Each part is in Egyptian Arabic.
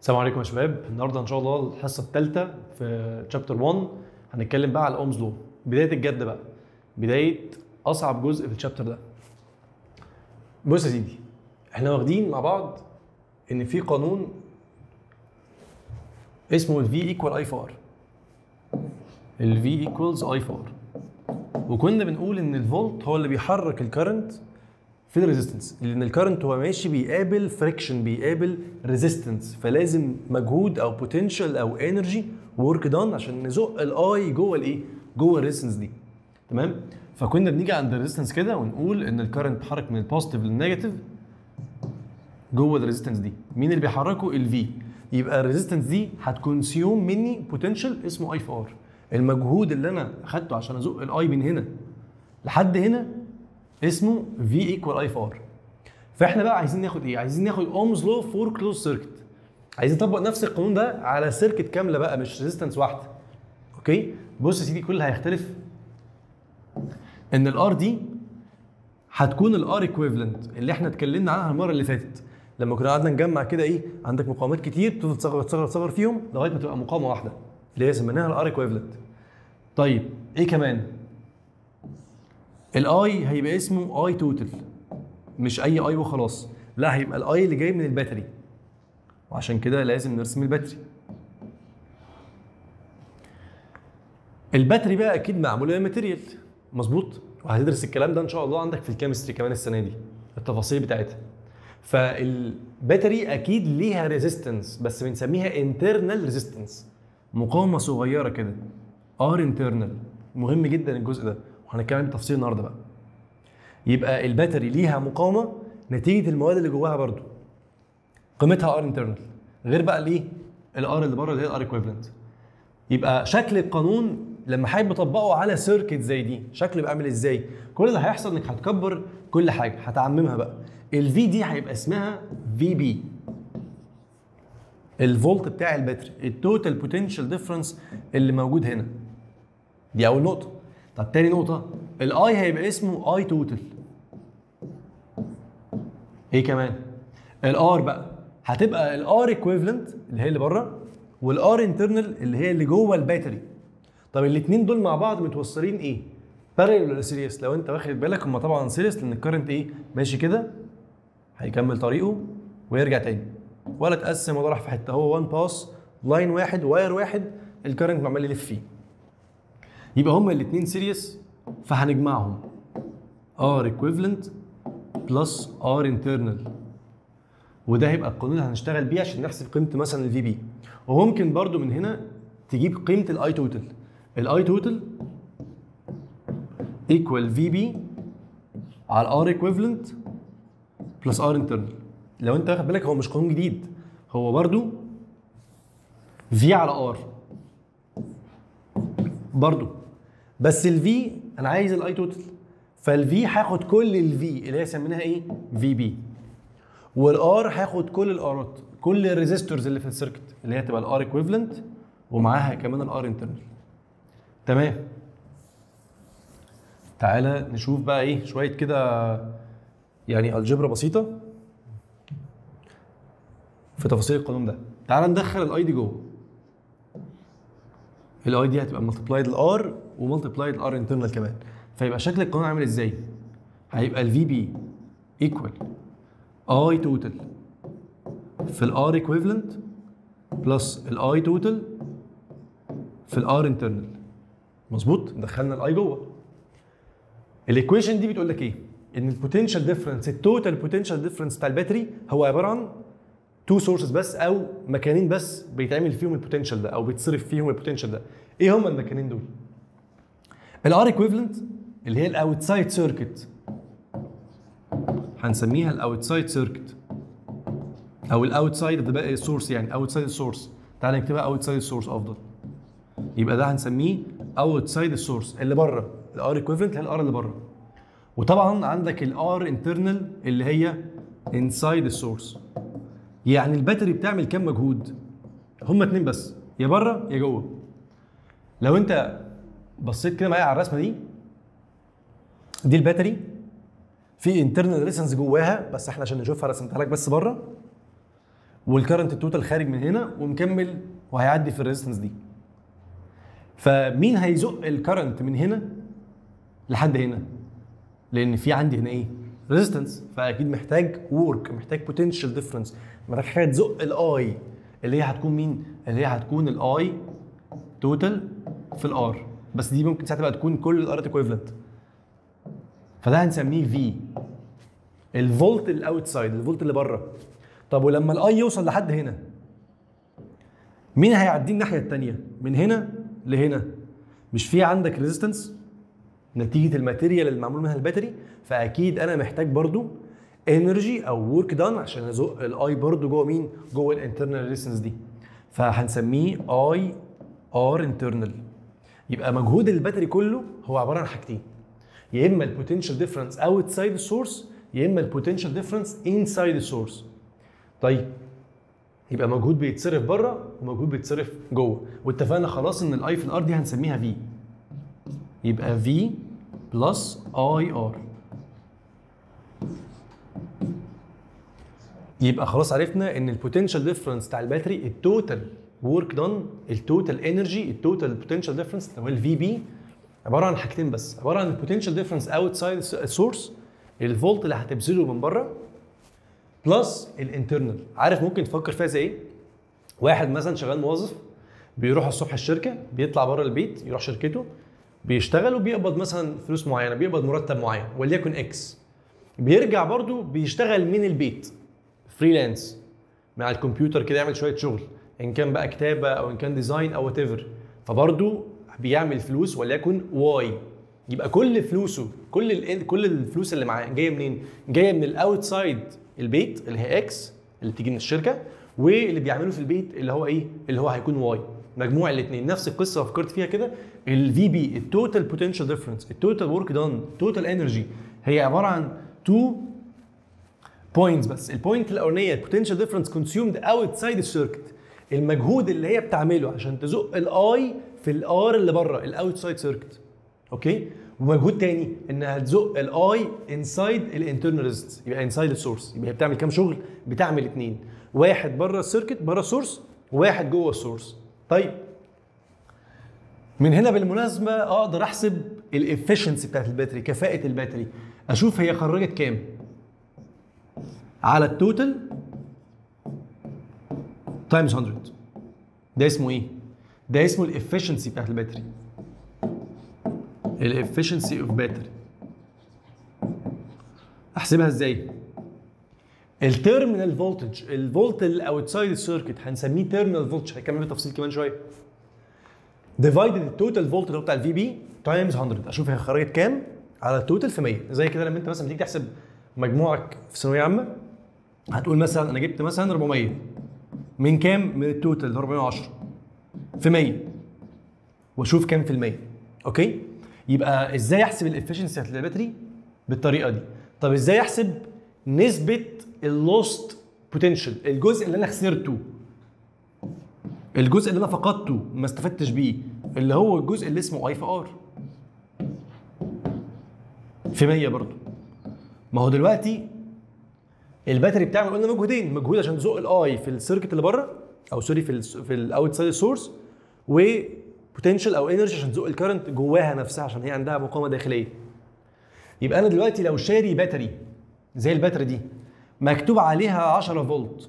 السلام عليكم يا شباب النهارده ان شاء الله الحصه الثالثه في تشابتر 1 هنتكلم بقى على اومز لو بدايه الجد بقى بدايه اصعب جزء في الشابتر ده بص يا سيدي احنا واخدين مع بعض ان في قانون اسمه الفي ايكوال اي فار الفي ايكوالز اي فار وكنا بنقول ان الفولت هو اللي بيحرك الكرنت في الريزيستنس لان الكرنت هو ماشي بيقابل فريكشن بيقابل ريزيستنس فلازم مجهود او بوتنشال او انرجي ورك دان عشان نزق الاي جوه الايه جوه الريزيستنس دي تمام فكنا بنيجي عند الريزيستنس كده ونقول ان الكرنت بيتحرك من البوزيتيف للنيجاتيف جوه الريزيستنس دي مين اللي بيحركه الفي يبقى الريزيستنس دي هتكونسيوم مني بوتنشال اسمه اي في ار المجهود اللي انا اخدته عشان ازق الاي من هنا لحد هنا اسمه في ايكوال اي في ار فاحنا بقى عايزين ناخد ايه عايزين ناخد اومز لو فور كلوز سيركت عايزين نطبق نفس القانون ده على سيركت كامله بقى مش ريزيستنس واحده اوكي بص يا سيدي كل اللي هيختلف ان الار دي هتكون الار ايكويفالنت اللي احنا اتكلمنا عنها المره اللي فاتت لما كنا قعدنا نجمع كده ايه عندك مقاومات كتير تفضل تصغر تصغر تصغر فيهم لغايه ما تبقى مقاومه واحده اللي هي سميناها الار ايكويفالنت طيب ايه كمان الاي هيبقى اسمه اي توتال مش اي اي وخلاص لا هيبقى الاي اللي جاي من الباتري وعشان كده لازم نرسم الباتري الباتري بقى اكيد معموله من ماتيريال مظبوط وهتدرس الكلام ده ان شاء الله عندك في الكيمستري كمان السنه دي التفاصيل بتاعتها فالباتري اكيد ليها ريزيستنس بس بنسميها انترنال ريزيستنس مقاومه صغيره كده ار انترنال مهم جدا الجزء ده وهنتكلم بالتفصيل النهارده بقى يبقى الباتري ليها مقاومه نتيجه المواد اللي جواها برضو قيمتها ار انترنال غير بقى الايه الار اللي بره اللي هي الار ايكويفالنت يبقى شكل القانون لما حابب اطبقه على سيركت زي دي شكله يبقى عامل ازاي كل اللي هيحصل انك هتكبر كل حاجه هتعممها بقى الفي دي هيبقى اسمها في بي الفولت بتاع الباتري التوتال بوتنشال ديفرنس اللي موجود هنا دي اول نقطه طب تاني نقطه الاي هيبقى اسمه اي توتال ايه كمان الار بقى هتبقى الار ايكويفالنت اللي هي اللي بره والار انترنال اللي هي اللي جوه الباتري طب الاثنين دول مع بعض متوصلين ايه بارل ولا سيريس لو انت واخد بالك هم طبعا سيريس لان الكرنت ايه ماشي كده هيكمل طريقه ويرجع تاني ولا تقسم ولا راح في حته هو وان باس لاين واحد واير واحد الكرنت عمال يلف فيه يبقى هما الاثنين سيريس فهنجمعهم ار ايكويفالنت بلس ار انترنال وده هيبقى القانون اللي هنشتغل بيه عشان نحسب قيمه مثلا الفي بي وممكن برضو من هنا تجيب قيمه الاي توتال الاي توتال ايكوال في بي على ار ايكويفالنت بلس ار انترنال لو انت واخد بالك هو مش قانون جديد هو برضو في على ار برضو بس الفي انا عايز الاي توتال فالفي هاخد كل الفي اللي هي سميناها ايه في بي والار هاخد كل الارات كل الريزيستورز اللي في السيركت اللي هي تبقى الار ايكويفالنت ومعاها كمان الار انترنال تمام تعالى نشوف بقى ايه شويه كده يعني الجبرا بسيطه في تفاصيل القانون ده تعالى ندخل الاي دي جوه الاي دي هتبقى ملتبلايد الار وملتبلايد الار انترنال كمان فيبقى شكل القانون عامل ازاي هيبقى الفي بي ايكوال اي توتال في الار ايكويفالنت بلس الاي توتال في الار انترنال مظبوط دخلنا الاي جوه الايكويشن دي بتقول لك ايه ان البوتنشال ديفرنس التوتال بوتنشال ديفرنس بتاع الباتري هو عباره عن تو سورسز بس او مكانين بس بيتعمل فيهم البوتنشال ده او بيتصرف فيهم البوتنشال ده ايه هما المكانين دول الار ايكويفالنت اللي هي الاوتسايد سيركت هنسميها الاوتسايد سيركت او الاوتسايد السورس يعني اوتسايد السورس تعال نكتبها اوتسايد السورس افضل يبقى ده هنسميه اوتسايد السورس اللي بره الار ايكويفالنت هي الار اللي بره وطبعا عندك الار انترنال اللي هي انسايد السورس يعني الباتري بتعمل كام مجهود هما اتنين بس يا بره يا جوه لو انت بصيت كده معايا على الرسمه دي دي الباتري في انترنال ريسنس جواها بس احنا عشان نشوفها رسمتها لك بس بره والكرنت التوتال خارج من هنا ومكمل وهيعدي في الريزستنس دي فمين هيزق الكرنت من هنا لحد هنا لان في عندي هنا ايه ريزيستنس فاكيد محتاج ورك محتاج بوتنشال ديفرنس محتاج حاجه تزق الاي اللي هي هتكون مين اللي هي هتكون الاي توتال في الار بس دي ممكن ساعتها بقى تكون كل الار ايكويفالنت فده هنسميه في الفولت الاوتسايد الفولت اللي بره طب ولما الاي يوصل لحد هنا مين هيعديه الناحيه الثانيه من هنا لهنا مش في عندك ريزيستنس نتيجه الماتيريال اللي معمول منها الباتري فاكيد انا محتاج برضو انرجي او ورك دان عشان ازق الاي برضو جوه مين جوه الانترنال ريزيستنس دي فهنسميه اي ار انترنال يبقى مجهود الباتري كله هو عباره عن حاجتين يا اما البوتنشال ديفرنس اوتسايد السورس يا اما البوتنشال ديفرنس انسايد السورس طيب يبقى مجهود بيتصرف بره ومجهود بيتصرف جوه واتفقنا خلاص ان الاي في الار دي هنسميها في يبقى في بلس اي ار يبقى خلاص عرفنا ان البوتنشال ديفرنس بتاع الباتري التوتال ورك دان التوتال انرجي التوتال بوتنشال ديفرنس اللي هو الفي بي عباره عن حاجتين بس عباره عن البوتنشال ديفرنس اوتسايد السورس الفولت اللي هتبذله من بره بلس الانترنال عارف ممكن تفكر فيها زي ايه واحد مثلا شغال موظف بيروح الصبح الشركه بيطلع بره البيت يروح شركته بيشتغل وبيقبض مثلا فلوس معينه بيقبض مرتب معين وليكن اكس بيرجع برضو بيشتغل من البيت فريلانس مع الكمبيوتر كده يعمل شويه شغل ان كان بقى كتابه او ان كان ديزاين او وات ايفر فبرضو بيعمل فلوس وليكن واي يبقى كل فلوسه كل ال كل الفلوس اللي معاه جايه منين؟ جايه من الاوتسايد البيت اللي هي اكس اللي بتيجي من الشركه واللي بيعمله في البيت اللي هو ايه؟ اللي هو هيكون واي مجموع الاثنين نفس القصه فكرت فيها كده الفي بي التوتال بوتنشال ديفرنس التوتال ورك دان التوتال انرجي هي عباره عن تو بوينتس بس البوينت الاولانيه البوتنشال ديفرنس كونسيومد اوتسايد السيركت المجهود اللي هي بتعمله عشان تزق الاي في الار اللي بره الاوتسايد سيركت اوكي ومجهود تاني انها تزق الاي انسايد الانترنال ريزستنس يبقى انسايد السورس يبقى هي بتعمل كام شغل بتعمل اثنين واحد بره السيركت بره السورس وواحد جوه السورس طيب من هنا بالمناسبه اقدر احسب الافشنسي بتاعت الباتري كفاءه الباتري اشوف هي خرجت كام على التوتال تايمز 100 ده اسمه ايه ده اسمه الافشنسي بتاعت الباتري الافشنسي اوف باتري احسبها ازاي التيرمينال فولتج الفولت الاوتسايد السيركت هنسميه تيرمينال فولتج هيكمل بالتفصيل كمان شويه ديفايدد التوتال فولت اللي هو بتاع الفي بي تايمز 100 اشوف هي خرجت كام على التوتال في 100 زي كده لما انت مثلا تيجي تحسب مجموعك في ثانويه عامه هتقول مثلا انا جبت مثلا 400 من كام من التوتال اللي هو 410 في 100 واشوف كام في المية اوكي يبقى ازاي احسب الافشنسي بتاعت الباتري بالطريقه دي طب ازاي احسب نسبه اللوست بوتنشال الجزء اللي انا خسرته الجزء اللي انا فقدته ما استفدتش بيه اللي هو الجزء اللي اسمه اي في ار في 100 برضه ما هو دلوقتي الباتري بتعمل قلنا مجهودين مجهود عشان تزق الاي في السيركت اللي بره او سوري في ال في الاوتسايد سورس وبوتنشال او انرجي عشان تزق الكرنت جواها نفسها عشان هي عندها مقاومه داخليه يبقى انا دلوقتي لو شاري باتري زي الباتري دي مكتوب عليها 10 فولت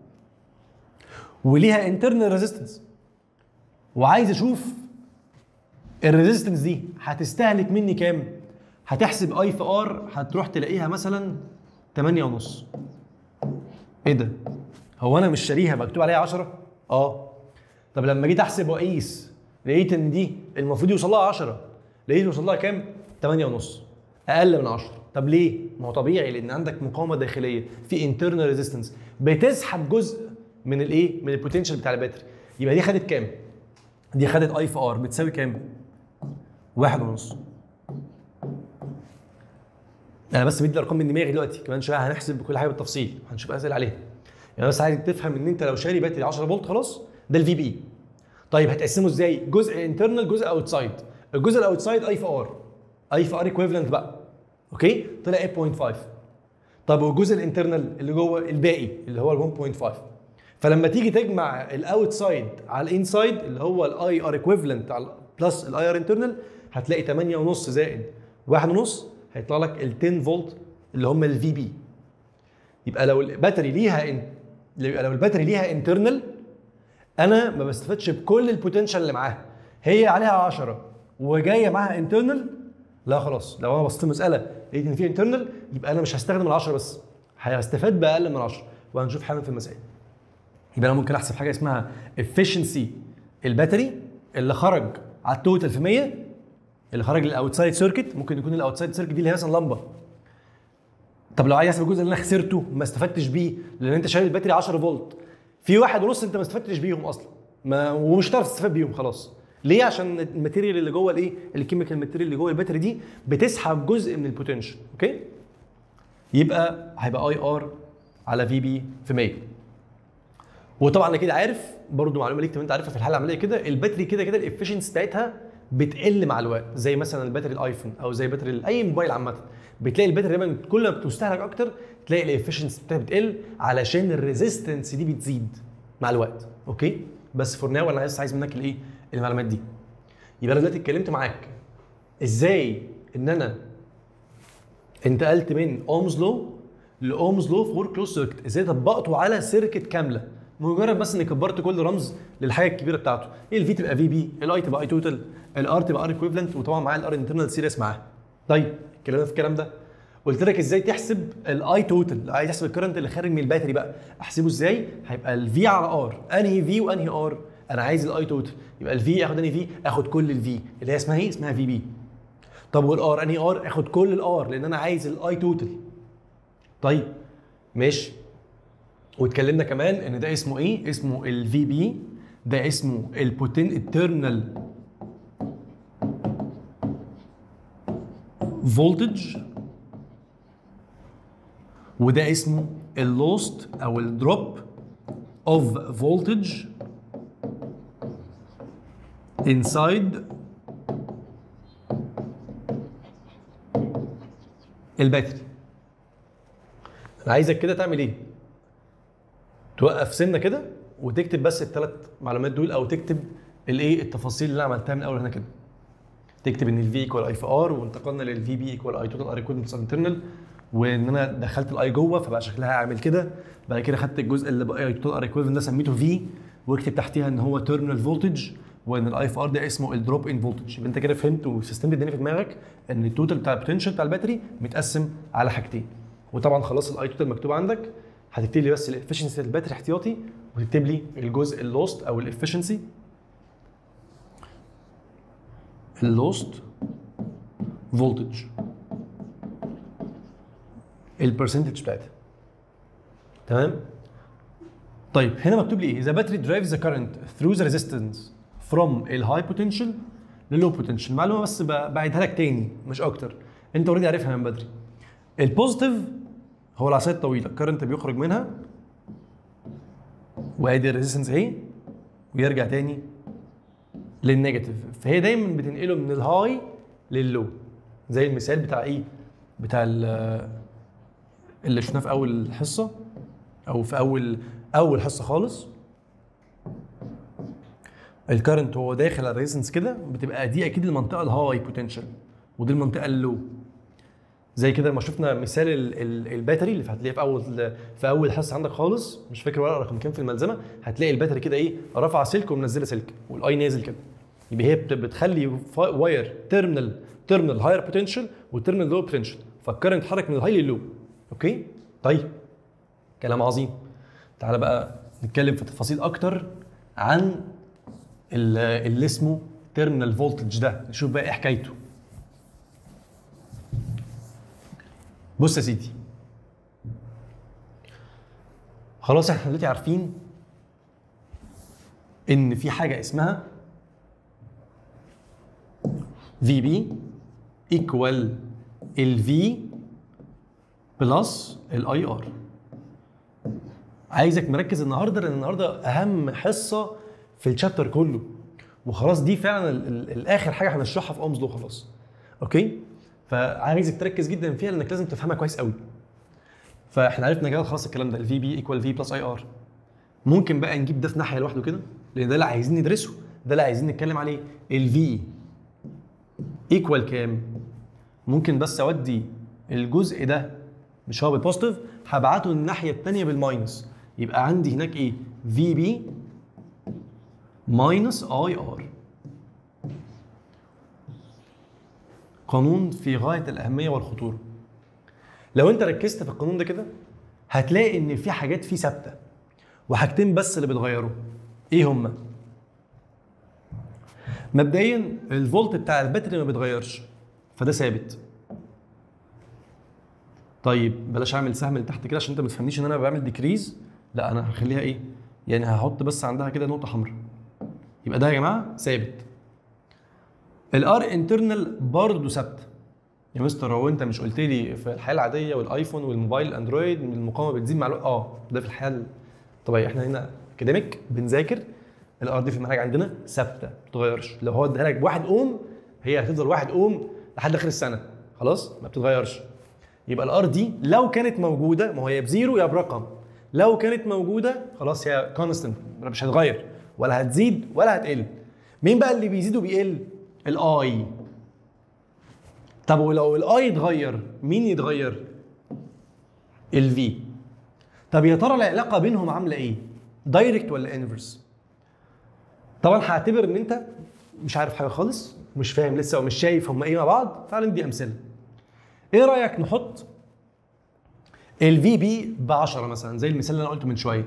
وليها انترنال ريزيستنس وعايز اشوف الريزيستنس دي هتستهلك مني كام هتحسب اي في ار هتروح تلاقيها مثلا 8 ونص ايه ده هو انا مش شاريها مكتوب عليها 10 اه طب لما جيت احسب واقيس لقيت ان دي المفروض يوصل لها 10 لقيت يوصل لها كام 8 ونص اقل من 10 طب ليه ما هو طبيعي لان عندك مقاومه داخليه في انترنال ريزيستنس بتسحب جزء من الايه من البوتنشال بتاع الباتري يبقى دي خدت كام دي خدت اي في ار بتساوي كام واحد ونص انا بس بدي الارقام من دماغي دلوقتي كمان شويه هنحسب كل حاجه بالتفصيل هنشوف اسئله عليها يعني بس عايز تفهم ان انت لو شاري باتري 10 فولت خلاص ده الفي بي طيب هتقسمه ازاي جزء انترنال جزء اوتسايد الجزء الاوتسايد اي في ار اي في ار ايكويفالنت بقى اوكي طلع 8.5 طب والجزء الانترنال اللي جوه الباقي اللي هو ال 1.5 فلما تيجي تجمع الاوتسايد على الانسايد اللي هو الاي ار ايكويفالنت على بلس الاي ار انترنال هتلاقي 8 ونص زائد 1 ونص هيطلع لك ال 10 فولت اللي هم الفي بي يبقى لو الباتري ليها إن... يبقى لو الباتري ليها انترنال انا ما بستفادش بكل البوتنشال اللي معاها هي عليها 10 وجايه معاها انترنال لا خلاص لو انا بصيت المساله لقيت ان في انترنال يبقى انا مش هستخدم ال 10 بس هستفاد باقل من 10 وهنشوف حالا في المسائل يبقى انا ممكن احسب حاجه اسمها efficiency الباتري اللي خرج على التوتال في 100 اللي خرج للاوتسايد سيركت ممكن يكون الاوتسايد سيركت دي اللي هي مثلا لمبه طب لو عايز احسب الجزء اللي انا خسرته ما استفدتش بيه لان انت شايل الباتري 10 فولت في واحد ونص انت ما استفدتش بيهم اصلا ما ومش هتعرف تستفاد بيهم خلاص ليه عشان الماتيريال اللي جوه الايه الكيميكال ماتيريال اللي جوه الباتري دي بتسحب جزء من البوتنشال اوكي يبقى هيبقى اي ار على في بي في 100 وطبعا اكيد عارف برضو معلومه ليك انت عارفها في الحاله العمليه كده الباتري كده كده الافشنسي بتاعتها بتقل مع الوقت زي مثلا الباتري الايفون او زي باتري اي موبايل عامه بتلاقي الباتري دايما كل ما بتستهلك اكتر تلاقي الافشنسي بتاعتها بتقل علشان الريزيستنس دي بتزيد مع الوقت اوكي بس فور ناو انا عايز عايز منك الايه المعلومات دي يبقى انا دلوقتي اتكلمت معاك ازاي ان انا انتقلت من اومز لو لاومز لو فور كلوز سيركت ازاي طبقته على سيركت كامله مجرد بس اني كبرت كل رمز للحاجه الكبيره بتاعته الفي تبقى في بي الاي تبقى اي توتال الار تبقى ار ايكويفالنت وطبعا معايا الار انترنال سيريس معاه طيب اتكلمنا في الكلام ده قلت لك ازاي تحسب الاي توتال عايز تحسب الكرنت اللي خارج من الباتري بقى احسبه ازاي هيبقى الفي على ار انهي في وانهي ار انا عايز الاي توتال يبقى الفي اخد انهي في اخد كل الفي اللي هي اسمها ايه اسمها في بي طب والار انهي ار اخد كل الار لان انا عايز الاي توتال طيب ماشي واتكلمنا كمان ان ده اسمه ايه اسمه الفي بي ده اسمه البوتن الترنال فولتج وده اسمه اللوست او الدروب اوف فولتج inside الباتري انا عايزك كده تعمل ايه توقف سنه كده وتكتب بس الثلاث معلومات دول او تكتب الايه التفاصيل اللي انا عملتها من الاول هنا كده تكتب ان الفي ايكوال اي في ار وانتقلنا للفي بي ايكوال اي توتال ار ايكوال انترنال وان انا دخلت الاي جوه فبقى شكلها عامل كده بعد كده خدت الجزء اللي بقى اي توتال ار ايكوال ده سميته في واكتب تحتيها ان هو تيرمينال فولتج وان الاي اف ار ده اسمه الدروب ان فولتج يبقى انت كده فهمت وسيستمت الدنيا في دماغك ان التوتال بتاع البوتنشال بتاع الباتري متقسم على حاجتين وطبعا خلاص الاي توتال مكتوب عندك هتكتب لي بس الافشنسي الباتري احتياطي وتكتب لي الجزء اللوست او الافشنسي اللوست فولتج البرسنتج بتاعتها تمام طيب هنا مكتوب لي ايه؟ The battery drives the current through the resistance from الهاي potential للو potential معلومه بس ب- بعيدها لك تاني مش اكتر انت اوريدي عارفها من بدري البوزيتيف هو العصايه الطويله الكرنت بيخرج منها وادي الريزيستنس اهي ويرجع تاني للنيجاتيف فهي دايما بتنقله من الهاي لللو زي المثال بتاع ايه بتاع ال- اللي شفناه في اول حصه او في اول اول حصه خالص الكرنت وهو داخل على الريزنس كده بتبقى دي اكيد المنطقه الهاي بوتنشال ودي المنطقه اللو زي كده لما شفنا مثال ال- ال- الباتري اللي هتلاقيه في اول في اول حصه عندك خالص مش فاكر ورقه رقم كام في الملزمه هتلاقي الباتري كده ايه رافعه سلك ومنزله سلك والاي نازل كده يبقى هي بت- بتخلي فا- واير تيرمينال تيرمينال هاير بوتنشال وتيرمينال لو بوتنشال فالكرنت يتحرك من الهاي لللو اوكي طيب كلام عظيم تعالى بقى نتكلم في تفاصيل اكتر عن ال- اللي اسمه تيرمينال فولتج ده نشوف بقى ايه حكايته بص يا سيدي خلاص احنا دلوقتي عارفين ان في حاجه اسمها في بي ايكوال الفي بلس الاي ار عايزك مركز النهارده لان النهارده اهم حصه في الشابتر كله وخلاص دي فعلا ال- ال- الاخر حاجه هنشرحها في اومز لو خلاص اوكي فعايزك تركز جدا فيها لانك لازم تفهمها كويس قوي فاحنا عرفنا كده خلاص الكلام ده الفي بي ايكوال في بلس اي ار ممكن بقى نجيب ده في ناحيه لوحده كده لان ده اللي عايزين ندرسه ده اللي عايزين نتكلم عليه الفي ايكوال كام ممكن بس اودي الجزء ده مش هو بالبوزيتيف هبعته الناحيه الثانيه بالماينس يبقى عندي هناك ايه في بي ماينس اي ار قانون في غايه الاهميه والخطوره لو انت ركزت في القانون ده كده هتلاقي ان في حاجات فيه ثابته وحاجتين بس اللي بيتغيروا ايه هما مبدئيا الفولت بتاع الباتري ما بيتغيرش فده ثابت طيب بلاش اعمل سهم لتحت كده عشان انت ما تفهمنيش ان انا بعمل ديكريز لا انا هخليها ايه يعني هحط بس عندها كده نقطه حمراء يبقى ده يا جماعه ثابت الار انترنال برضه ثابت يا مستر هو انت مش قلت لي في الحياه العاديه والايفون والموبايل الاندرويد المقاومه بتزيد مع الوقت اه ده في الحياه الطبيعيه احنا هنا اكاديميك بنذاكر الار دي في المنهج عندنا ثابته ما بتتغيرش لو هو اداها لك بواحد اوم هي هتفضل واحد اوم لحد اخر السنه خلاص ما بتتغيرش يبقى الار دي لو كانت موجوده ما هو يا بزيرو يا برقم لو كانت موجوده خلاص هي كونستنت مش هتغير ولا هتزيد ولا هتقل مين بقى اللي بيزيد وبيقل الاي طب ولو الاي اتغير مين يتغير الفي طب يا ترى العلاقه بينهم عامله ايه دايركت ولا انفرس طبعا هعتبر ان انت مش عارف حاجه خالص مش فاهم لسه ومش شايف هم ايه مع بعض تعال ندي امثله ايه رايك نحط الفي بي ب 10 مثلا زي المثال اللي انا قلته من شويه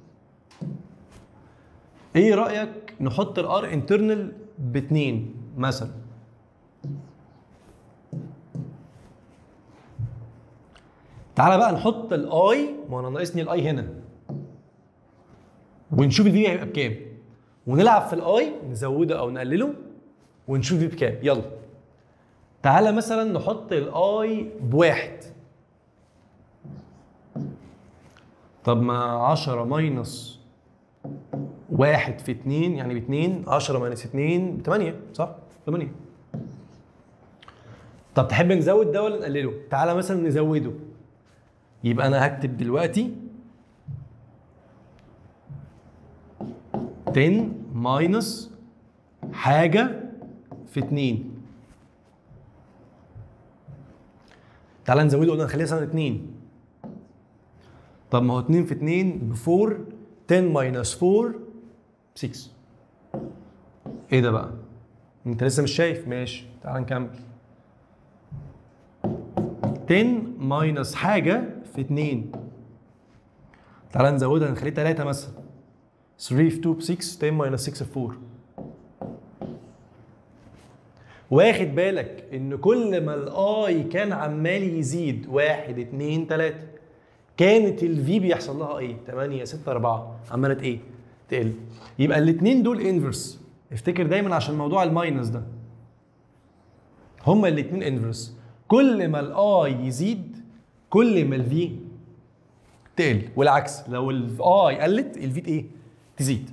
ايه رايك نحط الار انترنال ب 2 مثلا تعالى بقى نحط الاي ما انا ناقصني الاي هنا ونشوف الفي هيبقى بكام ونلعب في الاي نزوده او نقلله ونشوف الفي بكام يلا تعالى مثلا نحط الاي بواحد طب ما 10 ماينس واحد في اتنين يعني باتنين 10 ماينس اتنين بتمانية صح؟ تمانية طب تحب نزود ده ولا نقلله؟ تعالى مثلا نزوده يبقى انا هكتب دلوقتي 10 ماينس حاجة في 2 تعالى نزوده قلنا نخليها مثلا 2 طب ما هو 2 في 2 ب 4 10 ماينس 4 6 ايه ده بقى؟ انت لسه مش شايف ماشي تعال نكمل 10 ماينس حاجة في 2 تعال نزودها نخليه 3 مثلا 3 في 2 ب 6 10 ماينس 6 في 4 واخد بالك ان كل ما الاي كان عمال يزيد 1 2 3 كانت الفي بيحصل لها ايه 8 6 4 عماله ايه تقل يبقى الاثنين دول انفرس افتكر دايما عشان موضوع الماينس ده هما الاثنين انفرس كل ما الاي يزيد كل ما الفي تقل والعكس لو الاي قلت الفي ايه تزيد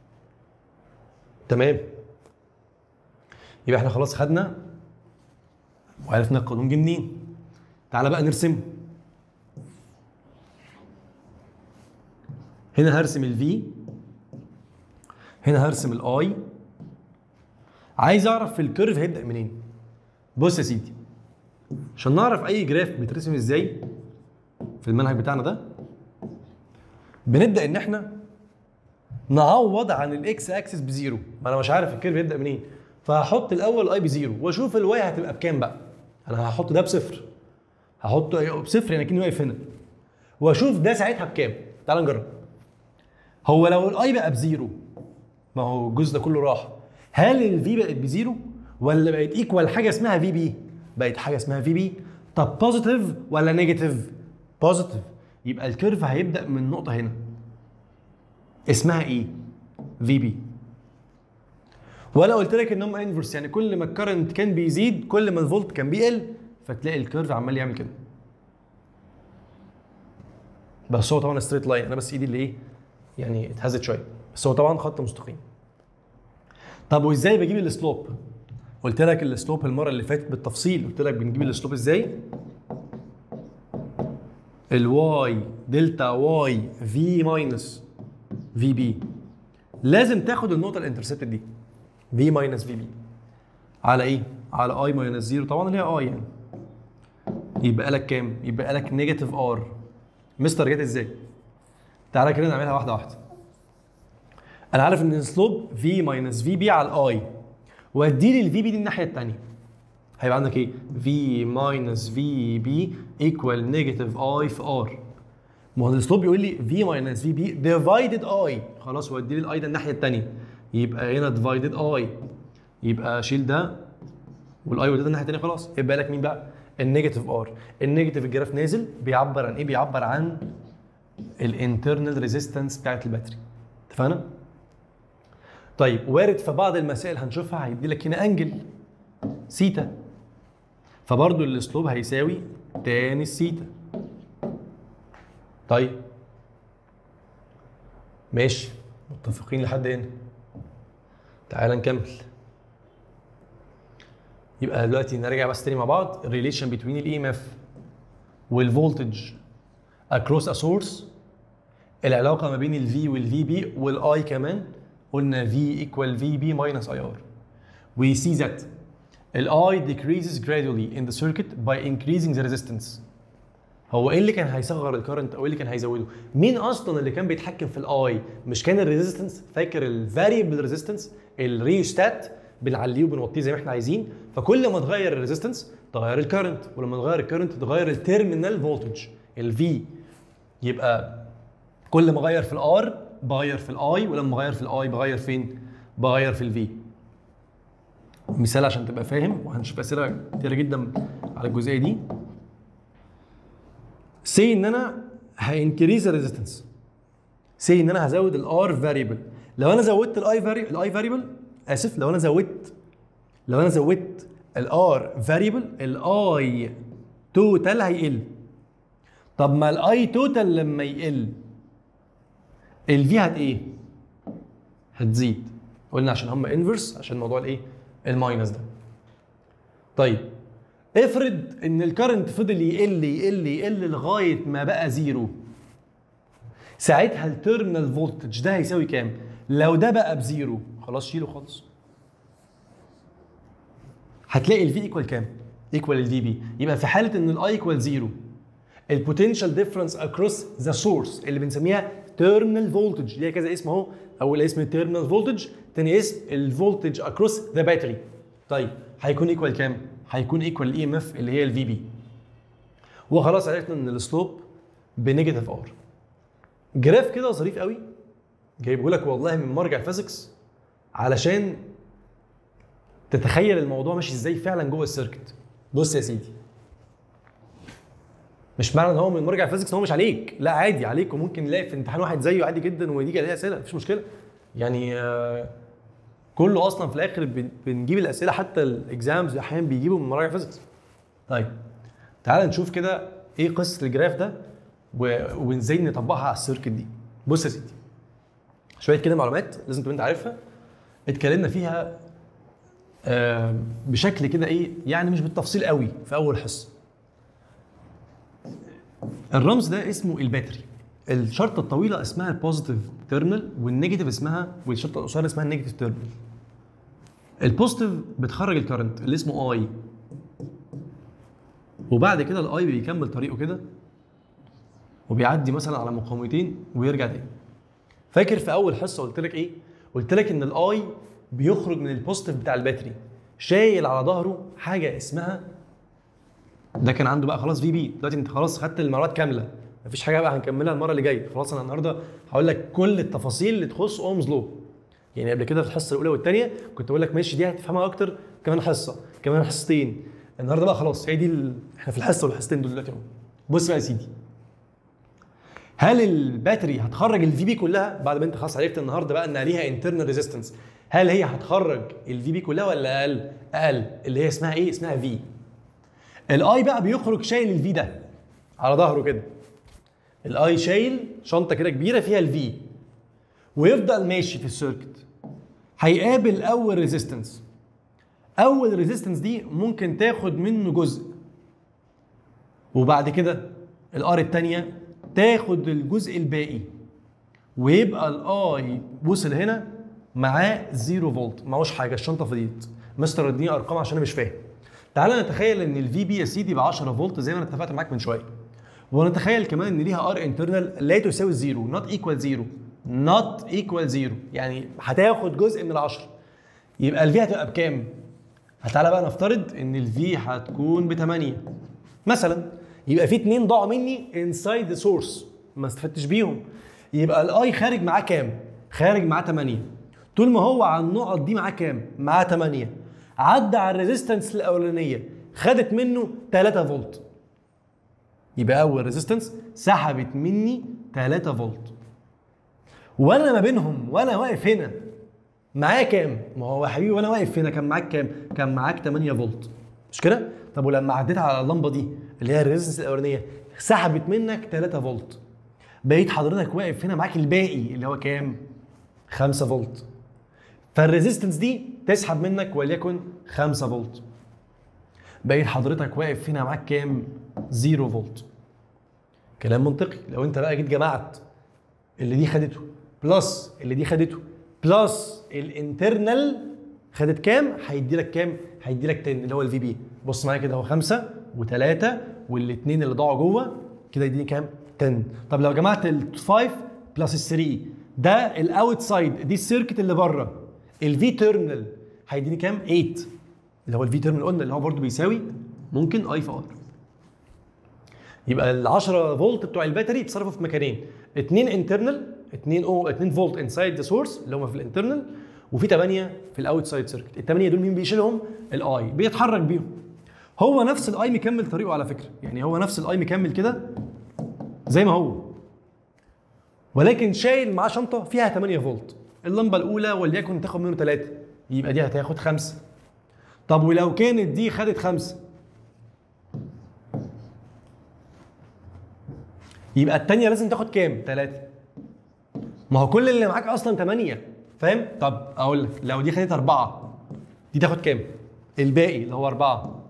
تمام يبقى احنا خلاص خدنا وعرفنا القانون جه منين تعالى بقى نرسم هنا هرسم الفي هنا هرسم الاي عايز اعرف في الكيرف هيبدا منين بص يا سيدي عشان نعرف اي جراف بيترسم ازاي في المنهج بتاعنا ده بنبدا ان احنا نعوض عن الاكس اكسس بزيرو ما انا مش عارف الكيرف يبدا منين فهحط الاول الاي بزيرو واشوف الواي هتبقى بكام بقى انا هحط ده بصفر هحطه بصفر يعني كاني واقف هنا واشوف ده ساعتها بكام تعال نجرب هو لو الاي بقى بزيرو ما هو الجزء ده كله راح هل الفي بقت بزيرو ولا بقت ايكوال حاجه اسمها في بي بقت حاجه اسمها في بي طب بوزيتيف ولا نيجاتيف بوزيتيف يبقى الكيرف هيبدا من نقطه هنا اسمها ايه في بي وانا قلت لك ان هم انفرس يعني كل ما الكرنت كان بيزيد كل ما الفولت كان بيقل فتلاقي الكيرف عمال يعمل كده بس هو طبعا ستريت لاين انا بس ايدي اللي ايه يعني اتهزت شويه بس هو طبعا خط مستقيم طب وازاي بجيب السلوب قلت لك السلوب المره اللي فاتت بالتفصيل قلت لك بنجيب السلوب ازاي الواي دلتا واي في ماينس في بي لازم تاخد النقطه الانترسبتد دي في ماينس في بي على ايه على اي ماينس 0 طبعا اللي هي اي يعني يبقى لك كام يبقى لك نيجاتيف ار مستر جت ازاي تعالى كده نعملها واحده واحده انا عارف ان السلوب في ماينس في بي على الاي وادي لي الفي بي دي الناحيه الثانيه هيبقى عندك ايه في ماينس في بي ايكوال نيجاتيف اي في ار ما هو الاسلوب بيقول لي في ماينس في بي ديفايدد اي خلاص وادي لي الاي ده الناحيه الثانيه يبقى هنا ديفايدد اي يبقى شيل ده والاي وده الناحيه الثانيه خلاص يبقى لك مين بقى النيجاتيف ار النيجاتيف الجراف نازل بيعبر عن ايه بيعبر عن الانترنال ريزيستنس بتاعت الباتري اتفقنا طيب وارد في بعض المسائل هنشوفها هيدي لك هنا انجل سيتا فبرضه الاسلوب هيساوي تان السيتا طيب ماشي متفقين لحد هنا تعال نكمل يبقى دلوقتي نرجع بس تاني مع بعض الريليشن بين الاي ام اف والفولتج اكروس ا سورس العلاقه ما بين الفي والفي بي والاي كمان قلنا في ايكوال في بي ماينس اي ار we see that ال I decreases gradually in the circuit by increasing the resistance هو ايه اللي كان هيصغر الكرنت او ايه اللي كان هيزوده مين اصلا اللي كان بيتحكم في الاي مش كان الريزيستنس فاكر الفاريبل ريزيستنس الريوستات بنعليه وبنوطيه زي ما احنا عايزين فكل ما تغير الريزيستنس تغير الكرنت ولما تغير الكرنت تغير التيرمينال فولتج الفي يبقى كل ما اغير في الار بغير في الاي ولما اغير في الاي بغير فين بغير في الفي مثال عشان تبقى فاهم وهنشوف اسئله كتيره جدا على الجزئيه دي سي ان انا هانكريز الريزيستنس سي ان انا هزود الار فاريبل لو انا زودت الاي فاريبل الاي فاريبل اسف لو انا زودت لو انا زودت الار فاريبل الاي توتال هيقل طب ما الاي توتال لما يقل الفي هت ايه هتزيد قلنا عشان هم انفرس عشان موضوع الايه الماينس ده طيب افرض ان الكرنت فضل يقل يقل يقل لغايه ما بقى زيرو ساعتها التيرمينال فولتج ده هيساوي كام لو ده بقى بزيرو خلاص شيله خالص هتلاقي الفي ايكوال كام ايكوال الفي بي يبقى في حاله ان الاي ايكوال زيرو البوتنشال ديفرنس اكروس ذا سورس اللي بنسميها تيرمينال فولتج ليها كذا اسم اهو اول اسم التيرمينال فولتج تاني اسم الفولتج اكروس ذا باتري طيب هيكون ايكوال كام هيكون ايكوال الاي ام اف اللي هي الفي بي وخلاص عرفنا ان السلوب بنيجاتيف ار جراف كده ظريف قوي جايبه لك والله من مرجع فيزيكس علشان تتخيل الموضوع ماشي ازاي فعلا جوه السيركت بص يا سيدي مش معنى ان هو من مرجع فيزيكس ان هو مش عليك لا عادي عليك وممكن نلاقي في امتحان واحد زيه عادي جدا ويجي عليه اسئله مفيش مشكله يعني آه كله اصلا في الاخر بن- بنجيب الاسئله حتى الاكزامز احيانا بيجيبوا من مراجع فيزيكس طيب تعال نشوف كده ايه قصه الجراف ده و- وازاي نطبقها على السيركت دي بص يا سيدي شويه كده معلومات لازم تبقى انت عارفها اتكلمنا فيها آه، بشكل كده ايه يعني مش بالتفصيل قوي في اول حصه الرمز ده اسمه الباتري الشرطه الطويله اسمها البوزيتيف تيرمينال والنيجاتيف اسمها والشرطه القصيره اسمها النيجاتيف تيرمينال البوزيتيف بتخرج الكرنت اللي اسمه اي وبعد كده الاي بيكمل طريقه كده وبيعدي مثلا على مقاومتين ويرجع تاني فاكر في اول حصه قلت لك ايه قلت لك ان الاي بيخرج من البوزيتيف بتاع الباتري شايل على ظهره حاجه اسمها ده كان عنده بقى خلاص في بي دلوقتي انت خلاص خدت المعلومات كامله مفيش حاجه بقى هنكملها المره اللي جايه خلاص انا النهارده هقول لك كل التفاصيل اللي تخص اومز لو يعني قبل كده في الحصه الاولى والثانيه كنت بقول لك ماشي دي هتفهمها اكتر كمان حصه كمان حصتين النهارده بقى خلاص هي دي ال... احنا في الحصه والحصتين دول دلوقتي اهو بص بقى يا سيدي هل الباتري هتخرج الفي بي كلها بعد ما انت خلاص عرفت النهارده بقى ان عليها انترنال ريزيستنس هل هي هتخرج الفي بي كلها ولا اقل اقل اللي هي اسمها ايه اسمها في الاي بقى بيخرج شايل الفي ده على ظهره كده الاي شايل شنطه كده كبيره فيها الفي ويفضل ماشي في السيركت هيقابل اول ريزيستنس اول ريزيستنس دي ممكن تاخد منه جزء وبعد كده الار الثانيه تاخد الجزء الباقي ويبقى الاي وصل هنا معاه 0 فولت معهوش حاجه الشنطه فضيت مستر اديني ارقام عشان انا مش فاهم تعالى نتخيل ان الفي بي يا سيدي ب 10 فولت زي ما انا اتفقت معاك من شويه ونتخيل كمان ان ليها ار انترنال لا تساوي 0 نوت ايكوال 0 نوت ايكوال 0 يعني هتاخد جزء من العشرة يبقى الفي هتبقى بكام؟ تعالى بقى نفترض ان الفي هتكون ب 8 مثلا يبقى في اتنين ضاعوا مني انسايد ذا سورس ما استفدتش بيهم يبقى الاي خارج معاه كام؟ خارج معاه 8 طول ما هو على النقط دي معاه كام؟ معاه 8 عدى على الريزيستنس الاولانيه خدت منه 3 فولت يبقى اول ريزيستنس سحبت مني 3 فولت وانا ما بينهم وانا واقف هنا معايا كام؟ ما هو يا حبيبي وانا واقف هنا كان معاك كام؟ كان معاك 8 فولت مش كده؟ طب ولما عديت على اللمبه دي اللي هي الريزيستنس الاولانيه سحبت منك 3 فولت بقيت حضرتك واقف هنا معاك الباقي اللي هو كام؟ 5 فولت فالريزيستنس دي تسحب منك وليكن 5 فولت بقيت حضرتك واقف هنا معاك كام؟ 0 فولت كلام منطقي لو انت بقى جيت جمعت اللي دي خدته بلس اللي دي خدته بلس الانترنال خدت كام؟ هيدي لك كام؟ هيدي لك 10 اللي هو الفي بي بص معايا كده اهو 5 و3 والاثنين اللي ضاعوا جوه كده يديني كام؟ 10 طب لو جمعت ال 5 بلس ال 3 ده الاوت سايد دي السيركت اللي بره الفي تيرمينال هيديني كام؟ 8 اللي هو الفي تيرمينال قلنا اللي هو برضه بيساوي ممكن اي في ار يبقى ال 10 فولت بتوع الباتري يتصرفوا في مكانين اثنين انترنال 2 او 2 فولت انسايد ذا سورس اللي هم في الانترنال وفي 8 في الاوت سايد سيركت الثمانيه دول مين بيشيلهم الاي بيتحرك بيهم هو نفس الاي مكمل طريقه على فكره يعني هو نفس الاي مكمل كده زي ما هو ولكن شايل معاه شنطه فيها 8 فولت اللمبه الاولى وليكن تاخد منه 3 يبقى دي هتاخد 5 طب ولو كانت دي خدت 5 يبقى الثانيه لازم تاخد كام 3 ما هو كل اللي معاك اصلا 8 فاهم طب اقول لك لو دي خدت 4 دي تاخد كام الباقي اللي هو 4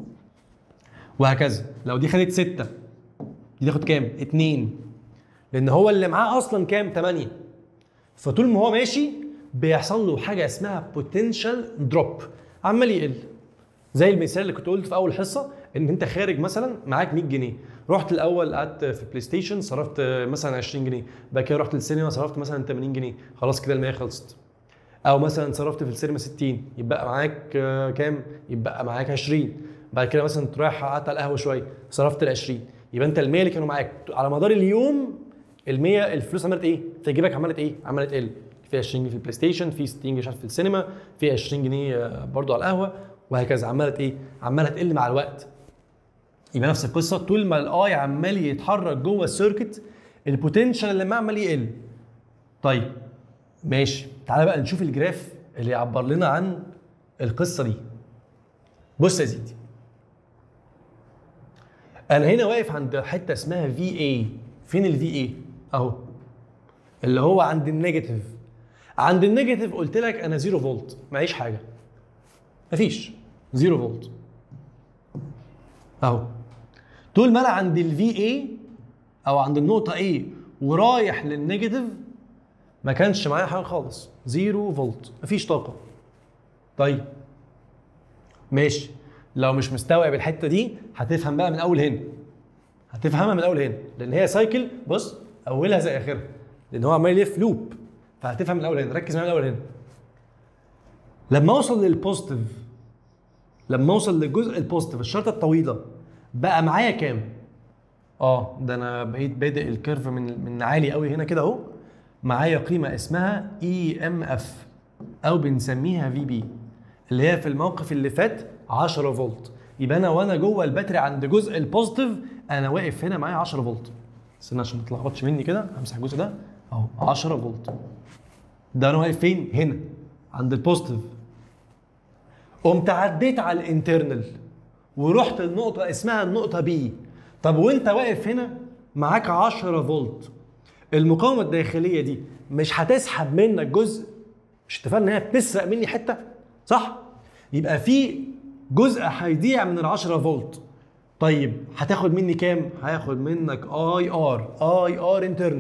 وهكذا لو دي خدت 6 دي تاخد كام 2 لان هو اللي معاه اصلا كام 8 فطول ما هو ماشي بيحصل له حاجه اسمها بوتنشال دروب عمال يقل زي المثال اللي كنت قلته في اول حصه ان انت خارج مثلا معاك 100 جنيه رحت الاول قعدت في بلاي ستيشن صرفت مثلا 20 جنيه بعد كده رحت السينما صرفت مثلا 80 جنيه خلاص كده المية خلصت او مثلا صرفت في السينما 60 يبقى معاك آه، كام يبقى معاك 20 بعد كده مثلا تروح قعدت على القهوه شويه صرفت ال 20 يبقى انت ال 100 اللي كانوا معاك على مدار اليوم ال 100 الفلوس عملت ايه؟ في جيبك عملت ايه؟ عملت تقل في 20 جنيه في البلاي ستيشن في 60 جنيه مش عارف في السينما في 20 جنيه آه، برضو على القهوه وهكذا عماله ايه؟ عماله تقل مع الوقت يبقى نفس القصه طول ما الاي عمال يتحرك جوه السيركت البوتنشال اللي معاه عمال يقل طيب ماشي تعالى بقى نشوف الجراف اللي يعبر لنا عن القصه دي بص يا سيدي انا هنا واقف عند حته اسمها في اي فين الفي اي اهو اللي هو عند النيجاتيف عند النيجاتيف قلت لك انا زيرو فولت معيش حاجه مفيش زيرو فولت اهو طول ما انا عند الفي اي او عند النقطه اي ورايح للنيجاتيف ما كانش معايا حاجه خالص زيرو فولت مفيش طاقه طيب ماشي لو مش مستوعب الحته دي هتفهم بقى من اول هنا هتفهمها من اول هنا لان هي سايكل بص اولها زي اخرها لان هو عمال يلف لوب فهتفهم من اول هنا ركز معايا من اول هنا لما اوصل للبوزيتيف لما اوصل للجزء البوزيتيف الشرطه الطويله بقى معايا كام اه ده انا بقيت بادئ الكيرف من من عالي قوي هنا كده اهو معايا قيمه اسمها اي ام اف او بنسميها في بي اللي هي في الموقف اللي فات 10 فولت يبقى انا وانا جوه الباتري عند جزء البوزيتيف انا واقف هنا معايا 10 فولت استنى عشان ما تلخبطش مني كده همسح الجزء ده اهو 10 فولت ده انا واقف فين هنا عند البوزيتيف قمت عديت على الانترنال ورحت النقطة اسمها النقطة بي طب وانت واقف هنا معاك 10 فولت المقاومة الداخلية دي مش هتسحب منك جزء مش اتفقنا ان هي بتسرق مني حتة صح؟ يبقى في جزء هيضيع من ال 10 فولت طيب هتاخد مني كام؟ هياخد منك اي ار اي ار انترنال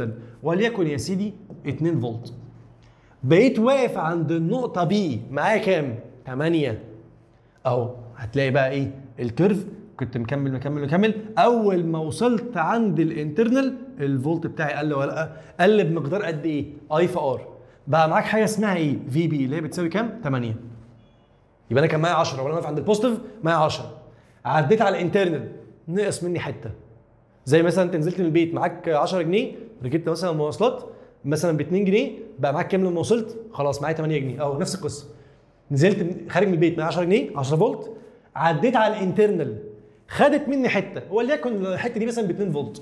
وليكن يا سيدي 2 فولت بقيت واقف عند النقطه بي معايا كام 8 اهو هتلاقي بقى ايه الكيرف كنت مكمل مكمل مكمل اول ما وصلت عند الانترنال الفولت بتاعي قل ولا لأ؟ قل بمقدار قد ايه اي في ار بقى معاك حاجه اسمها ايه في بي اللي هي بتساوي كام 8 يبقى انا كان معايا 10 وانا واقف عند البوزيتيف معايا 10 عديت على الانترنال نقص مني حته زي مثلا انت نزلت من البيت معاك 10 جنيه ركبت مثلا مواصلات مثلا ب 2 جنيه بقى معاك كام لما وصلت خلاص معايا 8 جنيه اهو نفس القصه نزلت من- خارج من البيت معايا 10 جنيه 10 فولت عديت على الانترنال خدت مني حته وليكن الحته دي مثلا ب 2 فولت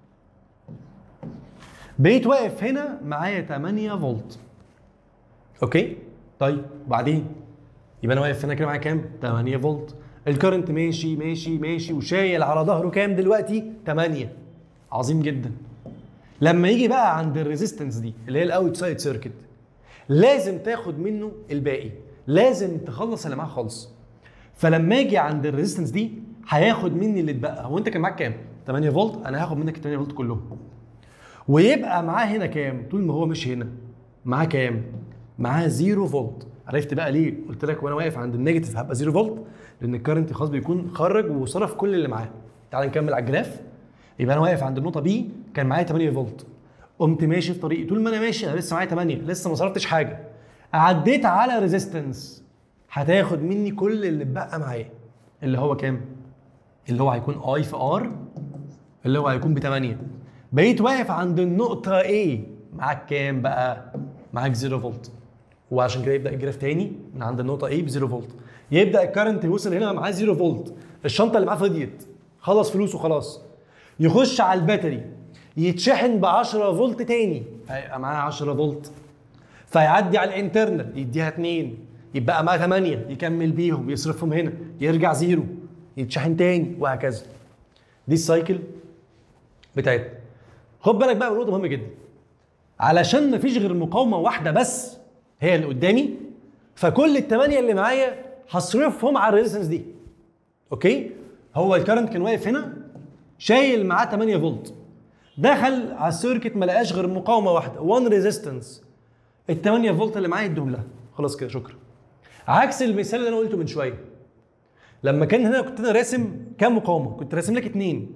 بقيت واقف هنا معايا 8 فولت اوكي طيب وبعدين يبقى انا واقف هنا كده معايا كام 8 فولت الكرنت ماشي ماشي ماشي وشايل على ظهره كام دلوقتي 8 عظيم جدا لما يجي بقى عند الريزيستنس دي اللي هي الاوت سايد سيركت لازم تاخد منه الباقي لازم تخلص اللي معاه خالص فلما اجي عند الريزيستنس دي هياخد مني اللي اتبقى هو انت كان معاك كام 8 فولت انا هاخد منك ال 8 فولت كلهم ويبقى معاه هنا كام طول ما هو مش هنا معاه كام معاه 0 فولت عرفت بقى ليه قلت لك وانا واقف عند النيجاتيف هبقى 0 فولت لان الكرنت خلاص بيكون خرج وصرف كل اللي معاه تعال نكمل على الجراف يبقى انا واقف عند النقطه بي كان معايا 8 فولت قمت ماشي في طريقي طول ما انا ماشي انا لسه معايا 8 لسه ما صرفتش حاجه عديت على ريزيستنس هتاخد مني كل اللي اتبقى معايا اللي هو كام اللي هو هيكون اي في ار اللي هو هيكون ب 8 بقيت واقف عند النقطة A معاك كام بقى؟ معاك 0 فولت وعشان كده يبدأ الجراف تاني من عند النقطة A ب 0 فولت يبدأ الكرنت يوصل هنا معاه 0 فولت الشنطة اللي معاه فضيت خلص فلوسه خلاص يخش على الباتري يتشحن ب 10 فولت تاني هيبقى معاه 10 فولت فيعدي على الانترنال يديها 2 يبقى معاه 8 يكمل بيهم يصرفهم هنا يرجع زيرو يتشحن تاني وهكذا دي السايكل بتاعتنا خد بالك بقى من نقطه مهمه جدا علشان مفيش غير مقاومه واحده بس هي اللي قدامي فكل الثمانيه اللي معايا هصرفهم على الريزستنس دي اوكي هو الكرنت كان واقف هنا شايل معاه 8 فولت دخل على السيركت ما لقاش غير مقاومه واحده 1 ريزيستنس ال 8 فولت اللي معايا ادهم لها خلاص كده شكرا عكس المثال اللي انا قلته من شويه لما كان هنا كنت انا راسم كام مقاومه كنت راسم لك اتنين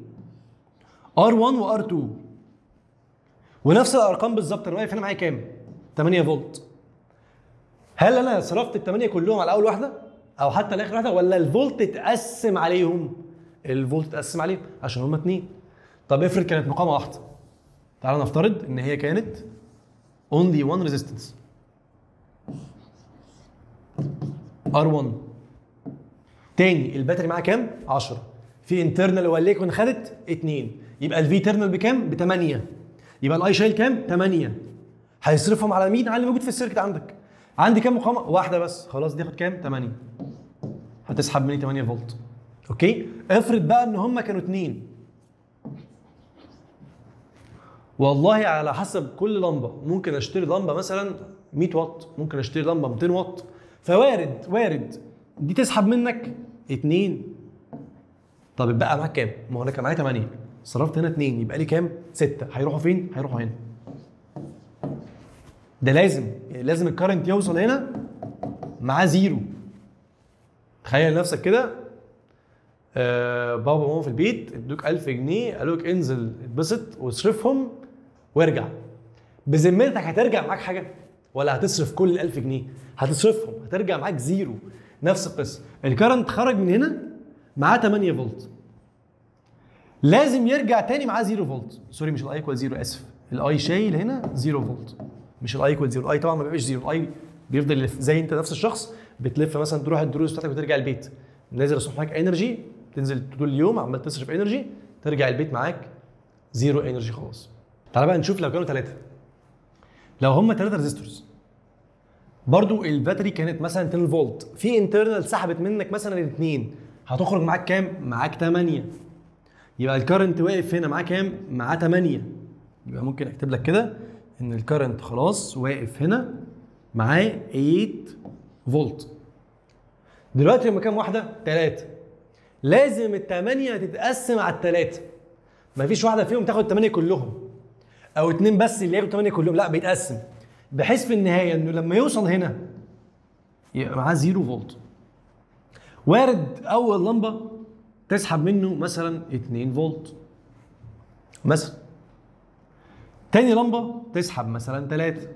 R1 وR2 ونفس الارقام بالظبط انا واقف هنا معايا كام 8 فولت هل انا صرفت ال 8 كلهم على اول واحده او حتى لاخر واحده ولا الفولت اتقسم عليهم الفولت اتقسم عليهم عشان هما اتنين طب افرض كانت مقاومه واحده تعال نفترض ان هي كانت only one resistance R1 تاني الباتري معاه كام 10 في انترنال وليكن خدت 2 يبقى الفي ترنال بكام ب 8 يبقى الاي شايل كام 8 هيصرفهم على مين على اللي موجود في السيركت عندك عندي كام مقاومه واحده بس خلاص دي ياخد كام 8 هتسحب مني 8 فولت اوكي افرض بقى ان هم كانوا اتنين والله على حسب كل لمبه ممكن اشتري لمبه مثلا 100 واط ممكن اشتري لمبه 200 واط فوارد وارد دي تسحب منك اتنين طب اتبقى معاك كام؟ ما هو انا كان معايا 8 صرفت هنا اتنين يبقى لي كام؟ 6 هيروحوا فين؟ هيروحوا هنا ده لازم يعني لازم الكرنت يوصل هنا معاه زيرو تخيل نفسك كده آه بابا وماما في البيت ادوك 1000 جنيه قالوا لك انزل اتبسط واصرفهم وارجع بذمتك هترجع معاك حاجه ولا هتصرف كل ال 1000 جنيه هتصرفهم هترجع معاك زيرو نفس القصه الكرنت خرج من هنا معاه 8 فولت لازم يرجع تاني معاه 0 فولت سوري مش الاي ايكوال 0 اسف الاي شايل هنا 0 فولت مش الاي ايكوال 0 الاي طبعا ما بيبقاش 0 الاي بيفضل يلف زي انت نفس الشخص بتلف مثلا تروح الدروس بتاعتك وترجع البيت نازل يصرف معاك انرجي تنزل طول اليوم عمال تصرف انرجي ترجع البيت معاك زيرو انرجي خلاص تعال بقى نشوف لو كانوا ثلاثه لو هم ثلاثه ريزيستورز برضو الباتري كانت مثلا 10 فولت في انترنال سحبت منك مثلا الاثنين هتخرج معاك كام معاك 8 يبقى الكرنت واقف هنا معاه كام معاه 8 يبقى ممكن اكتب لك كده ان الكرنت خلاص واقف هنا معاه 8 فولت دلوقتي هما كام واحده 3 لازم الثمانية تتقسم على الثلاثة مفيش واحدة فيهم تاخد 8 كلهم او اتنين بس اللي ياخدوا 8 كلهم لا بيتقسم بحيث في النهايه انه لما يوصل هنا يبقى معاه 0 فولت وارد اول لمبه تسحب منه مثلا 2 فولت مثلا تاني لمبه تسحب مثلا 3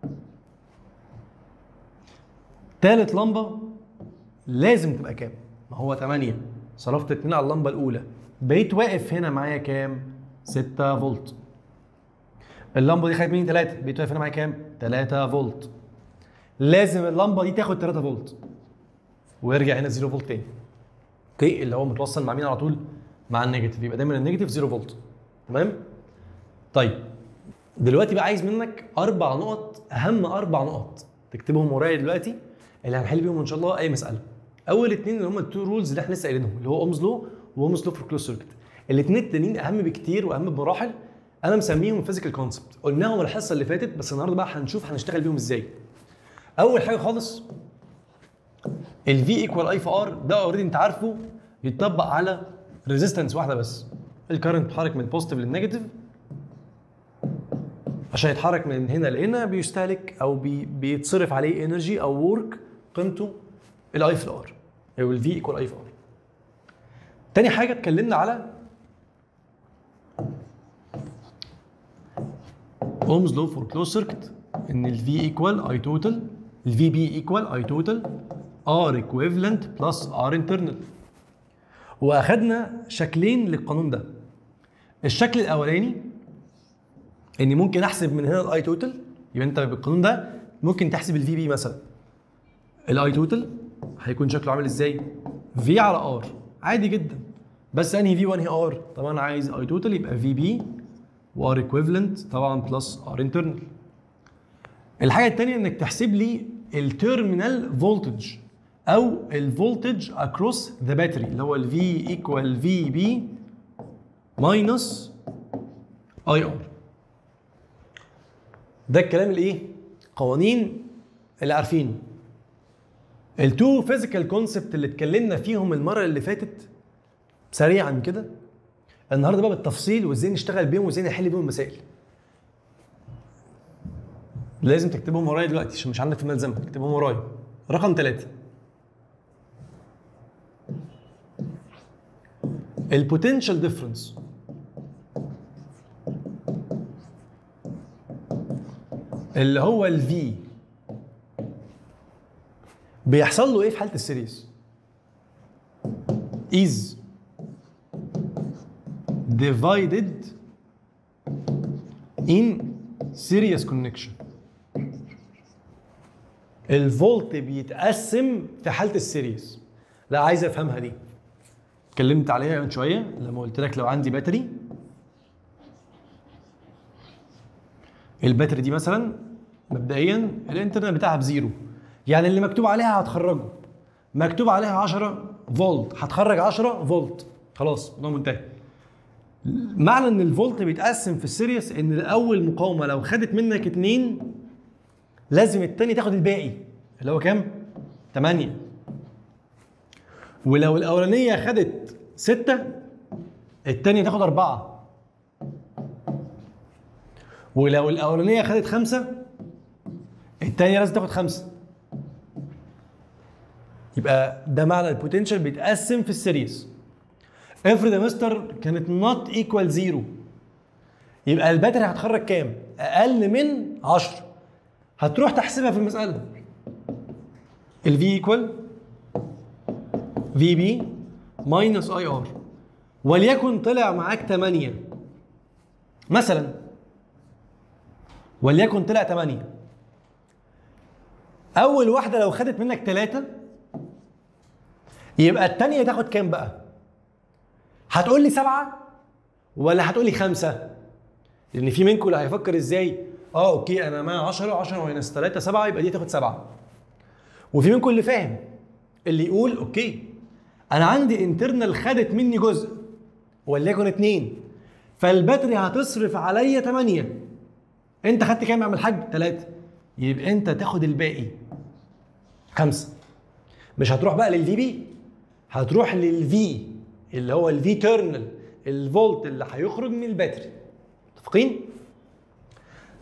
تالت لمبه لازم تبقى كام ما هو 8 صرفت 2 على اللمبه الاولى بقيت واقف هنا معايا كام 6 فولت اللمبه دي خدت مني 3 بقيت واقف هنا معايا كام 3 فولت لازم اللمبه دي تاخد 3 فولت ويرجع هنا 0 فولت تاني اوكي اللي هو متوصل مع مين على طول مع النيجاتيف يبقى دايما النيجاتيف 0 فولت تمام طيب دلوقتي بقى عايز منك اربع نقط اهم اربع نقط تكتبهم ورايا دلوقتي اللي هنحل بيهم ان شاء الله اي مساله اول اثنين اللي هم التو رولز اللي احنا لسه قايلينهم اللي هو اومز لو واومز لو فور كلوز سيركت الاثنين التانيين اهم بكتير واهم بمراحل انا مسميهم فيزيكال كونسبت قلناهم الحصه اللي فاتت بس النهارده بقى هنشوف هنشتغل بيهم ازاي اول حاجه خالص الفي ايكوال اي في ار ده اوريدي انت عارفه بيتطبق على ريزيستنس واحده بس الكرنت بيتحرك من البوزيتيف للنيجاتيف عشان يتحرك من هنا لهنا بيستهلك او بي بيتصرف عليه انرجي او ورك قيمته الاي في الار او الفي ايكوال اي في ار تاني حاجه اتكلمنا على اومز لو فور كلوز سيركت ان الفي ايكوال اي توتال الفي بي ايكوال اي توتال ار ايكويفالنت بلس ار انترنال واخدنا شكلين للقانون ده الشكل الاولاني اني ممكن احسب من هنا الاي توتال يبقى انت بالقانون ده ممكن تحسب الفي بي مثلا الاي توتال هيكون شكله عامل ازاي في على ار عادي جدا بس انهي في وانهي ار طبعا انا عايز اي توتال يبقى في بي وار ايكويفالنت طبعا بلس ار انترنال الحاجه الثانيه انك تحسب لي التيرمينال فولتج او الفولتج اكروس ذا باتري اللي هو الفي ايكوال في بي ماينس اي ار ده الكلام الايه قوانين اللي عارفينه التو فيزيكال كونسبت اللي اتكلمنا فيهم المره اللي فاتت سريعا كده النهارده بقى بالتفصيل وازاي نشتغل بيهم وازاي نحل بيهم المسائل لازم تكتبهم ورايا دلوقتي عشان مش عندك في الملزمه تكتبهم ورايا رقم ثلاثة البوتنشال ديفرنس اللي هو الفي بيحصل له ايه في حاله السيريز is divided in series connection الفولت بيتقسم في حاله السيريز لا عايز افهمها دي اتكلمت عليها من شويه لما قلت لك لو عندي باتري الباتري دي مثلا مبدئيا الانترنال بتاعها بزيرو يعني اللي مكتوب عليها هتخرجه مكتوب عليها 10 فولت هتخرج 10 فولت خلاص الموضوع منتهي معنى ان الفولت بيتقسم في السيريس ان الاول مقاومه لو خدت منك اتنين لازم التاني تاخد الباقي اللي هو كام 8 ولو الاولانيه خدت ستة التانية تاخد أربعة ولو الأولانية خدت خمسة التانية لازم تاخد خمسة يبقى ده معنى البوتنشال بيتقسم في السيريز افرض يا مستر كانت نوت ايكوال زيرو يبقى الباتري هتخرج كام؟ أقل من 10 هتروح تحسبها في المسألة الفي ايكوال في بي ماينس اي ار وليكن طلع معاك 8 مثلا وليكن طلع 8 اول واحده لو خدت منك 3 يبقى الثانيه تاخد كام بقى هتقول لي 7 ولا هتقول لي 5 لان في منكم اللي هيفكر ازاي اه اوكي انا معايا 10 10 ماينس 3 7 يبقى دي تاخد 7 وفي منكم اللي فاهم اللي يقول اوكي انا عندي انترنال خدت مني جزء وليكن اتنين فالباتري هتصرف عليا 8 انت خدت كام يا عم الحاج 3 يبقى انت تاخد الباقي خمسة مش هتروح بقى للفي بي هتروح للفي اللي هو الفي تيرنال الفولت اللي هيخرج من الباتري متفقين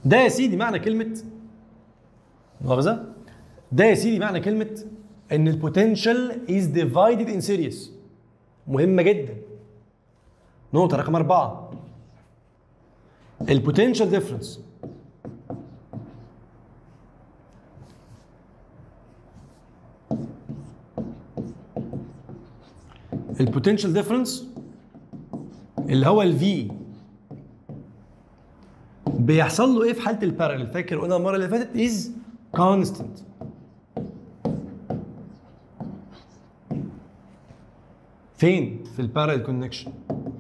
ده يا سيدي معنى كلمه مؤاخذه ده يا سيدي معنى كلمه ان البوتنشال از ديفايدد ان سيريس مهمه جدا نقطه رقم أربعة البوتنشال ديفرنس البوتنشال ديفرنس اللي هو الفي بيحصل له ايه في حاله البارallel فاكر قلنا المره اللي فاتت از كونستنت فين في البارallel كونكشن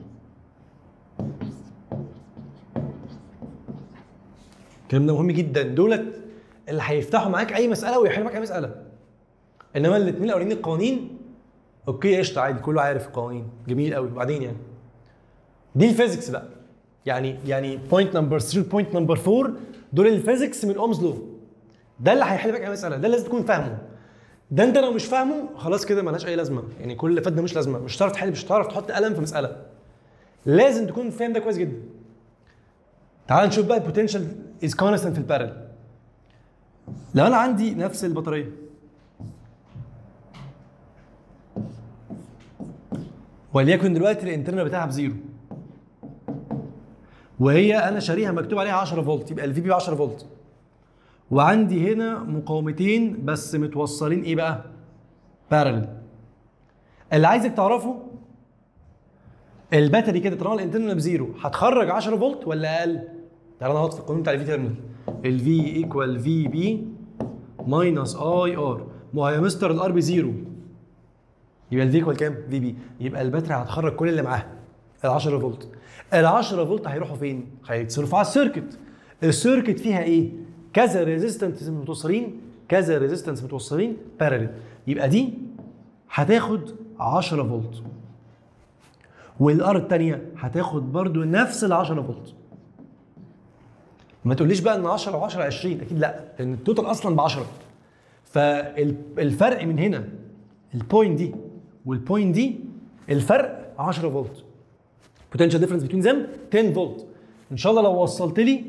الكلام ده مهم جدا دولت اللي هيفتحوا معاك اي مساله ويحلوا معاك اي مساله انما الاثنين الاولانيين القوانين اوكي قشطه عادي كله عارف القوانين جميل قوي وبعدين يعني دي الفيزيكس بقى يعني يعني بوينت نمبر 3 بوينت نمبر 4 دول الفيزيكس من اومز لو ده اللي هيحل لك اي مساله ده اللي لازم تكون فاهمه ده انت لو مش فاهمه خلاص كده ملهاش اي لازمه يعني كل اللي فات ده مش لازمه مش هتعرف تحل مش هتعرف تحط قلم في مساله لازم تكون فاهم ده كويس جدا تعال نشوف بقى البوتنشال از كونستنت في البارل لو انا عندي نفس البطاريه وليكن دلوقتي الانترنال بتاعها بزيرو وهي انا شاريها مكتوب عليها 10 فولت يبقى الفي بي 10 فولت وعندي هنا مقاومتين بس متوصلين ايه بقى؟ بارل اللي عايزك تعرفه الباتري كده طالما الانترنال بزيرو هتخرج 10 فولت ولا اقل؟ تعالى نحط في القانون بتاع الفي تيرمينال الفي ايكوال في بي ماينس اي ار ما هو يا مستر الار بزيرو يبقى الفي ايكوال كام؟ في بي يبقى الباتري هتخرج كل اللي معاها ال 10 فولت ال 10 فولت هيروحوا فين؟ هيتصرفوا على السيركت السيركت فيها ايه؟ كذا ريزيستنس متوصلين كذا ريزيستنس متوصلين باراليل يبقى دي هتاخد 10 فولت والار الثانيه هتاخد برضو نفس ال 10 فولت ما تقوليش بقى ان 10 و10 20 اكيد لا لان التوتال اصلا ب 10 فالفرق من هنا البوينت دي والبوينت دي الفرق 10 فولت potential difference between them 10 فولت ان شاء الله لو وصلت لي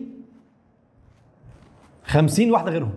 50 واحده غيرهم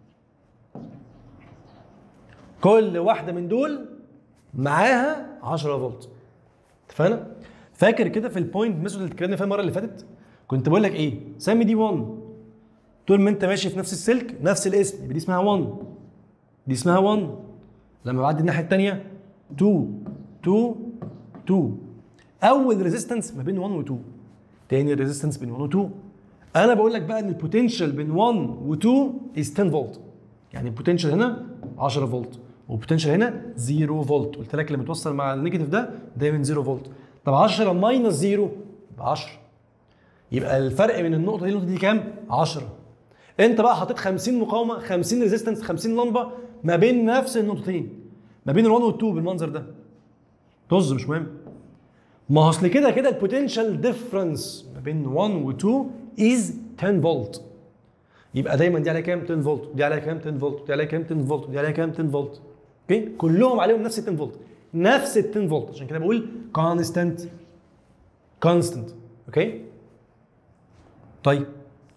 كل واحده من دول معاها 10 فولت اتفقنا فاكر كده في البوينت ميثود اللي اتكلمنا فيها المره اللي فاتت كنت بقول لك ايه سمي دي 1 طول ما انت ماشي في نفس السلك نفس الاسم يبقى دي اسمها 1 دي اسمها 1 لما بعدي الناحيه الثانيه 2 2 2 اول ريزيستنس ما بين 1 و 2 تاني ريزيستنس بين 1 و 2 انا بقول لك بقى ان البوتنشال بين 1 و 2 از 10 فولت يعني البوتنشال هنا 10 فولت والبوتنشال هنا 0 فولت قلت لك اللي متوصل مع النيجاتيف ده دايما 0 فولت طب 10 ماينس 0 يبقى 10 يبقى الفرق من النقطه دي للنقطه دي كام 10 انت بقى حطيت 50 مقاومه 50 ريزيستنس 50 لمبه ما بين نفس النقطتين ما بين ال1 وال2 بالمنظر ده طز مش مهم ما هو اصل كده كده البوتنشال ديفرنس ما بين 1 و2 از 10 فولت يبقى دايما دي عليها كام 10 فولت دي عليها كام 10 فولت دي عليها كام 10 فولت دي عليها كام 10 فولت اوكي كلهم عليهم نفس ال 10 فولت نفس ال 10 فولت عشان كده بقول كونستنت كونستنت اوكي طيب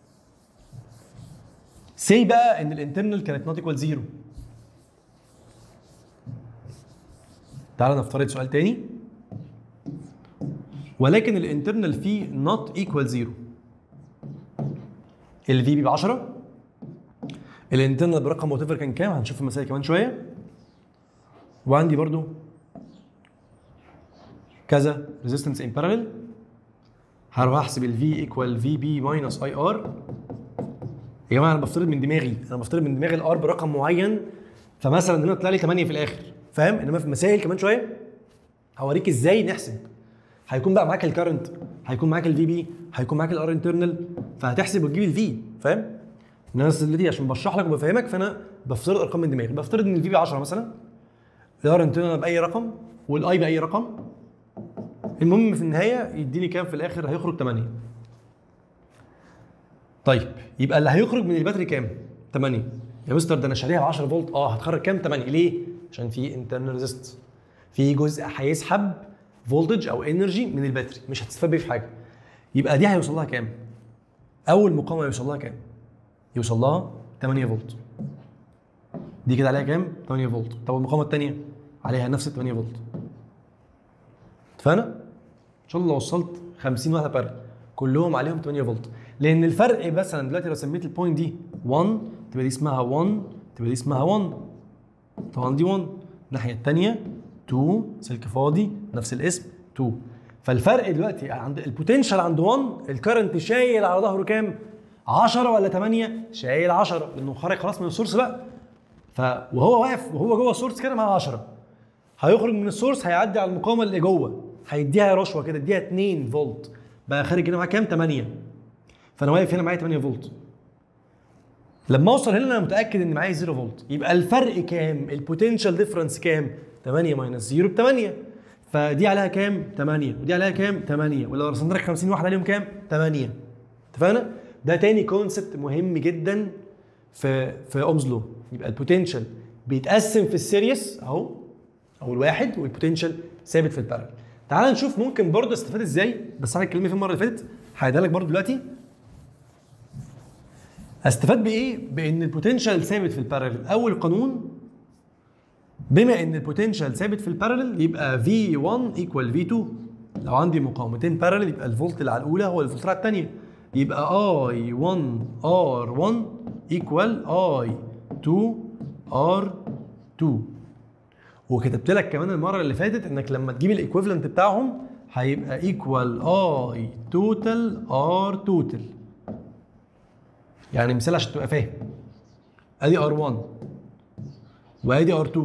سي بقى ان الانترنال كانت نوت ايكوال زيرو تعال نفترض سؤال تاني ولكن الانترنال فيه نوت ايكوال زيرو الفي بي ب 10 الانترنال برقم وات كان كام هنشوف المسائل كمان شويه وعندي برضو كذا ريزيستنس ان بارallel هروح احسب الفي ايكوال في بي ماينس اي ار يا جماعه انا بفترض من دماغي انا بفترض من دماغي الار برقم معين فمثلا هنا طلع لي 8 في الاخر فاهم انما في المسائل كمان شويه هوريك ازاي نحسب هيكون بقى معاك الكرنت هيكون معاك الفي بي هيكون معاك الار انترنال فهتحسب وتجيب الفي فاهم الناس اللي دي عشان بشرح لك وبفهمك فانا بفترض ارقام من دماغي بفترض ان الفي بي 10 مثلا الار انترنال باي رقم والاي باي رقم المهم في النهايه يديني كام في الاخر هيخرج 8 طيب يبقى اللي هيخرج من الباتري كام 8 يا مستر ده انا شاريها ب 10 فولت اه هتخرج كام 8 ليه عشان في انترنال ريزيست في جزء هيسحب فولتج او انرجي من الباتري مش هتستفاد بيه في حاجه يبقى دي هيوصل لها كام اول مقاومه يوصل لها كام يوصل لها 8 فولت دي كده عليها كام 8 فولت طب المقاومه الثانيه عليها نفس ال 8 فولت اتفقنا ان شاء الله لو وصلت 50 واحده بارل كلهم عليهم 8 فولت لان الفرق مثلا دلوقتي لو سميت البوينت دي 1 تبقى دي اسمها 1 تبقى دي اسمها 1 طبعا دي 1 الناحيه الثانيه 2 سلك فاضي نفس الاسم 2 فالفرق دلوقتي عند البوتنشال عند 1 الكرنت شايل على ظهره كام 10 ولا 8 شايل 10 لانه خرج خلاص من السورس بقى ف وهو واقف وهو جوه السورس كده مع 10 هيخرج من السورس هيعدي على المقاومه اللي جوه هيديها رشوه كده اديها 2 فولت بقى خارج هنا معاه كام 8 فانا واقف هنا معايا 8 فولت لما اوصل هنا انا متاكد ان معايا 0 فولت يبقى الفرق كام البوتنشال ديفرنس كام 8 ماينس 0 ب 8 فدي عليها كام 8 ودي عليها كام 8 ولو رسمت لك 50 واحد عليهم كام 8 اتفقنا ده تاني كونسبت مهم جدا في في اومز لو يبقى البوتنشال بيتقسم في السيريس اهو او الواحد والبوتنشال ثابت في البارل تعال نشوف ممكن برضه استفاد ازاي بس انا اتكلمت في المره اللي فاتت هعيدها لك برضه دلوقتي استفاد بايه بان البوتنشال ثابت في البارل اول قانون بما ان البوتنشال ثابت في البارل يبقى V1 ايكوال V2 لو عندي مقاومتين بارل يبقى الفولت اللي على الاولى هو الفولت على الثانيه يبقى I1 R1 ايكوال I2 R2 وكتبت لك كمان المره اللي فاتت انك لما تجيب الايكويفالنت بتاعهم هيبقى ايكوال اي توتال ار توتال يعني مثال عشان تبقى فاهم ادي ار1 وادي ار2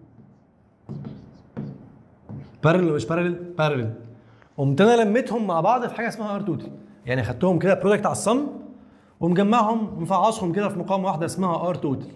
بارلل ولا مش بارلل بارلل قمت انا لميتهم مع بعض في حاجه اسمها ار توتال يعني خدتهم كده برودكت على الصم ومجمعهم مفعصهم كده في مقاومه واحده اسمها ار توتال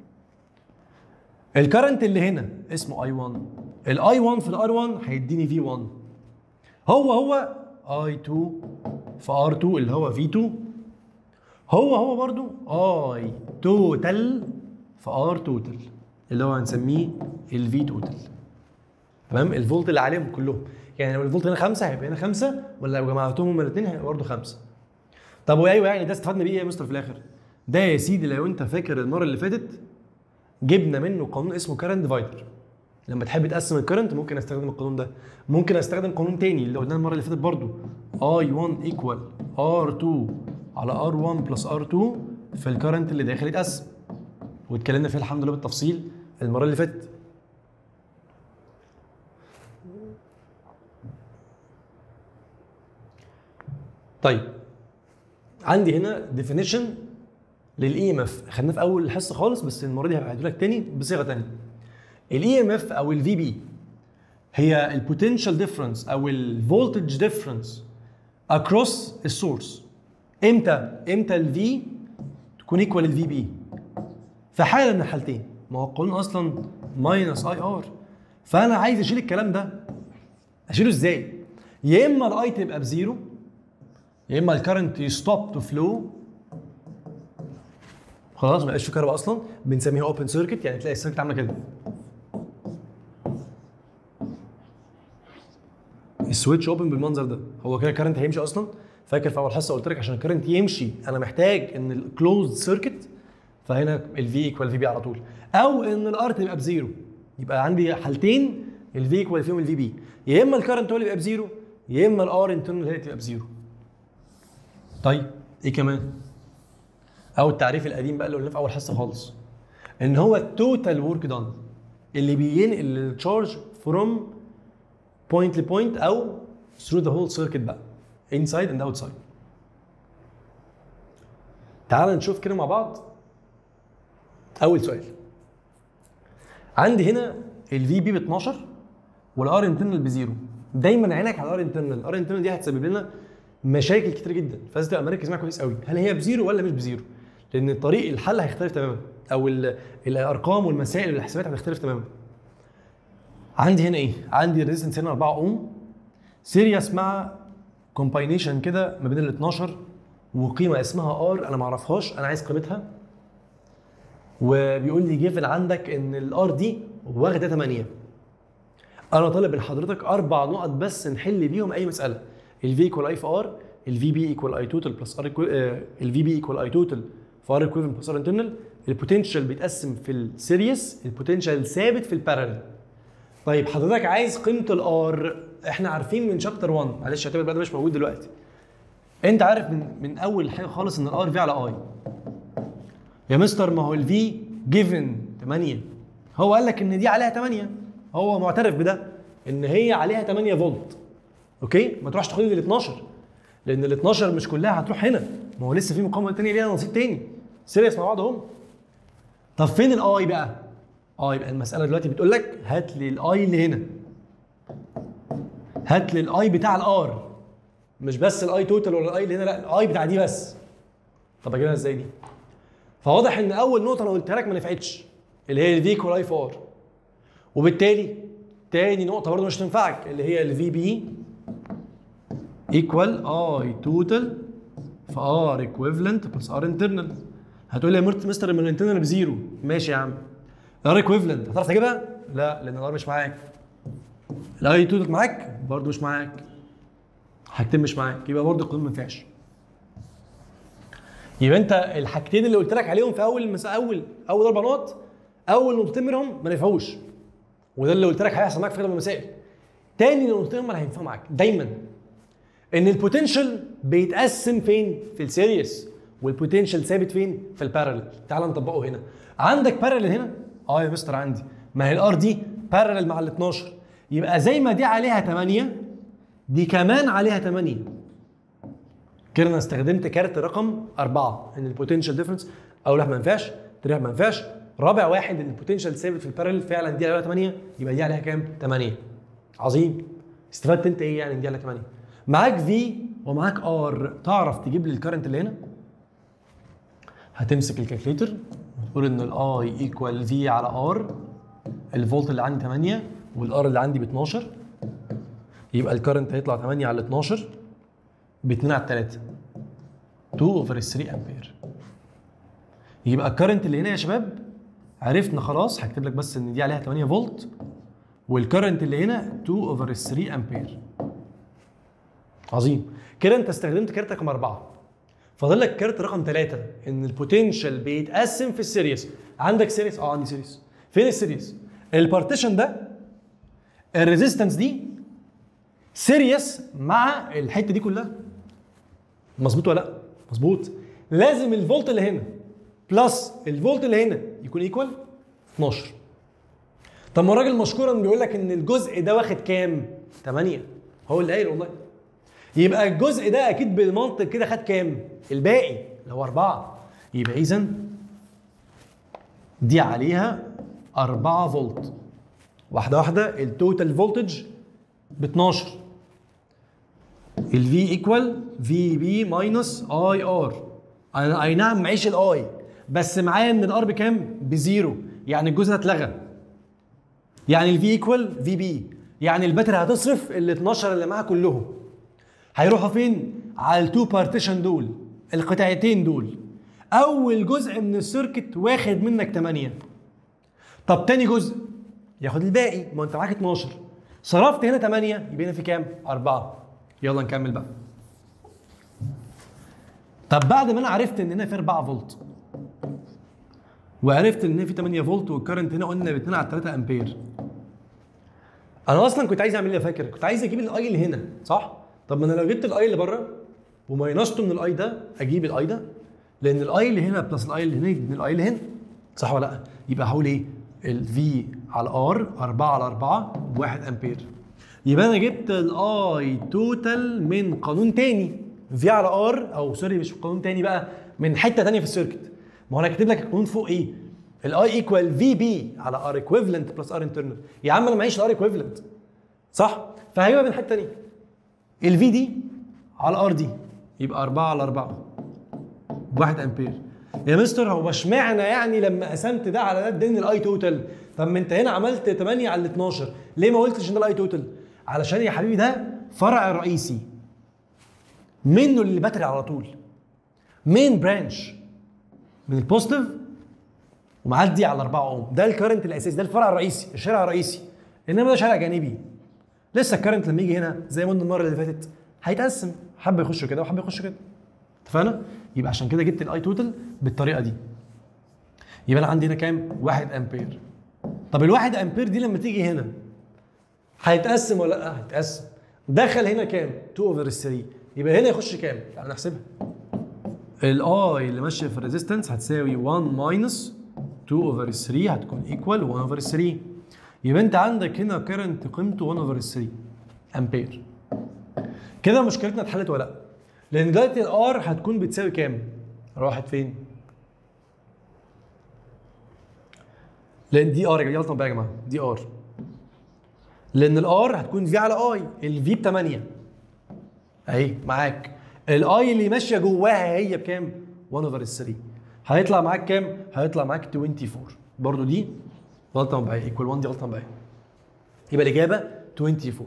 الكرنت اللي هنا اسمه اي 1 الاي 1 في الار 1 هيديني في 1 هو هو اي 2 في ار 2 اللي هو في 2 هو هو برضو اي توتال في ار توتال اللي هو هنسميه الفي توتال تمام الفولت اللي عليهم كلهم يعني لو الفولت هنا خمسه هيبقى هنا خمسه ولا لو جمعتهم هما الاثنين هيبقى برضه خمسه طب وايوه يعني ده استفدنا بيه ايه يا مستر في الاخر؟ ده يا سيدي لو انت فاكر المره اللي فاتت جبنا منه قانون اسمه كارنت ديفايدر لما تحب تقسم الكرنت ممكن استخدم القانون ده ممكن استخدم قانون تاني اللي قلناه المره اللي فاتت برضو اي 1 ايكوال ار 2 على ار 1 بلس ار 2 في الكرنت اللي داخل يتقسم واتكلمنا فيه الحمد لله بالتفصيل المره اللي فاتت طيب عندي هنا ديفينيشن للاي ام اف خدناه في اول الحصه خالص بس المره دي هبعته لك تاني بصيغه تانيه الاي ام اف او الفي بي هي البوتنشال ديفرنس او الفولتج ديفرنس اكروس السورس امتى امتى الفي تكون ايكوال الفي بي في حاله من الحالتين ما هو القانون اصلا ماينس اي ار فانا عايز اشيل الكلام ده اشيله ازاي يا اما الاي تبقى بزيرو يا اما الكرنت يستوب تو فلو خلاص ما بقاش في كهرباء اصلا بنسميها اوبن سيركت يعني تلاقي السيركت عامله كده السويتش اوبن بالمنظر ده هو كده الكرنت هيمشي اصلا فاكر في اول حصه قلت لك عشان الكرنت يمشي انا محتاج ان الكلوزد سيركت فهنا الفي ايكوال في بي على طول او ان الار تبقى بزيرو يبقى عندي حالتين الفي ايكوال فيهم الفي بي يا اما الكرنت هو اللي يبقى بزيرو يا اما الار انترنال هي اللي تبقى بزيرو طيب ايه كمان او التعريف القديم بقى اللي قلناه في اول حصه خالص ان هو التوتال ورك دان اللي بينقل التشارج فروم بوينت لبوينت او through the whole circuit بقى inside and outside تعال نشوف كده مع بعض اول سؤال عندي هنا الفي بي ب 12 والار انترنال بزيرو دايما عينك على الار انترنال الار انترنال دي هتسبب لنا مشاكل كتير جدا فلازم تبقى مركز معاها كويس قوي هل هي بزيرو ولا مش بزيرو لان طريق الحل هيختلف تماما او ال- الارقام والمسائل والحسابات هتختلف تماما عندي هنا ايه عندي ريزيستنس هنا 4 اوم سيريس مع كومباينيشن كده ما بين ال 12 وقيمه اسمها ار انا ما اعرفهاش انا عايز قيمتها وبيقول لي جيفن عندك ان الار دي واخده 8 انا طالب من حضرتك اربع نقط بس نحل بيهم اي مساله الفي ايكوال اي في ار الفي بي ايكوال اي توتال بلس ار الفي بي ايكوال اي توتال في ار ايكويفالنت بلس ار انترنال البوتنشال بيتقسم في السيريس البوتنشال ثابت في البارallel طيب حضرتك عايز قيمه الار احنا عارفين من شابتر 1 معلش اعتبر بقى ده مش موجود دلوقتي انت عارف من من اول حاجه خالص ان الار في على اي يا مستر ما هو الفي جيفن 8 هو قال لك ان دي عليها 8 هو معترف بده ان هي عليها 8 فولت اوكي ما تروحش تاخد ال 12 لان ال 12 مش كلها هتروح هنا ما هو لسه في مقاومه ثانيه ليها نصيب تاني سيريس مع بعض هم طب فين الاي بقى اه يبقى المساله دلوقتي بتقول لك هات لي الاي اللي هنا هات لي الاي بتاع الار مش بس الاي توتال ولا الاي اللي هنا لا الاي بتاع دي بس طب اجيبها ازاي دي فواضح ان اول نقطه انا قلتها لك ما نفعتش اللي هي الفي ايكوال اي في ار وبالتالي تاني نقطه برضه مش تنفعك اللي هي الفي بي ايكوال اي توتال في ار ايكويفالنت بلس ار انترنال هتقول لي يا مرت مستر من الانترنال بزيرو ماشي يا عم ار ايكويفالنت هتعرف تجيبها؟ لا لان الار مش معاك الاي توتال معاك برضه مش معاك حاجتين مش معاك يبقى برضه القانون ما ينفعش يبقى انت الحاجتين اللي قلت لك عليهم في اول المس... اول اول اربع نقط اول نقطتين منهم ما نفعوش وده اللي قلت لك هيحصل معاك في اغلب المسائل تاني نقطتين هم اللي هينفعوا معاك دايما ان البوتنشال بيتقسم فين في السيريس والبوتنشال ثابت فين في البارallel تعال نطبقه هنا عندك بارallel هنا اه يا مستر عندي ما هي الار دي بارallel مع ال 12 يبقى زي ما دي عليها 8 دي كمان عليها 8 كده انا استخدمت كارت رقم أربعة ان البوتنشال ديفرنس اول واحد ما ينفعش تاني واحد ما ينفعش رابع واحد ان البوتنشال ثابت في البارل فعلا دي عليها 8 يبقى دي عليها كام؟ 8 عظيم استفدت انت ايه يعني إن دي عليها 8 معاك في ومعاك ار تعرف تجيب لي الكرنت اللي هنا هتمسك الكالكليتر وتقول ان الاي ايكوال في على ار الفولت اللي عندي 8 والار اللي عندي ب 12 يبقى الكرنت هيطلع 8 على 12 ب 2 على 3 2 اوفر 3 امبير يبقى الكرنت اللي هنا يا شباب عرفنا خلاص هكتب لك بس ان دي عليها 8 فولت والكرنت اللي هنا 2 اوفر 3 امبير عظيم كده انت استخدمت كارت رقم أربعة فاضل لك كارت رقم ثلاثة ان البوتنشال بيتقسم في السيريس عندك سيريس اه عندي سيريس فين السيريس البارتيشن ده الريزيستنس دي سيريس مع الحته دي كلها مظبوط ولا لا مظبوط لازم الفولت اللي هنا بلس الفولت اللي هنا يكون ايكوال 12 طب ما الراجل مشكورا بيقول لك ان الجزء ده واخد كام 8 هو اللي قايل والله يبقى الجزء ده اكيد بالمنطق كده خد كام الباقي اللي هو 4 يبقى اذا دي عليها 4 فولت واحده واحده التوتال فولتج ب 12 الفي ايكوال في بي ماينس اي ار انا اي نعم معيش الاي بس معايا ان الار بكام؟ بزيرو يعني الجزء ده اتلغى يعني الفي ايكوال في بي يعني الباتري هتصرف ال 12 اللي معاها كلهم هيروحوا فين؟ على التو بارتيشن دول القطعتين دول اول جزء من السيركت واخد منك 8 طب تاني جزء ياخد الباقي ما انت معاك 12 صرفت هنا 8 يبقى هنا في كام؟ 4 يلا نكمل بقى طب بعد ما انا عرفت ان هنا في 4 فولت وعرفت ان هنا في 8 فولت والكرنت هنا قلنا ب 2 على 3 امبير انا اصلا كنت عايز اعمل ايه فاكر كنت عايز اجيب الاي اللي هنا صح طب ما انا لو جبت الاي اللي بره وماينسته من الاي ده اجيب الاي ده لان الاي اللي هنا بلس الاي اللي هنا من الاي اللي هنا صح ولا لا يبقى هقول ايه الفي على ار 4 على 4 ب 1 امبير يبقى انا جبت الاي توتال من قانون تاني في على ار او سوري مش قانون تاني بقى من حته تانيه في السيركت ما هو انا كاتب لك القانون فوق ايه الاي ايكوال في بي على ار ايكويفالنت بلس ار انترنال يا عم انا معيش الار ايكويفالنت صح فهجيبها من حته تانيه الفي دي على ار دي يبقى 4 على 4 ب 1 امبير يا مستر هو اشمعنى يعني لما قسمت ده على ده اداني الاي توتال طب ما انت هنا عملت 8 على 12 ليه ما قلتش ان ده الاي توتال علشان يا حبيبي ده فرع رئيسي منه للباتري على طول مين برانش من البوزيتيف ومعدي على 4 اوم ده الكرنت الاساسي ده الفرع الرئيسي الشارع الرئيسي انما ده شارع جانبي لسه الكرنت لما يجي هنا زي ما قلنا المره اللي فاتت هيتقسم حبه يخشوا كده وحبه يخشوا كده اتفقنا يبقى عشان كده جبت الاي توتال بالطريقه دي يبقى انا عندي هنا كام 1 امبير طب الواحد امبير دي لما تيجي هنا هيتقسم ولا لا هيتقسم دخل هنا كام 2 اوفر 3 يبقى هنا يخش كام تعال نحسبها الاي اللي ماشيه في الريزيستنس هتساوي 1 ماينس 2 اوفر 3 هتكون ايكوال 1 اوفر 3 يبقى انت عندك هنا كرنت قيمته 1 اوفر 3 امبير كده مشكلتنا اتحلت ولا لا لان دلوقتي الار هتكون بتساوي كام راحت فين لان دي ار يا جماعه بقى يا جماعه دي ار لان الار هتكون في على اي الفي ب 8 اهي معاك الاي اللي ماشيه جواها هي بكام 1 اوفر 3 هيطلع معاك كام هيطلع معاك 24 برضو دي غلطه مبيعيه ايكوال 1 دي غلطه مبيعيه يبقى الاجابه 24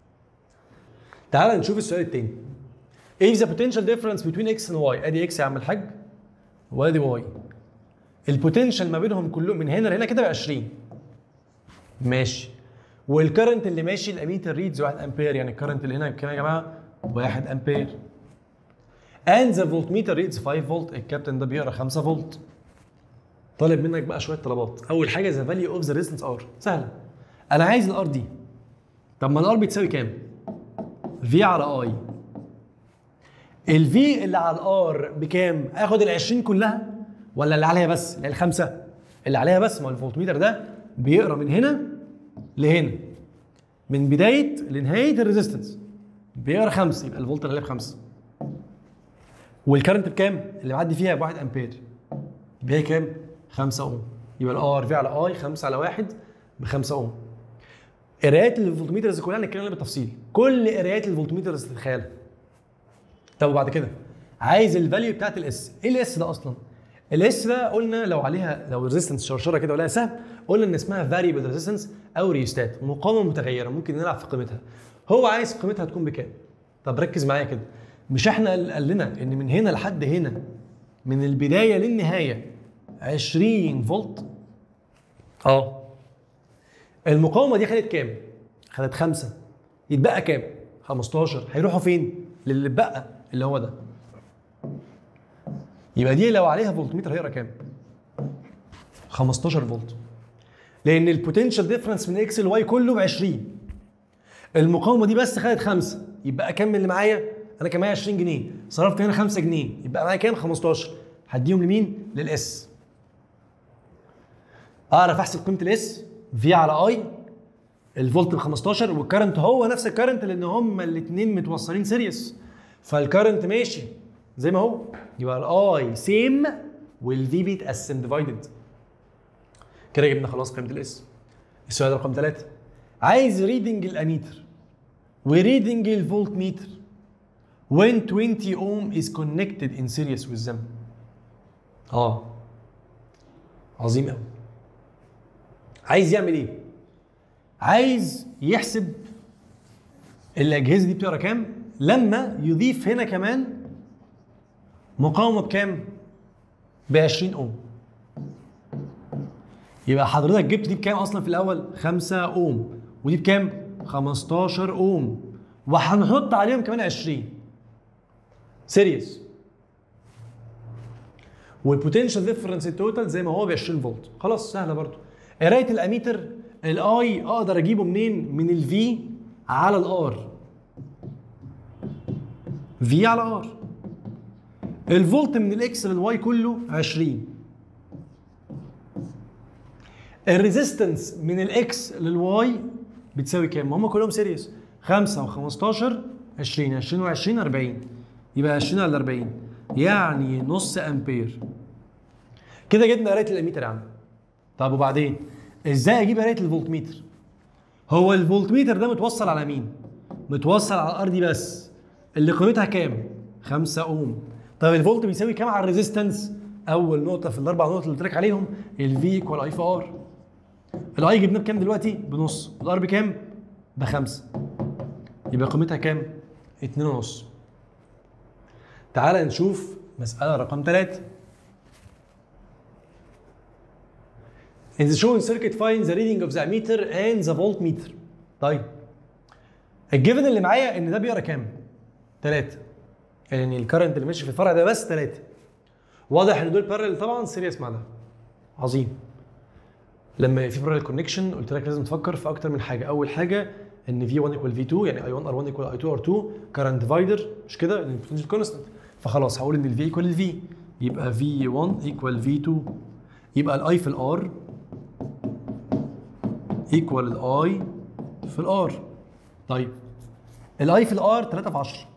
تعال نشوف السؤال الثاني ايه ذا potential difference between x and y ادي x يا عم الحاج وادي y البوتنشال ما بينهم كلهم من هنا لهنا كده ب 20 ماشي والكرنت اللي ماشي الاميتر ريدز 1 امبير يعني الكرنت اللي هنا بكام يا جماعه 1 امبير and the voltmeter reads 5 فولت الكابتن ده بيقرا 5 فولت طالب منك بقى شويه طلبات اول حاجه ذا فاليو اوف ذا ريزستنس ار سهله انا عايز الار دي طب ما الار بتساوي كام في على اي الفي اللي على الار بكام اخد ال 20 كلها ولا اللي عليها بس اللي هي الخمسه اللي عليها بس ما الفولتميتر ده بيقرا من هنا لهنا من بدايه لنهايه الريزيستنس بيقرا خمسه يبقى الفولت اللي عليه بخمسه والكرنت بكام اللي معدي فيها ب 1 امبير يبقى هي كام 5 اوم يبقى الار في على اي 5 على 1 ب 5 اوم قرايات الفولتميترز كلها هنتكلم عليها بالتفصيل كل قرايات الفولتميترز تتخيلها طب وبعد كده عايز الفاليو بتاعت الاس ايه الاس ده اصلا الاس ده قلنا لو عليها لو ريزيستنس شرشره كده ولا سهم قلنا ان اسمها فاريبل ريزيستنس او ريستات مقاومه متغيره ممكن نلعب في قيمتها هو عايز قيمتها تكون بكام طب ركز معايا كده مش احنا قال لنا ان من هنا لحد هنا من البدايه للنهايه 20 فولت اه المقاومه دي خدت كام خدت خمسة يتبقى كام 15 هيروحوا فين للي اتبقى اللي هو ده يبقى دي لو عليها فولتميتر هيقرا كام 15 فولت لان البوتنشال ديفرنس من اكس لواي كله ب 20 المقاومه دي بس خدت خمسة يبقى كام اللي معايا انا كان معايا 20 جنيه صرفت هنا 5 جنيه يبقى معايا كام 15 هديهم لمين للاس اعرف احسب قيمه الاس في على اي الفولت ب 15 والكرنت هو نفس الكرنت لان هما الاثنين متوصلين سيريس فالكرنت ماشي زي ما هو يبقى الاي سيم والفي بيتقسم ديفايدد كده جبنا خلاص قيمه الاس السؤال رقم ثلاثة عايز ريدنج الاميتر وريدنج الفولت ميتر when 20 ohm is connected in series with them اه عظيم قوي عايز يعمل ايه عايز يحسب الاجهزه دي بتقرا كام لما يضيف هنا كمان مقاومه بكام ب 20 اوم يبقى حضرتك جبت دي بكام اصلا في الاول 5 اوم ودي بكام 15 اوم وهنحط عليهم كمان 20 سيريس والبوتنشال ديفرنس التوتال زي ما هو ب 20 فولت خلاص سهله برضو قرايه الاميتر الاي اقدر اجيبه منين من الفي على الار في على ار الفولت من الاكس للواي كله 20 الريزيستنس من الاكس للواي بتساوي كام؟ هم كلهم سيريس 5 و15 20 20 و20 40 يبقى 20 على 40 يعني نص امبير كده جبنا قرايه الاميتر يا عم طب وبعدين ازاي اجيب قرايه الفولتميتر هو الفولتميتر ده متوصل على مين متوصل على الار دي بس اللي قيمتها كام 5 اوم طب الفولت بيساوي كام على الريزيستنس اول نقطه في الاربع نقط اللي قلت لك عليهم الفي ايكوال اي في ار الاي جبناه بكام دلوقتي بنص الار بكام بخمسة يبقى قيمتها كام اتنين ونص تعال نشوف مسألة رقم ثلاثة In the shown circuit find the reading of the ammeter and the voltmeter. طيب الجيفن اللي معايا ان ده بيقرا كام؟ 3 يعني الكرنت اللي ماشي في الفرع ده بس 3 واضح ان دول بارل طبعا سيريس مع ده عظيم لما يبقى في بارل كونكشن قلت لك لازم تفكر في اكتر من حاجه اول حاجه ان في 1 ايكوال في 2 يعني اي 1 ار 1 ايكوال اي 2 ار 2 كارنت ديفايدر مش كده ان البوتنشال كونستنت فخلاص هقول ان الفي ايكوال الفي يبقى في 1 ايكوال في 2 يبقى الاي في الار ايكوال الاي في الار طيب الاي في الار 3 في 10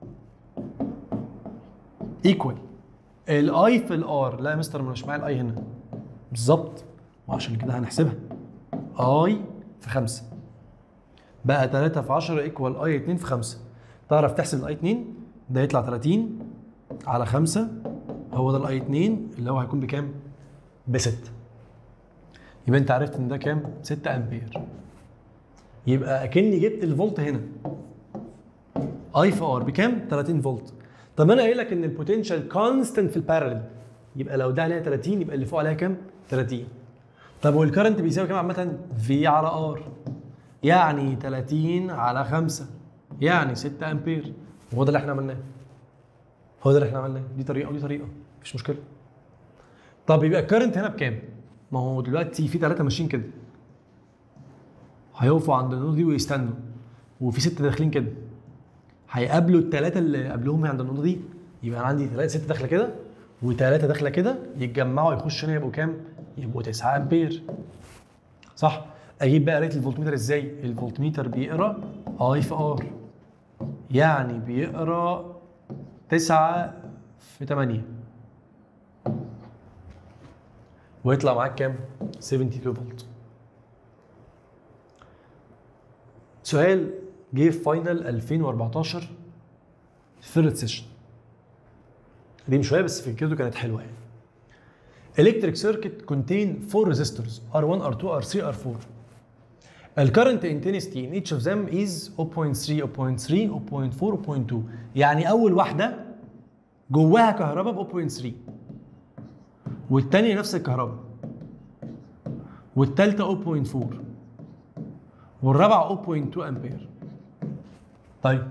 ايكوال الاي في الار لا يا مستر مش معايا الاي هنا بالظبط وعشان كده هنحسبها اي في 5 بقى 3 في 10 ايكوال اي 2 في 5 تعرف تحسب الاي 2 ده يطلع 30 على 5 هو ده الاي 2 اللي هو هيكون بكام؟ ب 6 يبقى انت عرفت ان ده كام؟ 6 امبير يبقى اكني جبت الفولت هنا اي في ار بكام؟ 30 فولت طب انا قايل لك ان البوتنشال كونستنت في البارلل يبقى لو ده عليها 30 يبقى اللي فوق عليها كام؟ 30 طب والكرنت بيساوي كام عامة؟ في على ار يعني 30 على 5 يعني 6 امبير وهو ده اللي احنا عملناه هو ده اللي احنا عملناه دي طريقه ودي طريقه مفيش مشكله طب يبقى الكرنت هنا بكام؟ ما هو دلوقتي في ثلاثه ماشيين كده هيقفوا عند النقطه دي ويستنوا وفي سته داخلين كده هيقابلوا الثلاثه اللي قبلهم عند النقطه دي يبقى انا عندي ثلاثه سته داخله كده وثلاثه داخله كده يتجمعوا يخشوا هنا يبقوا كام؟ يبقوا 9 امبير صح؟ اجيب بقى قرايه الفولتميتر ازاي؟ الفولتميتر بيقرا اي في ار يعني بيقرا 9 في 8 ويطلع معاك كام؟ 72 فولت سؤال جه في فاينل 2014 ثيرد سيشن قديم شويه بس فكرته كانت حلوه يعني electric circuit contain four resistors R1 R2 R3 R4 الكرنت intensity in each of them is 0.3 0.3 0.4 0.2 يعني اول واحده جواها كهرباء ب 0.3 والتانية نفس الكهرباء والتالتة 0.4 والرابعة 0.2 امبير طيب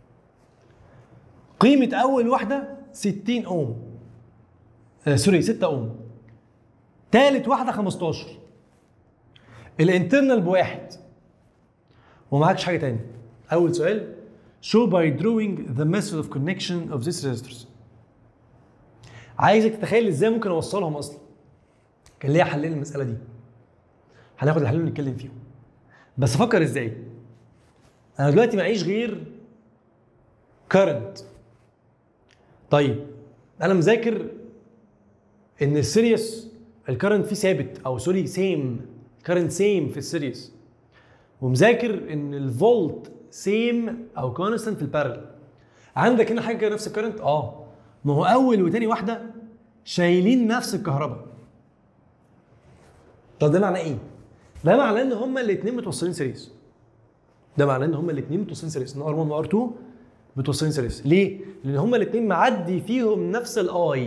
قيمة أول واحدة 60 أوم آه سوري 6 أوم تالت واحدة 15 الانترنال بواحد ومعكش حاجة تاني أول سؤال show by drawing the method of connection of these resistors عايزك تتخيل ازاي ممكن اوصلهم اصلا كان ليا حلين المساله دي هناخد الحلين ونتكلم فيهم بس فكر ازاي انا دلوقتي معيش غير كارنت طيب انا مذاكر ان السيريس الكرنت فيه ثابت او سوري سيم كرنت سيم في السيريس ومذاكر ان الفولت سيم او كونستنت في البارل عندك هنا حاجه كده نفس الكرنت اه ما هو اول وتاني واحده شايلين نفس الكهرباء طب ده معناه ايه ده معناه ان هما الاثنين متوصلين سيريس ده معناه ان هما الاثنين متوصلين سيريس ان ار1 وار2 متوصلين سيريس ليه لان هما الاثنين معدي فيهم نفس الاي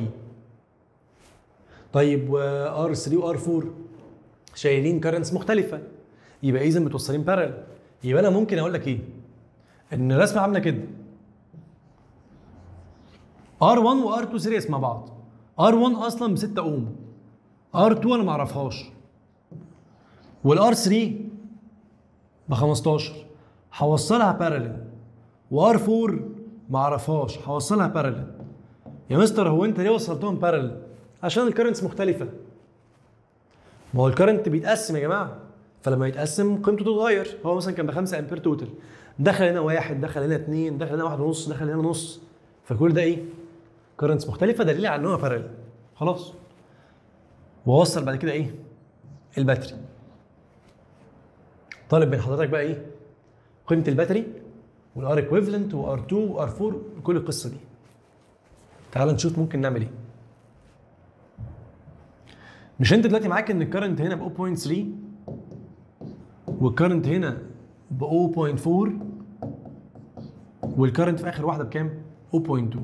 طيب وار 3 وار 4 شايلين كارنتس مختلفه يبقى اذا متوصلين بارل يبقى انا ممكن اقول لك ايه ان الرسمه عامله كده R1 و R2 سيريس مع بعض R1 اصلا ب 6 اوم R2 انا ما اعرفهاش والار 3 ب 15 هوصلها بارلل وار 4 ما اعرفهاش هوصلها بارلل يا مستر هو انت ليه وصلتهم بارلل عشان الكرنتس مختلفه ما هو الكرنت بيتقسم يا جماعه فلما يتقسم قيمته تتغير هو مثلا كان ب 5 امبير توتال دخل هنا واحد دخل هنا اثنين دخل هنا واحد ونص دخل هنا نص فكل ده ايه؟ كرنتس مختلفه دليل على ان هو بارلل خلاص ووصل بعد كده ايه؟ الباتري طالب من حضرتك بقى ايه؟ قيمه الباتري والار ايكويفالنت وار 2 وار 4 كل القصه دي تعال نشوف ممكن نعمل ايه مش انت دلوقتي معاك ان الكرنت هنا ب 0.3 والكرنت هنا ب 0.4 والكرنت في اخر واحده بكام؟ 0.2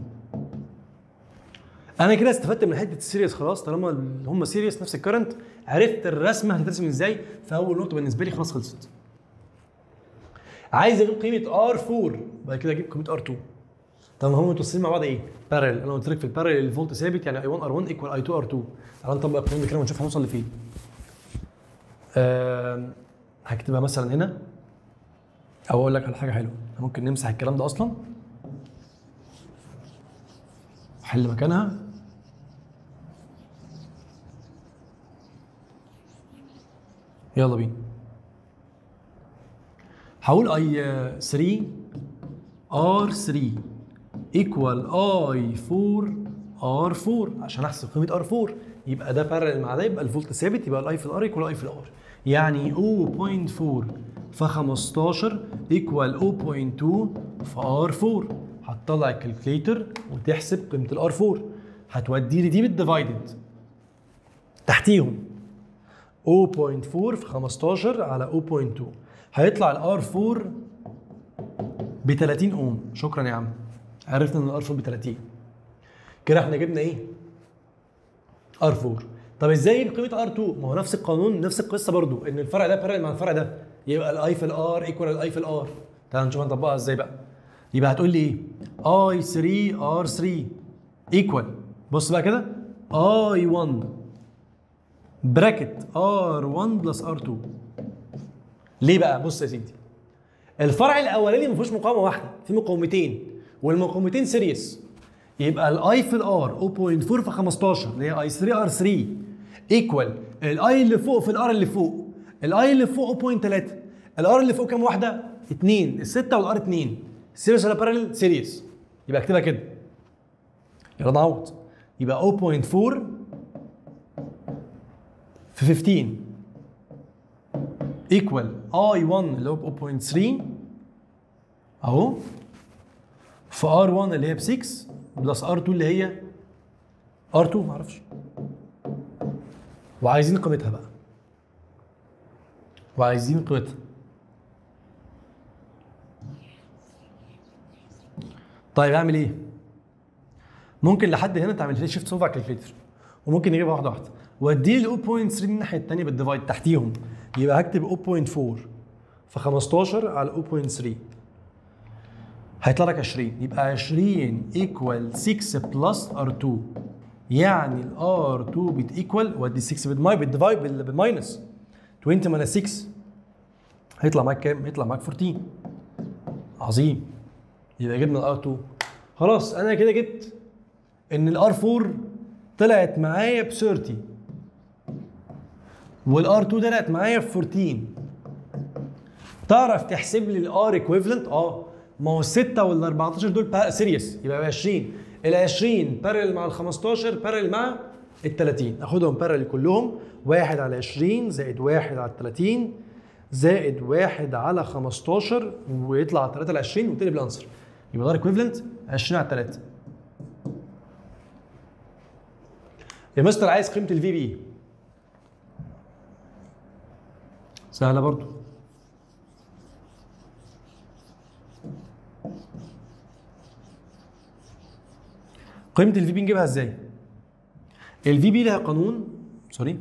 انا كده استفدت من حته السيريس خلاص طالما هم سيريس نفس الكرنت عرفت الرسمه هتترسم ازاي فاول نقطه بالنسبه لي خلاص خلصت عايز اجيب قيمه ار 4 بعد كده اجيب قيمه ار 2 طب هم متصلين مع بعض ايه؟ بارل انا قلت لك في البارل الفولت ثابت يعني اي 1 ار 1 ايكوال اي 2 ار 2 تعال نطبق القانون ده كده ونشوف هنوصل لفين آم، هكتبها مثلا هنا او اقول لك على حاجه حلوه ممكن نمسح الكلام ده اصلا حل مكانها يلا بينا هقول اي 3 ار 3 ايكوال اي 4 ار 4 عشان احسب قيمه ار 4 يبقى ده بارل مع ده يبقى الفولت ثابت يبقى الاي في الار ايكوال اي في الار يعني 0.4 ف 15 ايكوال 0.2 في ار 4 هتطلع الكالكليتر وتحسب قيمه الار 4 هتودي لي دي بالديفايدد تحتيهم 0.4 في 15 على 0.2 هيطلع الار 4 ب 30 اوم شكرا يا عم عرفنا ان الار 4 ب 30 كده احنا جبنا ايه ار 4 طب ازاي يجيب قيمه ار 2 ما هو نفس القانون نفس القصه برضو ان الفرع ده بارل مع الفرع ده يبقى الاي في الار ايكوال الاي في الار تعال نشوف هنطبقها ازاي بقى يبقى هتقول لي ايه اي 3 ار 3 ايكوال بص بقى كده اي 1 براكت ار 1 بلس ار 2 ليه بقى بص يا سيدي الفرع الاولاني ما فيهوش مقاومه واحده في مقاومتين والمقاومتين سيريس يبقى الاي في الار 0.4 في 15 اللي هي اي 3 ار 3 ايكوال الاي اللي فوق في الار اللي فوق الاي اللي فوق 0.3 الار اللي فوق كام واحده؟ 2 السته والار 2 سيريس ولا بارلل؟ سيريس يبقى اكتبها كده يلا نعوض يبقى 0.4 في 15 ايكوال اي 1 اللي هو ب 0.3 اهو في ار 1 اللي هي ب 6 بلس ار 2 اللي هي ار 2 معرفش وعايزين قيمتها بقى وعايزين قيمتها طيب اعمل ايه؟ ممكن لحد هنا تعمل لي شيفت سولف على الكالكليتر وممكن نجيبها واحده واحده وادي لي 0.3 الناحيه الثانيه بالديفايد تحتيهم يبقى هكتب 0.4 في 15 على 0.3 هيطلع لك 20 يبقى 20 ايكوال 6 بلس ار 2 يعني الار 2 بتيكوال وادي 6 بالماي بالديفايد بال- بالماينس 20 ماينس 6 هيطلع معاك كام؟ هيطلع معاك 14 عظيم يبقى جبنا الار 2 خلاص انا كده جبت ان الار 4 طلعت معايا ب 30 والار 2 طلعت معايا ب 14 تعرف تحسب لي الار ايكويفالنت اه ما هو الستة وال 14 دول سيريس يبقى ب 20 ال 20 بارل مع ال 15 بارل مع ال 30 اخدهم بارل كلهم 1 على 20 زائد 1 على 30 زائد 1 على 15 ويطلع 3 على 20 وتقلب الانسر يبقى ده ايكويفالنت 20 على 3 يا مستر عايز قيمه الفي بي سهله برضو قيمه الفي بي نجيبها ازاي الفي بي لها قانون سوري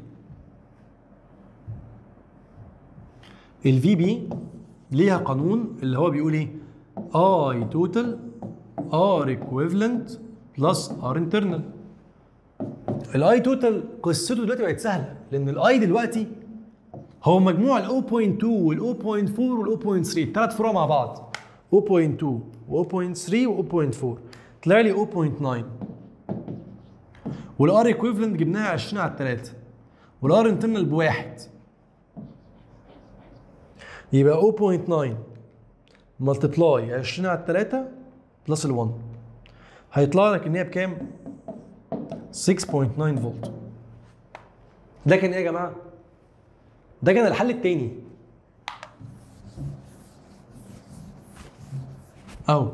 الفي بي ليها قانون اللي هو بيقول ايه اي توتال ار ايكويفالنت بلس ار انترنال الاي توتال قصته دلوقتي بقت سهله لان الاي دلوقتي هو مجموع ال 0.2 وال 0.4 وال 0.3 الثلاث فروع مع بعض 0.2 و 0.3 و 0.4 طلع لي 0.9 والار ايكويفالنت جبناها 20 على 3 والار انترنال بواحد يبقى 0.9 ملتبلاي 20 على 3 بلس ال 1 هيطلع لك ان هي بكام؟ 6.9 فولت ده كان ايه يا جماعه؟ ده كان الحل التاني اهو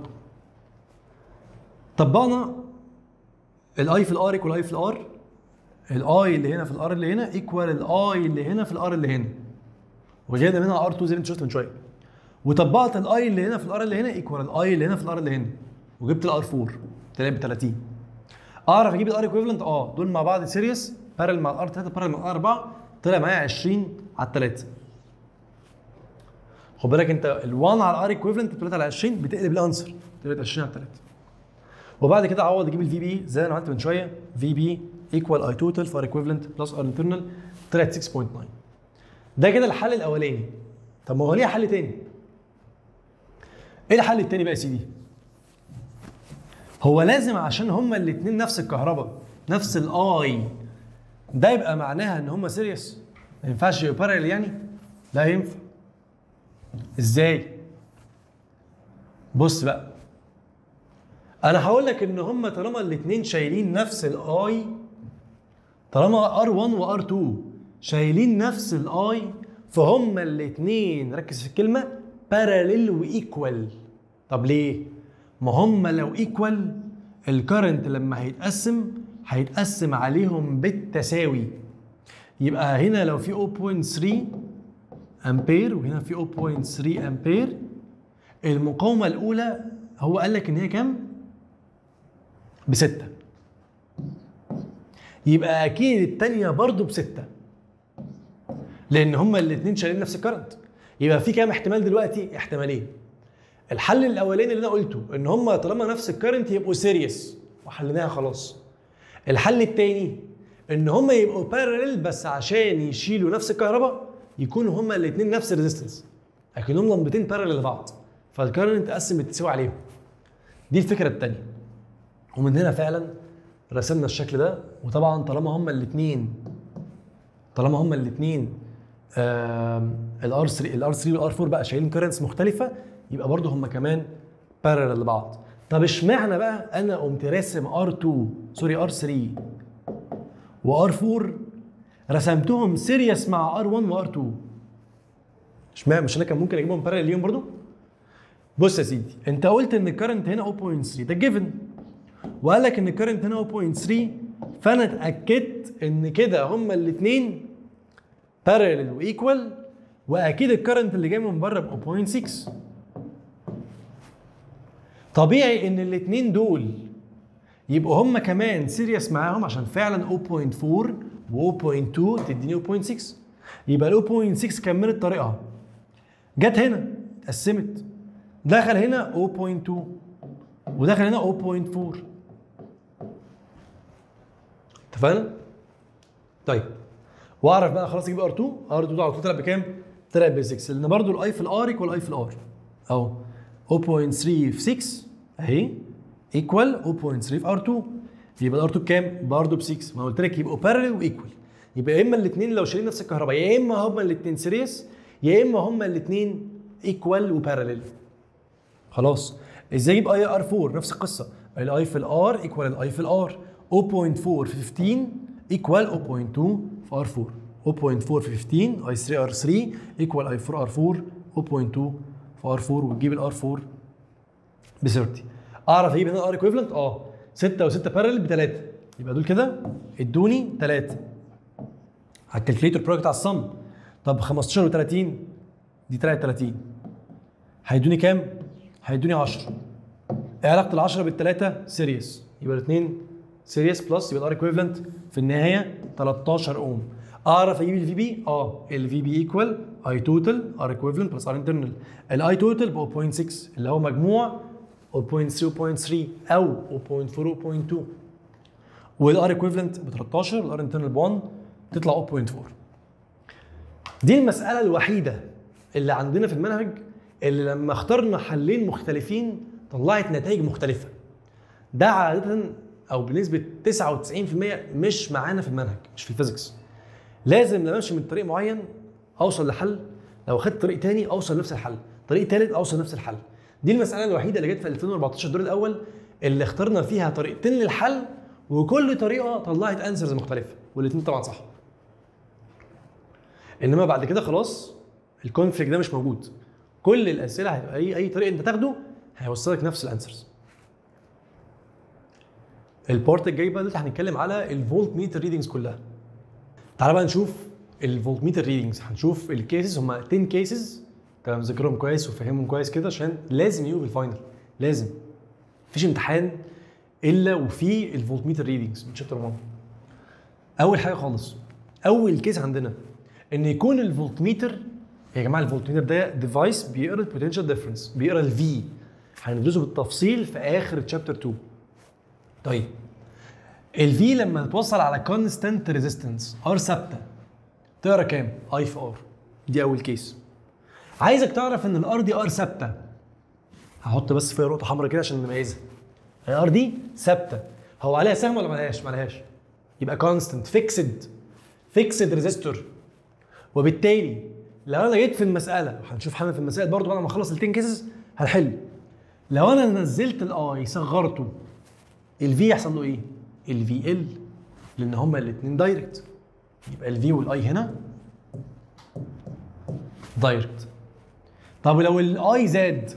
طبقنا الاي في الار ايكوال اي في الار الاي اللي هنا في الار اللي هنا ايكوال الاي اللي هنا في الار اللي هنا وجينا منها ار 2 زي ما انت شفت من شويه وطبقت الاي اللي هنا في الار اللي هنا ايكوال الاي اللي هنا في الار اللي هنا وجبت الار 4 طلع ب 30 اعرف اجيب الار ايكويفالنت اه دول مع بعض سيريس بارل مع الار 3 بارل مع الار 4 طلع معايا 20 على 3 خد بالك انت ال1 على الار ايكويفالنت بتطلع على 20 بتقلب الانسر طلعت 20 على 3 وبعد كده عوض اجيب الفي بي زي ما انا عملت من شويه في بي ايكوال اي توتال فار ايكويفالنت بلس ار انترنال طلعت 6.9 ده كده الحل الاولاني طب ما هو ليه حل تاني ايه الحل التاني بقى يا سيدي هو لازم عشان هما الاثنين نفس الكهرباء نفس الاي ده يبقى معناها ان هما سيريس ما ينفعش يبقى بارل يعني لا ينفع ازاي بص بقى انا هقول لك ان هما طالما الاثنين شايلين نفس الاي طالما ار1 وار2 شايلين نفس الاي فهم الاثنين ركز في الكلمه باراليل وايكوال طب ليه ما هم لو ايكوال الكرنت لما هيتقسم هيتقسم عليهم بالتساوي يبقى هنا لو في 0.3 امبير وهنا في 0.3 امبير المقاومه الاولى هو قال لك ان هي كام بستة يبقى اكيد الثانيه برضو بستة لان هما الاثنين شايلين نفس الكرنت يبقى في كام احتمال دلوقتي احتمالين الحل الاولاني اللي انا قلته ان هما طالما نفس الكرنت يبقوا سيريس وحليناها خلاص الحل الثاني ان هما يبقوا بارلل بس عشان يشيلوا نفس الكهرباء يكونوا هما الاثنين نفس الريزيستنس لكنهم لمبتين بارلل لبعض فالكرنت قسم بالتساوي عليهم دي الفكره الثانيه ومن هنا فعلا رسمنا الشكل ده وطبعا طالما هما الاثنين طالما هما الاثنين الار 3 الار 3 والار 4 بقى شايلين كرنتس مختلفه يبقى برضه هما كمان بارلل لبعض طب اشمعنى بقى انا قمت راسم ار 2 سوري ار 3 وار 4 رسمتهم سيريس مع ار 1 وار 2 اشمعنى مش انا كان ممكن اجيبهم بارلل ليهم برضه بص يا سيدي انت قلت ان الكرنت هنا 0.3 ده جيفن وقال لك ان الكرنت هنا 0.3 فانا اتاكدت ان كده هما الاثنين بارلل وايكوال واكيد الكرنت اللي جاي من بره ب 0.6 طبيعي ان الاثنين دول يبقوا هما كمان سيريس معاهم عشان فعلا 0.4 و 0.2 تديني 0.6 يبقى ال 0.6 كملت طريقها جت هنا اتقسمت دخل هنا 0.2 ودخل هنا 0.4 اتفقنا؟ طيب واعرف بقى خلاص اجيب ار2 ار2 ده على طول طلع بكام؟ طلع ب 6 لان برضو الاي في الار ايكوال اي في الار اهو 0.3 في 6 اهي ايكوال 0.3 في ار2 يبقى الار2 بكام؟ برضه ب 6 ما قلت لك يبقوا بارلل وايكوال يبقى يا اما الاثنين لو شايلين نفس الكهرباء يا اما هما الاثنين سيريس يا اما هما الاثنين ايكوال وبارلل خلاص ازاي اجيب اي ار 4 نفس القصه الاي في الار ايكوال الاي في الار 0.4 في 15 ايكوال 0.2 في ار 4 0.4 في 15 اي 3 ار 3 ايكوال اي 4 ار 4 0.2 في ار 4 وتجيب الار 4 ب 30 اعرف اجيب هنا الار ايكويفالنت اه 6 و6 بارلل ب 3 يبقى دول كده ادوني 3 على الكالكليتر برودكت على الصم طب 15 و30 دي طلعت 30 هيدوني كام؟ هيدوني 10 ايه علاقه ال 10 بالثلاثه؟ سيريس يبقى الاثنين سيريس بلس يبقى الار ايكويفالنت في النهايه 13 اوم اعرف اجيب الفي بي؟ اه الفي بي ايكوال اي توتال ار ايكويفالنت بلس ار انترنال الاي توتال ب 0.6 اللي هو مجموع 0.3 0.3 او 0.4 0.2 والار ايكويفالنت ب 13 والار انترنال ب 1 تطلع 0.4 دي المساله الوحيده اللي عندنا في المنهج اللي لما اخترنا حلين مختلفين طلعت نتائج مختلفه ده عاده او بنسبه 99% مش معانا في المنهج مش في الفيزيكس لازم لما امشي من طريق معين اوصل لحل لو اخدت طريق تاني اوصل لنفس الحل طريق تالت اوصل لنفس الحل دي المساله الوحيده اللي جت في 2014 الدور الاول اللي اخترنا فيها طريقتين للحل وكل طريقه طلعت انسرز مختلفه والاثنين طبعا صح انما بعد كده خلاص الكونفليكت ده مش موجود كل الاسئله هتبقى اي اي طريق انت تاخده هيوصلك نفس الانسرز البارت الجاي بقى دلوقتي هنتكلم على الفولت ميتر ريدنجز كلها تعال بقى نشوف الفولت ميتر ريدنجز هنشوف الكيسز هم 10 كيسز تمام ذاكرهم كويس وفهمهم كويس كده عشان لازم يجوا في الفاينل لازم مفيش امتحان الا وفيه الفولت ميتر ريدنجز من شابتر 1 اول حاجه خالص اول كيس عندنا ان يكون الفولت ميتر يا جماعه الفولت ميتر ده ديفايس بيقرا البوتنشال ديفرنس بيقرا الفي هندرسه بالتفصيل في اخر تشابتر 2 طيب الفي لما توصل على كونستنت ريزيستنس ار ثابته تقرا كام؟ اي في ار دي اول كيس عايزك تعرف ان الار دي ار ثابته هحط بس فيها نقطه حمراء كده عشان نميزها الار دي ثابته هو عليها سهم ولا مالهاش؟ مالهاش يبقى كونستنت فيكسد فيكسد ريزيستور وبالتالي لو انا جيت في المساله هنشوف حل في المسائل برضو بعد ما اخلص ال 10 كيسز هنحل لو انا نزلت الاي صغرته الفي يحصل له ايه؟ الفي ال لان هما الاثنين دايركت يبقى الفي والاي هنا دايركت طب لو الاي زاد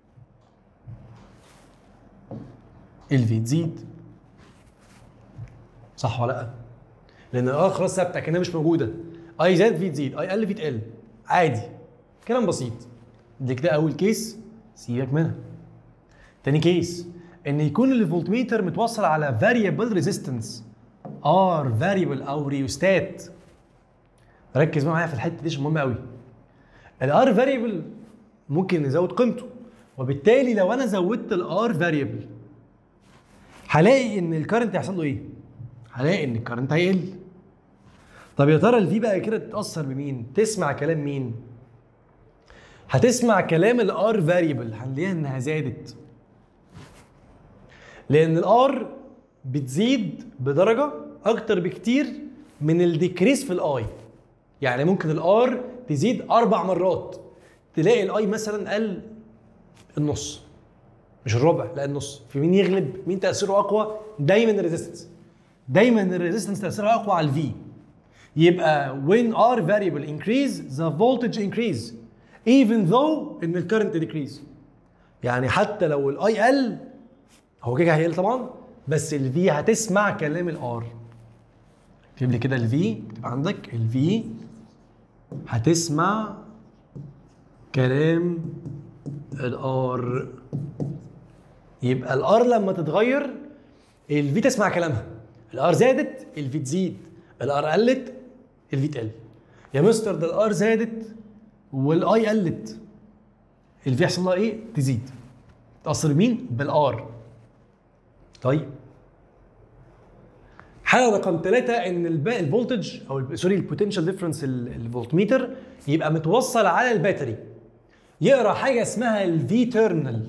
الفي تزيد صح ولا لا؟ لان الار خلاص ثابته كانها مش موجوده اي زاد في تزيد اي قل في تقل عادي كلام بسيط دي كده اول كيس سيبك منها تاني كيس ان يكون الفولتميتر متوصل على فاريبل ريزيستنس ار فاريبل او ريوستات ركز بقى معايا في الحته دي عشان مهمه قوي الار فاريبل ممكن نزود قيمته وبالتالي لو انا زودت الار فاريبل هلاقي ان الكرنت هيحصل له ايه؟ هلاقي ان الكرنت هيقل طب يا ترى الفي بقى كده تتاثر بمين؟ تسمع كلام مين؟ هتسمع كلام الار فاريبل هنلاقيها انها زادت لان الار بتزيد بدرجه اكتر بكتير من الديكريس في الاي يعني ممكن الار تزيد اربع مرات تلاقي الاي مثلا قل النص مش الربع لا النص في مين يغلب مين تاثيره اقوى دايما الريزيستنس دايما الريزيستنس تاثيرها اقوى على الفي يبقى when R variable increase the voltage increase even though ان الكرنت decrease يعني حتى لو الاي قل هو كده هيقل طبعا بس الفي هتسمع كلام الار اكتب لي كده الفي تبقى عندك الفي هتسمع كلام الار يبقى الار لما تتغير الفي تسمع كلامها الار زادت الفي تزيد الار قلت الفي تقل يا مستر ده الار زادت والاي قلت الفي يحصل لها ايه تزيد تاثر مين بالار طيب حاله رقم ثلاثة ان الباقي الفولتج او ال- سوري البوتنشال ديفرنس الفولتميتر يبقى متوصل على الباتري يقرا حاجه اسمها الفي تيرنال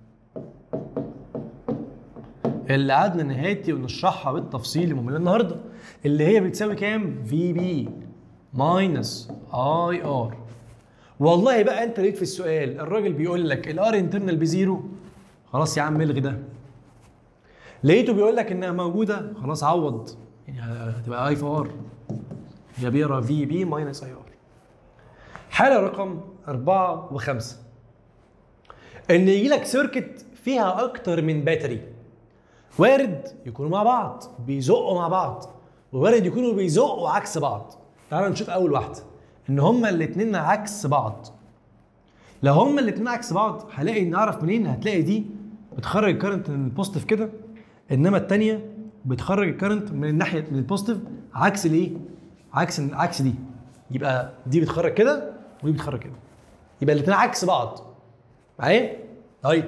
اللي قعدنا نهاتي ونشرحها بالتفصيل يوم النهارده اللي هي بتساوي كام؟ في بي ماينس اي ار والله بقى انت لقيت في السؤال الراجل بيقول لك الار انترنال بزيرو خلاص يا عم الغي ده لقيته بيقول لك انها موجوده خلاص عوض يعني هتبقى اي في ار يا بيقرا في بي ماينس اي ار حاله رقم أربعة وخمسة ان يجي لك سيركت فيها اكتر من باتري وارد يكونوا مع بعض بيزقوا مع بعض ووارد يكونوا بيزقوا عكس بعض تعال نشوف اول واحده ان هما الاتنين عكس بعض لو هما الاتنين عكس بعض هلاقي نعرف منين هتلاقي دي بتخرج الكرنت من البوزيتيف كده انما التانية بتخرج الكرنت من الناحيه من البوزيتيف عكس الايه عكس عكس دي يبقى دي بتخرج كده ودي بتخرج كده يبقى الاتنين عكس بعض معايا طيب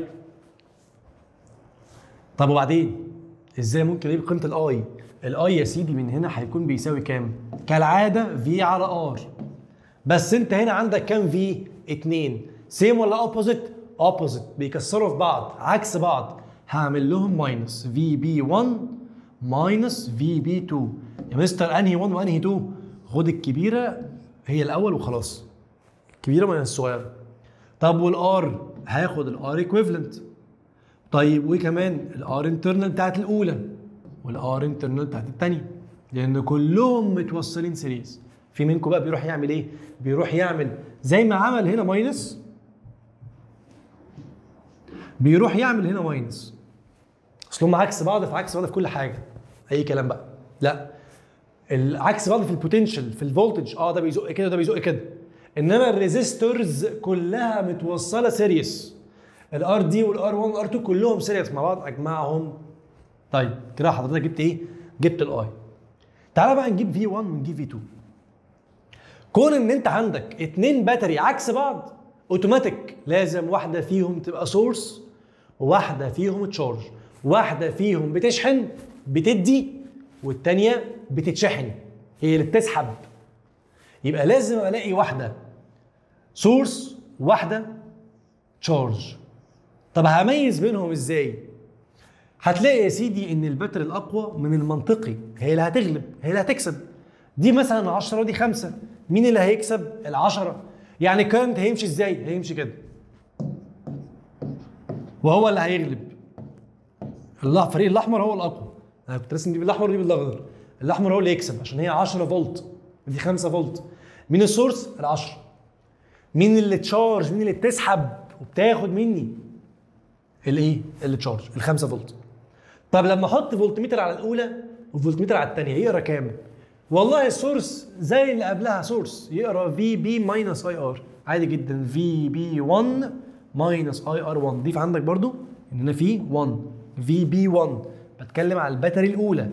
طب وبعدين ازاي ممكن اجيب قيمه الاي الاي يا سيدي من هنا هيكون بيساوي كام كالعاده في على ار بس انت هنا عندك كام في 2 سيم ولا اوبوزيت اوبوزيت بيكسروا في بعض عكس بعض هعمل لهم ماينس في بي 1 ماينس في بي 2 يا مستر انهي 1 وانهي 2 خد الكبيره هي الاول وخلاص الكبيره ماينس الصغيره طب والار هاخد الار ايكويفالنت طيب وكمان الار انترنال بتاعت الاولى والار انترنال بتاعت الثانيه لان كلهم متوصلين سيريز في منكم بقى بيروح يعمل ايه بيروح يعمل زي ما عمل هنا ماينس بيروح يعمل هنا ماينس اصل هم عكس بعض في عكس بعض في كل حاجه اي كلام بقى لا العكس بعض في البوتنشال في الفولتج اه ده بيزق كده وده بيزق كده انما الريزيستورز كلها متوصله سيريس الار دي والار 1 والار 2 كلهم سيريس مع بعض اجمعهم طيب كده حضرتك جبت ايه؟ جبت الاي تعالى بقى نجيب في 1 ونجيب في 2 كون ان انت عندك اتنين باتري عكس بعض اوتوماتيك لازم واحده فيهم تبقى سورس وواحده فيهم تشارج واحده فيهم بتشحن بتدي والتانيه بتتشحن هي اللي بتسحب يبقى لازم الاقي واحده سورس واحده تشارج طب هميز بينهم ازاي هتلاقي يا سيدي ان الباتري الاقوى من المنطقي هي اللي هتغلب هي اللي هتكسب دي مثلا 10 ودي 5 مين اللي هيكسب العشرة يعني الكرنت هيمشي ازاي هيمشي كده وهو اللي هيغلب الله الفريق الاحمر هو الاقوى انا كنت راسم دي بالاحمر ودي بالاخضر الاحمر هو اللي يكسب عشان هي 10 فولت دي 5 فولت مين السورس ال10 مين اللي تشارج مين اللي بتسحب وبتاخد مني الايه اللي تشارج ال5 فولت طب لما احط فولتميتر على الاولى وفولتميتر على الثانيه يقرا كام والله السورس زي اللي قبلها سورس يقرا في بي ماينس اي ار عادي جدا في بي 1 ماينس اي ار 1 ضيف عندك برضو ان انا في 1 في بي 1 بتكلم على الباتري الاولى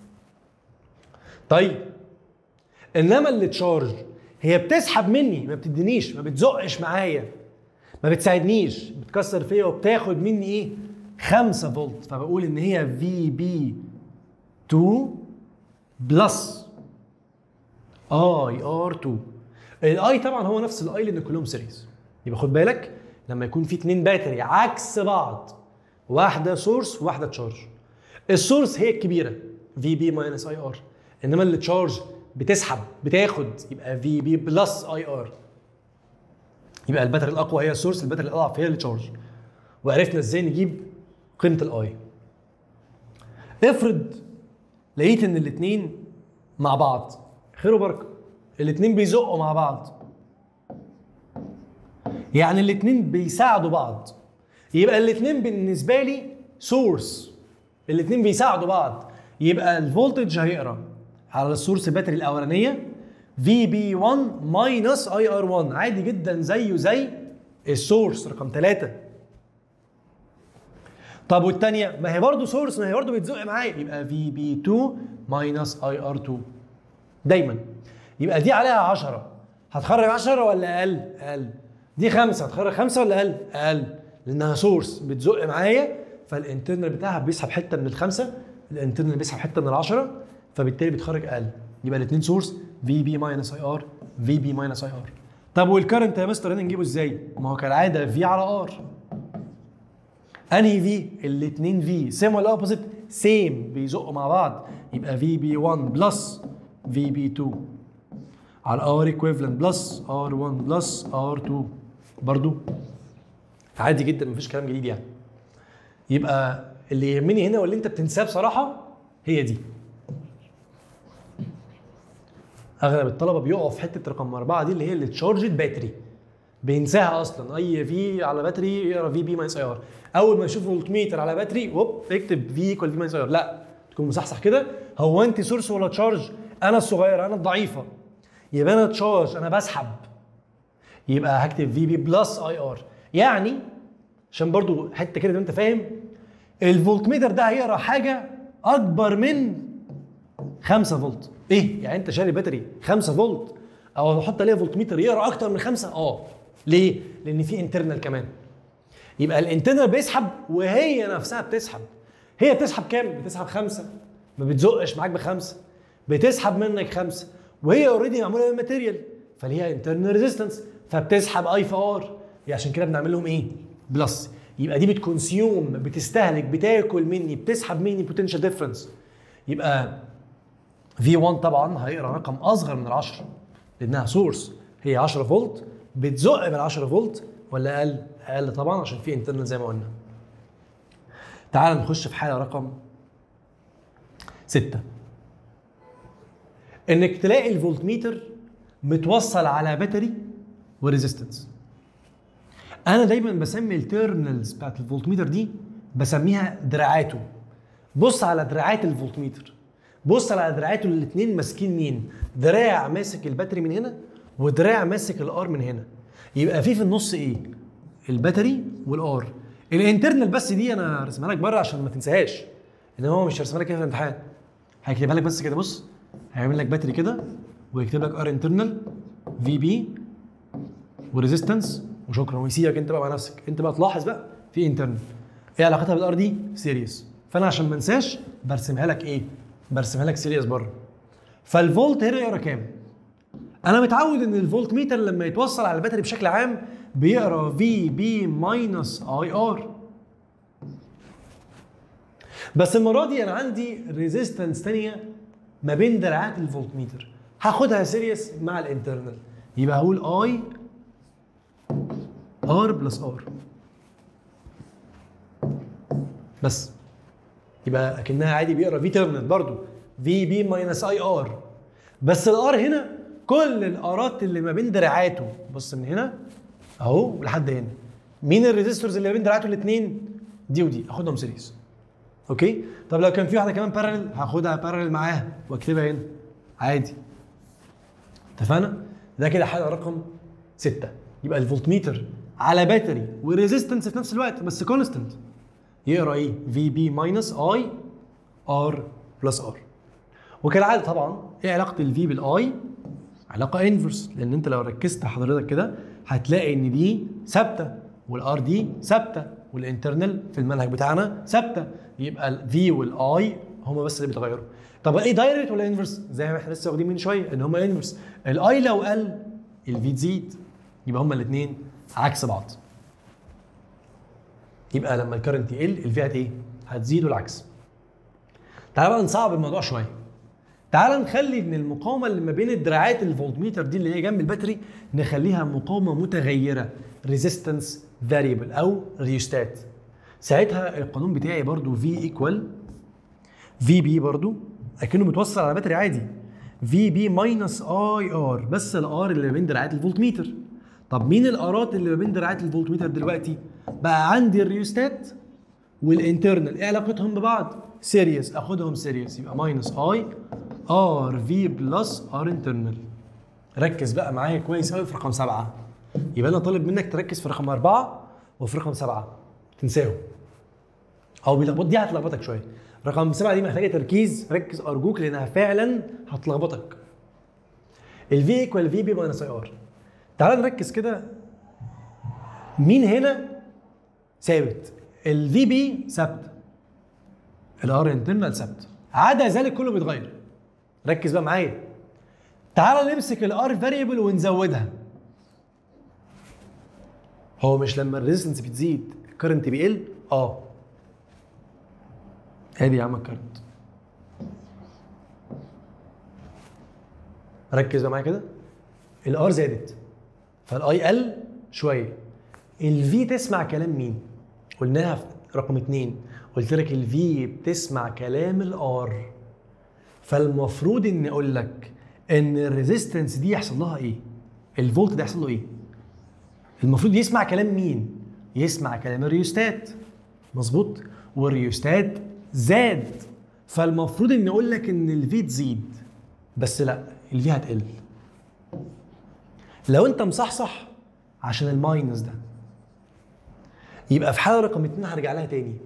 طيب انما اللي تشارج هي بتسحب مني ما بتدينيش ما بتزقش معايا ما بتساعدنيش بتكسر فيا وبتاخد مني ايه 5 فولت فبقول ان هي في بي 2 بلس اي ار 2 الاي طبعا هو نفس الاي لان كلهم سيريز يبقى خد بالك لما يكون في اتنين باتري عكس بعض واحده سورس وواحده تشارج السورس هي الكبيره في بي ماينس اي ار انما اللي تشارج بتسحب بتاخد يبقى في بي بلس اي ار يبقى الباتري الاقوى هي السورس الباتري الاضعف هي اللي تشارج وعرفنا ازاي نجيب قيمه الاي افرض لقيت ان الاثنين مع بعض خير وبركه الاثنين بيزقوا مع بعض يعني الاثنين بيساعدوا بعض يبقى الاثنين بالنسبه لي سورس الاثنين بيساعدوا بعض يبقى الفولتج هيقرا على السورس باتري الاولانيه في بي 1 ماينس اي ار 1 عادي جدا زيه زي السورس رقم 3 طب والثانيه ما هي برضه سورس ما هي برضه بتزق معايا يبقى في بي 2 ماينس اي ار 2 دايما يبقى دي عليها 10 هتخرج 10 ولا اقل؟ اقل دي 5 هتخرج 5 ولا اقل؟ اقل لانها سورس بتزق معايا فالانترنال بتاعها بيسحب حته من الخمسه الانترنال بيسحب حته من العشره فبالتالي بتخرج اقل يبقى الاثنين سورس في بي ماينس اي ار في بي ماينس اي ار طب والكرنت يا مستر هنا نجيبه ازاي؟ ما هو كالعاده في على ار انهي في؟ الاثنين في سيم ولا اوبوزيت؟ سيم بيزقوا مع بعض يبقى في بي 1 بلس في بي 2 على ار ايكويفالنت بلس ار 1 بلس ار 2 برضو عادي جدا مفيش كلام جديد يعني يبقى اللي يهمني هنا واللي انت بتنساه بصراحه هي دي اغلب الطلبه بيقعوا في حته رقم اربعه دي اللي هي اللي تشارجد باتري بينساها اصلا اي في على باتري يقرا في بي ماينس اي ار اول ما يشوف فولتميتر على باتري هوب اكتب في ايكوال في ماينس اي ار لا تكون مصحصح كده هو انت سورس ولا تشارج انا الصغيره انا الضعيفه يبقى انا تشارج انا بسحب يبقى هكتب في بي بلس اي ار يعني عشان برضو حته كده انت فاهم الفولتميتر ده هيقرا حاجه اكبر من 5 فولت ايه يعني انت شاري باتري 5 فولت او احط عليها فولتميتر يقرا اكتر من 5 اه ليه لان في انترنال كمان يبقى الانترنال بيسحب وهي نفسها بتسحب هي بتسحب كام بتسحب خمسة ما بتزقش معاك بخمسة بتسحب منك خمسة وهي اوريدي معموله من ماتيريال فليها انترنال ريزيستنس فبتسحب اي في ار عشان كده بنعمل لهم ايه بلس يبقى دي بتكونسيوم بتستهلك بتاكل مني بتسحب مني بوتنشال ديفرنس يبقى في 1 طبعا هيقرا رقم اصغر من ال 10 لانها سورس هي 10 فولت بتزق بال 10 فولت ولا اقل؟ اقل طبعا عشان في انترنال زي ما قلنا. تعال نخش في حاله رقم 6 انك تلاقي الفولتميتر متوصل على باتري وريزيستنس. انا دايما بسمي التيرمينالز بتاعت الفولتميتر دي بسميها دراعاته. بص على دراعات الفولتميتر. بص على دراعاته الاثنين ماسكين مين؟ دراع ماسك الباتري من هنا ودراع ماسك الار من هنا. يبقى في في النص ايه؟ الباتري والار. الانترنال بس دي انا رسمها لك بره عشان ما تنساهاش. ان هو مش هرسمها لك كده في الامتحان. هيكتبها لك بس كده بص هيعمل لك باتري كده ويكتب لك ار انترنال في بي وريزيستنس وشكرا ويسيبك انت بقى مع نفسك انت بقى تلاحظ بقى في انترنال ايه علاقتها بالار دي سيريس فانا عشان ما انساش برسمها لك ايه برسمها لك سيريس بره فالفولت هنا يقرا كام انا متعود ان الفولت ميتر لما يتوصل على الباتري بشكل عام بيقرا في بي ماينس اي ار بس المره دي انا عندي ريزيستنس ثانيه ما بين دراعات الفولت ميتر هاخدها سيريس مع الانترنال يبقى هقول اي ار بلس ار بس يبقى اكنها عادي بيقرا في تيرمينال برضو في بي ماينس اي ار بس الار هنا كل الارات اللي ما بين دراعاته بص من هنا اهو لحد هنا مين الريزيستورز اللي ما بين دراعاته الاثنين دي ودي اخدهم سيريس اوكي طب لو كان في واحده كمان بارلل هاخدها بارلل معاها واكتبها هنا عادي اتفقنا ده كده حاله رقم 6 يبقى الفولتميتر على باتري وريزيستنس في نفس الوقت بس كونستنت يقرا ايه في بي ماينس اي ار بلس ار وكالعاده طبعا ايه علاقه الفي بالاي علاقه انفرس لان انت لو ركزت حضرتك كده هتلاقي ان دي ثابته والار دي ثابته والانترنال في المنهج بتاعنا ثابته يبقى الفي والاي هما بس اللي بيتغيروا طب ايه دايركت ولا انفرس زي ما احنا لسه واخدين من شويه ان هما انفرس الاي لو قل الفي تزيد يبقى هما الاثنين عكس بعض يبقى لما الكرنت يقل الفي هت ايه هتزيد والعكس تعال بقى نصعب الموضوع شويه تعال نخلي ان المقاومه اللي ما بين الدراعات الفولتميتر دي اللي هي جنب الباتري نخليها مقاومه متغيره ريزيستنس فاريبل او ريوستات ساعتها القانون بتاعي برضو في ايكوال في بي برضو اكنه متوصل على باتري عادي في بي ماينس اي ار بس الار اللي ما بين دراعات الفولتميتر طب مين الارات اللي ما بين دراعات الفولتميتر دلوقتي بقى عندي الريوستات والانترنال ايه علاقتهم ببعض سيريس اخدهم سيريس يبقى ماينس اي ار في بلس ار انترنال ركز بقى معايا كويس قوي في رقم سبعه يبقى انا طالب منك تركز في رقم اربعه وفي رقم سبعه تنساهم او بيلخبط دي هتلخبطك شويه رقم سبعه دي محتاجه تركيز ركز ارجوك لانها فعلا هتلخبطك الفي ايكوال في بي ماينس اي ار تعال نركز كده مين هنا ثابت الفي بي ثابت الار انترنال ثابت عدا ذلك كله بيتغير ركز بقى معايا تعال نمسك الار فاريبل ونزودها هو مش لما الريزستنس بتزيد الكرنت بيقل اه ادي يا عم الكرنت ركز بقى معايا كده الار زادت فالاي قل شويه الفي تسمع كلام مين قلناها في رقم اتنين قلت لك الفي بتسمع كلام الار فالمفروض اني اقول لك ان الريزيستنس دي يحصل لها ايه الفولت ده يحصل له ايه المفروض يسمع كلام مين يسمع كلام الريوستات مظبوط والريوستات زاد فالمفروض اني اقول لك ان الفي تزيد بس لا الفي هتقل لو انت مصحصح عشان الماينس ده يبقى في حاله رقم اتنين هرجع لها تاني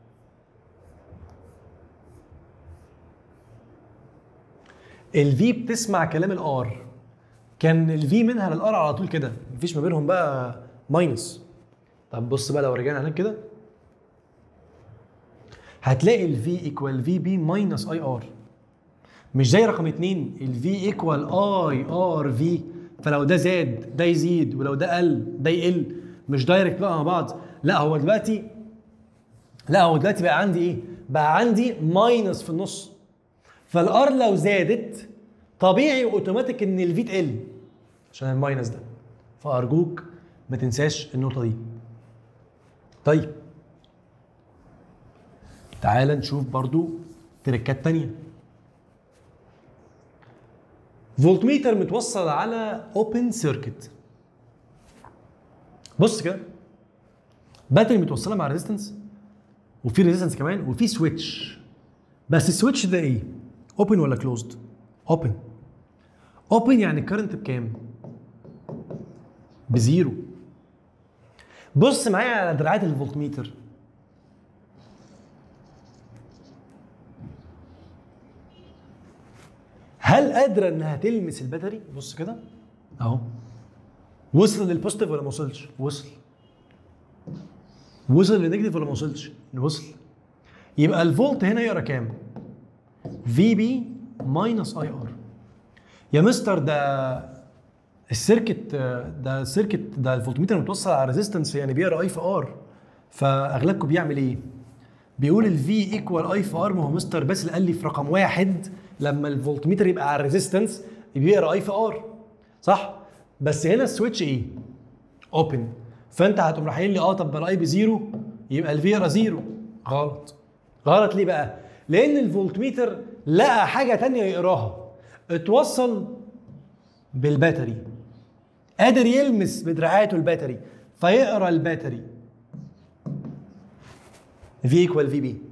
الفي بتسمع كلام الار كان الفي منها للار على طول كده مفيش ما بينهم بقى ماينس طب بص بقى لو رجعنا هناك كده هتلاقي الفي ايكوال في بي ماينس اي ار مش زي رقم اتنين الفي ايكوال اي ار في فلو ده زاد ده يزيد ولو ده قل ده يقل مش دايركت بقى مع بعض لا هو دلوقتي لا هو دلوقتي بقى عندي ايه بقى عندي ماينس في النص فالار لو زادت طبيعي واوتوماتيك ان الفي تقل عشان الماينس ده فارجوك ما تنساش النقطه دي طيب تعال نشوف برضو تركات تانية فولتميتر متوصل على اوبن سيركت بص كده باتري متوصله مع ريزيستنس وفي ريزيستنس كمان وفي سويتش بس السويتش ده ايه اوبن ولا كلوزد اوبن اوبن يعني الكرنت بكام بزيرو بص معايا على دراعات الفولتميتر هل قادره انها تلمس الباتري بص كده اهو وصل للبوزيتيف ولا ما وصلش وصل وصل للنيجاتيف ولا ما وصلش وصل يبقى الفولت هنا يقرا كام في بي ماينس اي ار يا مستر ده السيركت ده السيركت ده الفولتميتر متوصل على ريزيستنس يعني بيقرا اي في ار فاغلبكم بيعمل ايه؟ بيقول الفي ايكوال اي في ار ما هو مستر باسل قال لي في رقم واحد لما الفولتميتر يبقى على الريزيستنس بيقرا اي في ار صح؟ بس هنا السويتش ايه؟ اوبن فانت هتقوم رايحين لي اه طب الاي بزيرو يبقى الفي يقرا زيرو غلط غلط ليه بقى؟ لان الفولتميتر لقى حاجه تانية يقراها اتوصل بالباتري قادر يلمس بدراعاته الباتري فيقرا الباتري في ايكوال في بي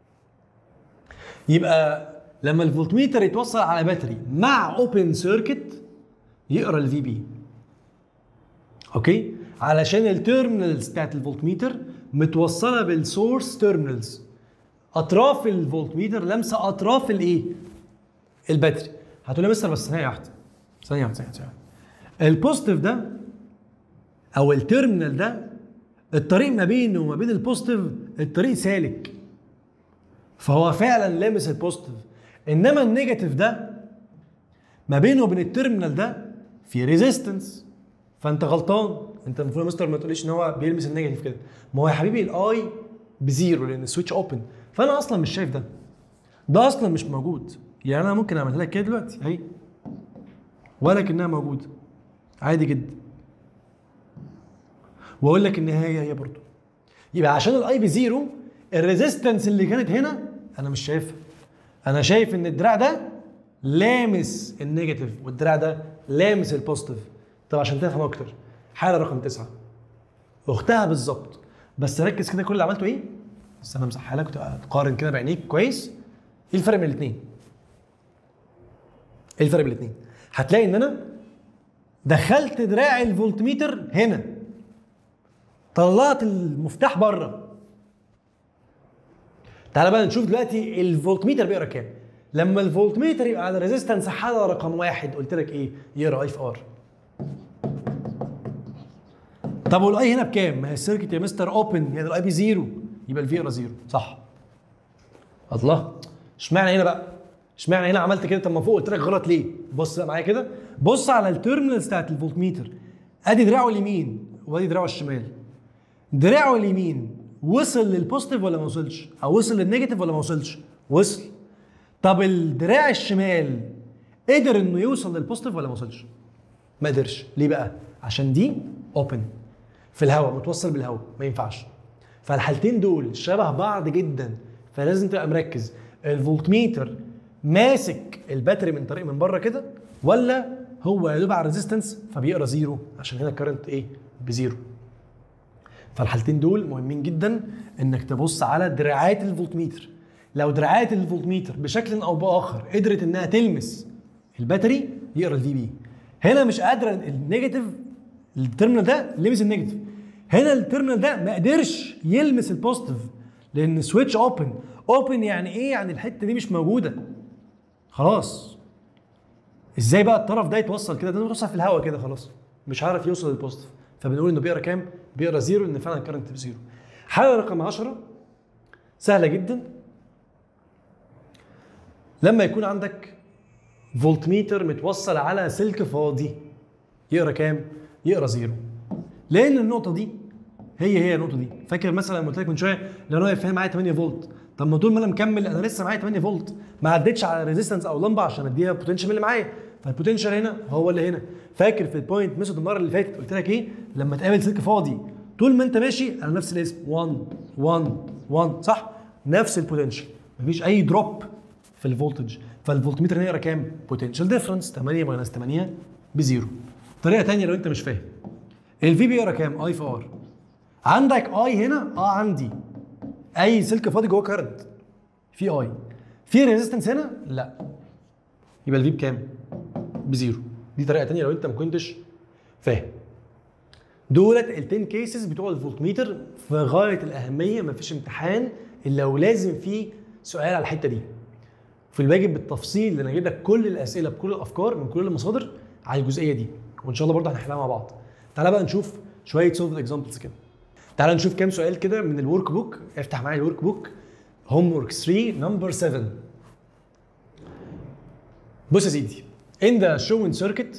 يبقى لما الفولتميتر يتوصل على باتري مع اوبن سيركت يقرا الفي بي اوكي علشان التيرمينالز بتاعت الفولتميتر متوصله بالسورس تيرمينالز اطراف الفولتميتر لامسه اطراف الايه الباتري هتقول لي مستر بس ثانيه واحده ثانيه واحده ثانيه واحده البوزيتيف ده او التيرمينال ده الطريق ما بينه وما بين البوزيتيف الطريق سالك فهو فعلا لامس البوزيتيف انما النيجاتيف ده ما بينه وبين التيرمينال ده في ريزيستنس فانت غلطان انت المفروض يا مستر ما تقوليش ان هو بيلمس النيجاتيف كده ما هو يا حبيبي الاي بزيرو لان السويتش اوبن فانا اصلا مش شايف ده ده اصلا مش موجود يعني انا ممكن اعملها لك كده دلوقتي اهي ولكنها موجوده عادي جدا واقول لك ان هي هي برضه يبقى عشان الاي بزيرو الريزيستنس اللي كانت هنا انا مش شايفها انا شايف ان الدراع ده لامس النيجاتيف والدراع ده لامس البوزيتيف طب عشان تفهم اكتر حاله رقم تسعة اختها بالظبط بس ركز كده كل اللي عملته ايه بس انا امسحها لك تقارن كده بعينيك كويس ايه الفرق بين الاثنين ايه الفرق بين الاثنين هتلاقي ان انا دخلت دراع الفولتميتر هنا طلعت المفتاح بره تعالى بقى نشوف دلوقتي الفولتميتر بيقرا كام لما الفولتميتر يبقى على ريزيستنس حاله رقم واحد قلت لك ايه يقرا اي في ار طب والاي هنا بكام؟ ما هي السيركت يا مستر اوبن يعني الاي بي زيرو يبقى الفي يقرا زيرو صح الله اشمعنى هنا بقى؟ اشمعنى هنا عملت كده طب ما فوق قلت لك غلط ليه؟ بص بقى معايا كده بص على التيرمينالز بتاعت الفولتميتر ادي دراعه اليمين وادي دراعه الشمال دراعه اليمين وصل للبوزيتيف ولا ما وصلش؟ او وصل للنيجاتيف ولا ما وصلش؟ وصل طب الدراع الشمال قدر انه يوصل للبوزيتيف ولا ما وصلش؟ ما قدرش ليه بقى؟ عشان دي اوبن في الهواء متوصل بالهواء ما ينفعش فالحالتين دول شبه بعض جدا فلازم تبقى مركز الفولتميتر ماسك الباتري من طريق من بره كده ولا هو يا دوب على الريزيستنس فبيقرا زيرو عشان هنا الكرنت ايه بزيرو فالحالتين دول مهمين جدا انك تبص على دراعات الفولتميتر لو دراعات الفولتميتر بشكل او باخر قدرت انها تلمس الباتري يقرا الفي بي هنا مش قادره النيجاتيف التيرمينال ده لمس النيجاتيف هنا التيرمينال ده ما قدرش يلمس البوزيتيف لان سويتش اوبن اوبن يعني ايه يعني الحته دي مش موجوده خلاص ازاي بقى الطرف ده يتوصل كده ده يتوصل في الهواء كده خلاص مش عارف يوصل للبوزيتيف فبنقول انه بيقرا كام بيقرا زيرو لان فعلا الكرنت بزيرو حاله رقم 10 سهله جدا لما يكون عندك فولتميتر متوصل على سلك فاضي يقرا كام يقرا زيرو لان النقطه دي هي هي النقطه دي فاكر مثلا لما قلت لك من شويه لو انا واقف هنا معايا 8 فولت طب ما طول ما انا مكمل انا لسه معايا 8 فولت ما عدتش على ريزيستنس او لمبه عشان اديها بوتنشال اللي معايا فالبوتنشال هنا هو اللي هنا فاكر في البوينت ميثود المره اللي فاتت قلت لك ايه لما تقابل سلك فاضي طول ما انت ماشي على نفس الاسم 1 1 1 صح نفس البوتنشال مفيش اي دروب في الفولتج فالفولتميتر هنا يقرا كام بوتنشال ديفرنس 8 ماينس 8 بزيرو طريقه ثانيه لو انت مش فاهم الفي بيقرا كام اي في ار عندك اي هنا اه عندي اي سلك فاضي جوه كارنت في اي في ريزيستنس هنا لا يبقى الفي بكام بزيرو دي طريقه ثانيه لو انت ما كنتش فاهم دولت ال 10 كيسز بتوع الفولتميتر في غايه الاهميه ما فيش امتحان الا ولازم فيه سؤال على الحته دي في الواجب بالتفصيل اللي انا جايب لك كل الاسئله بكل الافكار من كل المصادر على الجزئيه دي وان شاء الله برضه هنحلها مع بعض تعالى بقى نشوف شويه سولف اكزامبلز كده تعالى نشوف كام سؤال كده من الورك بوك افتح معايا الورك بوك هوم ورك 3 نمبر 7 بص يا سيدي in the shown circuit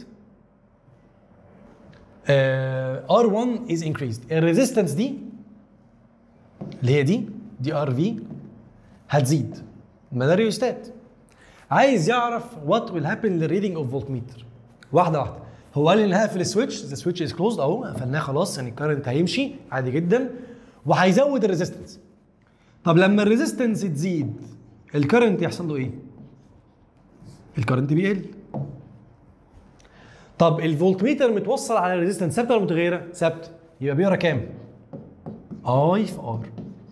uh, R1 is increased الريزيستنس دي اللي هي دي دي ار في هتزيد ما ده ريوستات عايز يعرف وات ويل هابن للريدنج اوف فولتميتر واحده واحده هو قال لي ان هقفل السويتش ذا سويتش از كلوزد اهو قفلناه خلاص يعني الكرنت هيمشي عادي جدا وهيزود الريزيستنس طب لما الريزيستنس تزيد الكرنت يحصل له ايه؟ الكرنت بيقل طب الفولتميتر متوصل على الريزيستنس ثابته ولا متغيره؟ ثابته يبقى بيقرا كام؟ اي في ار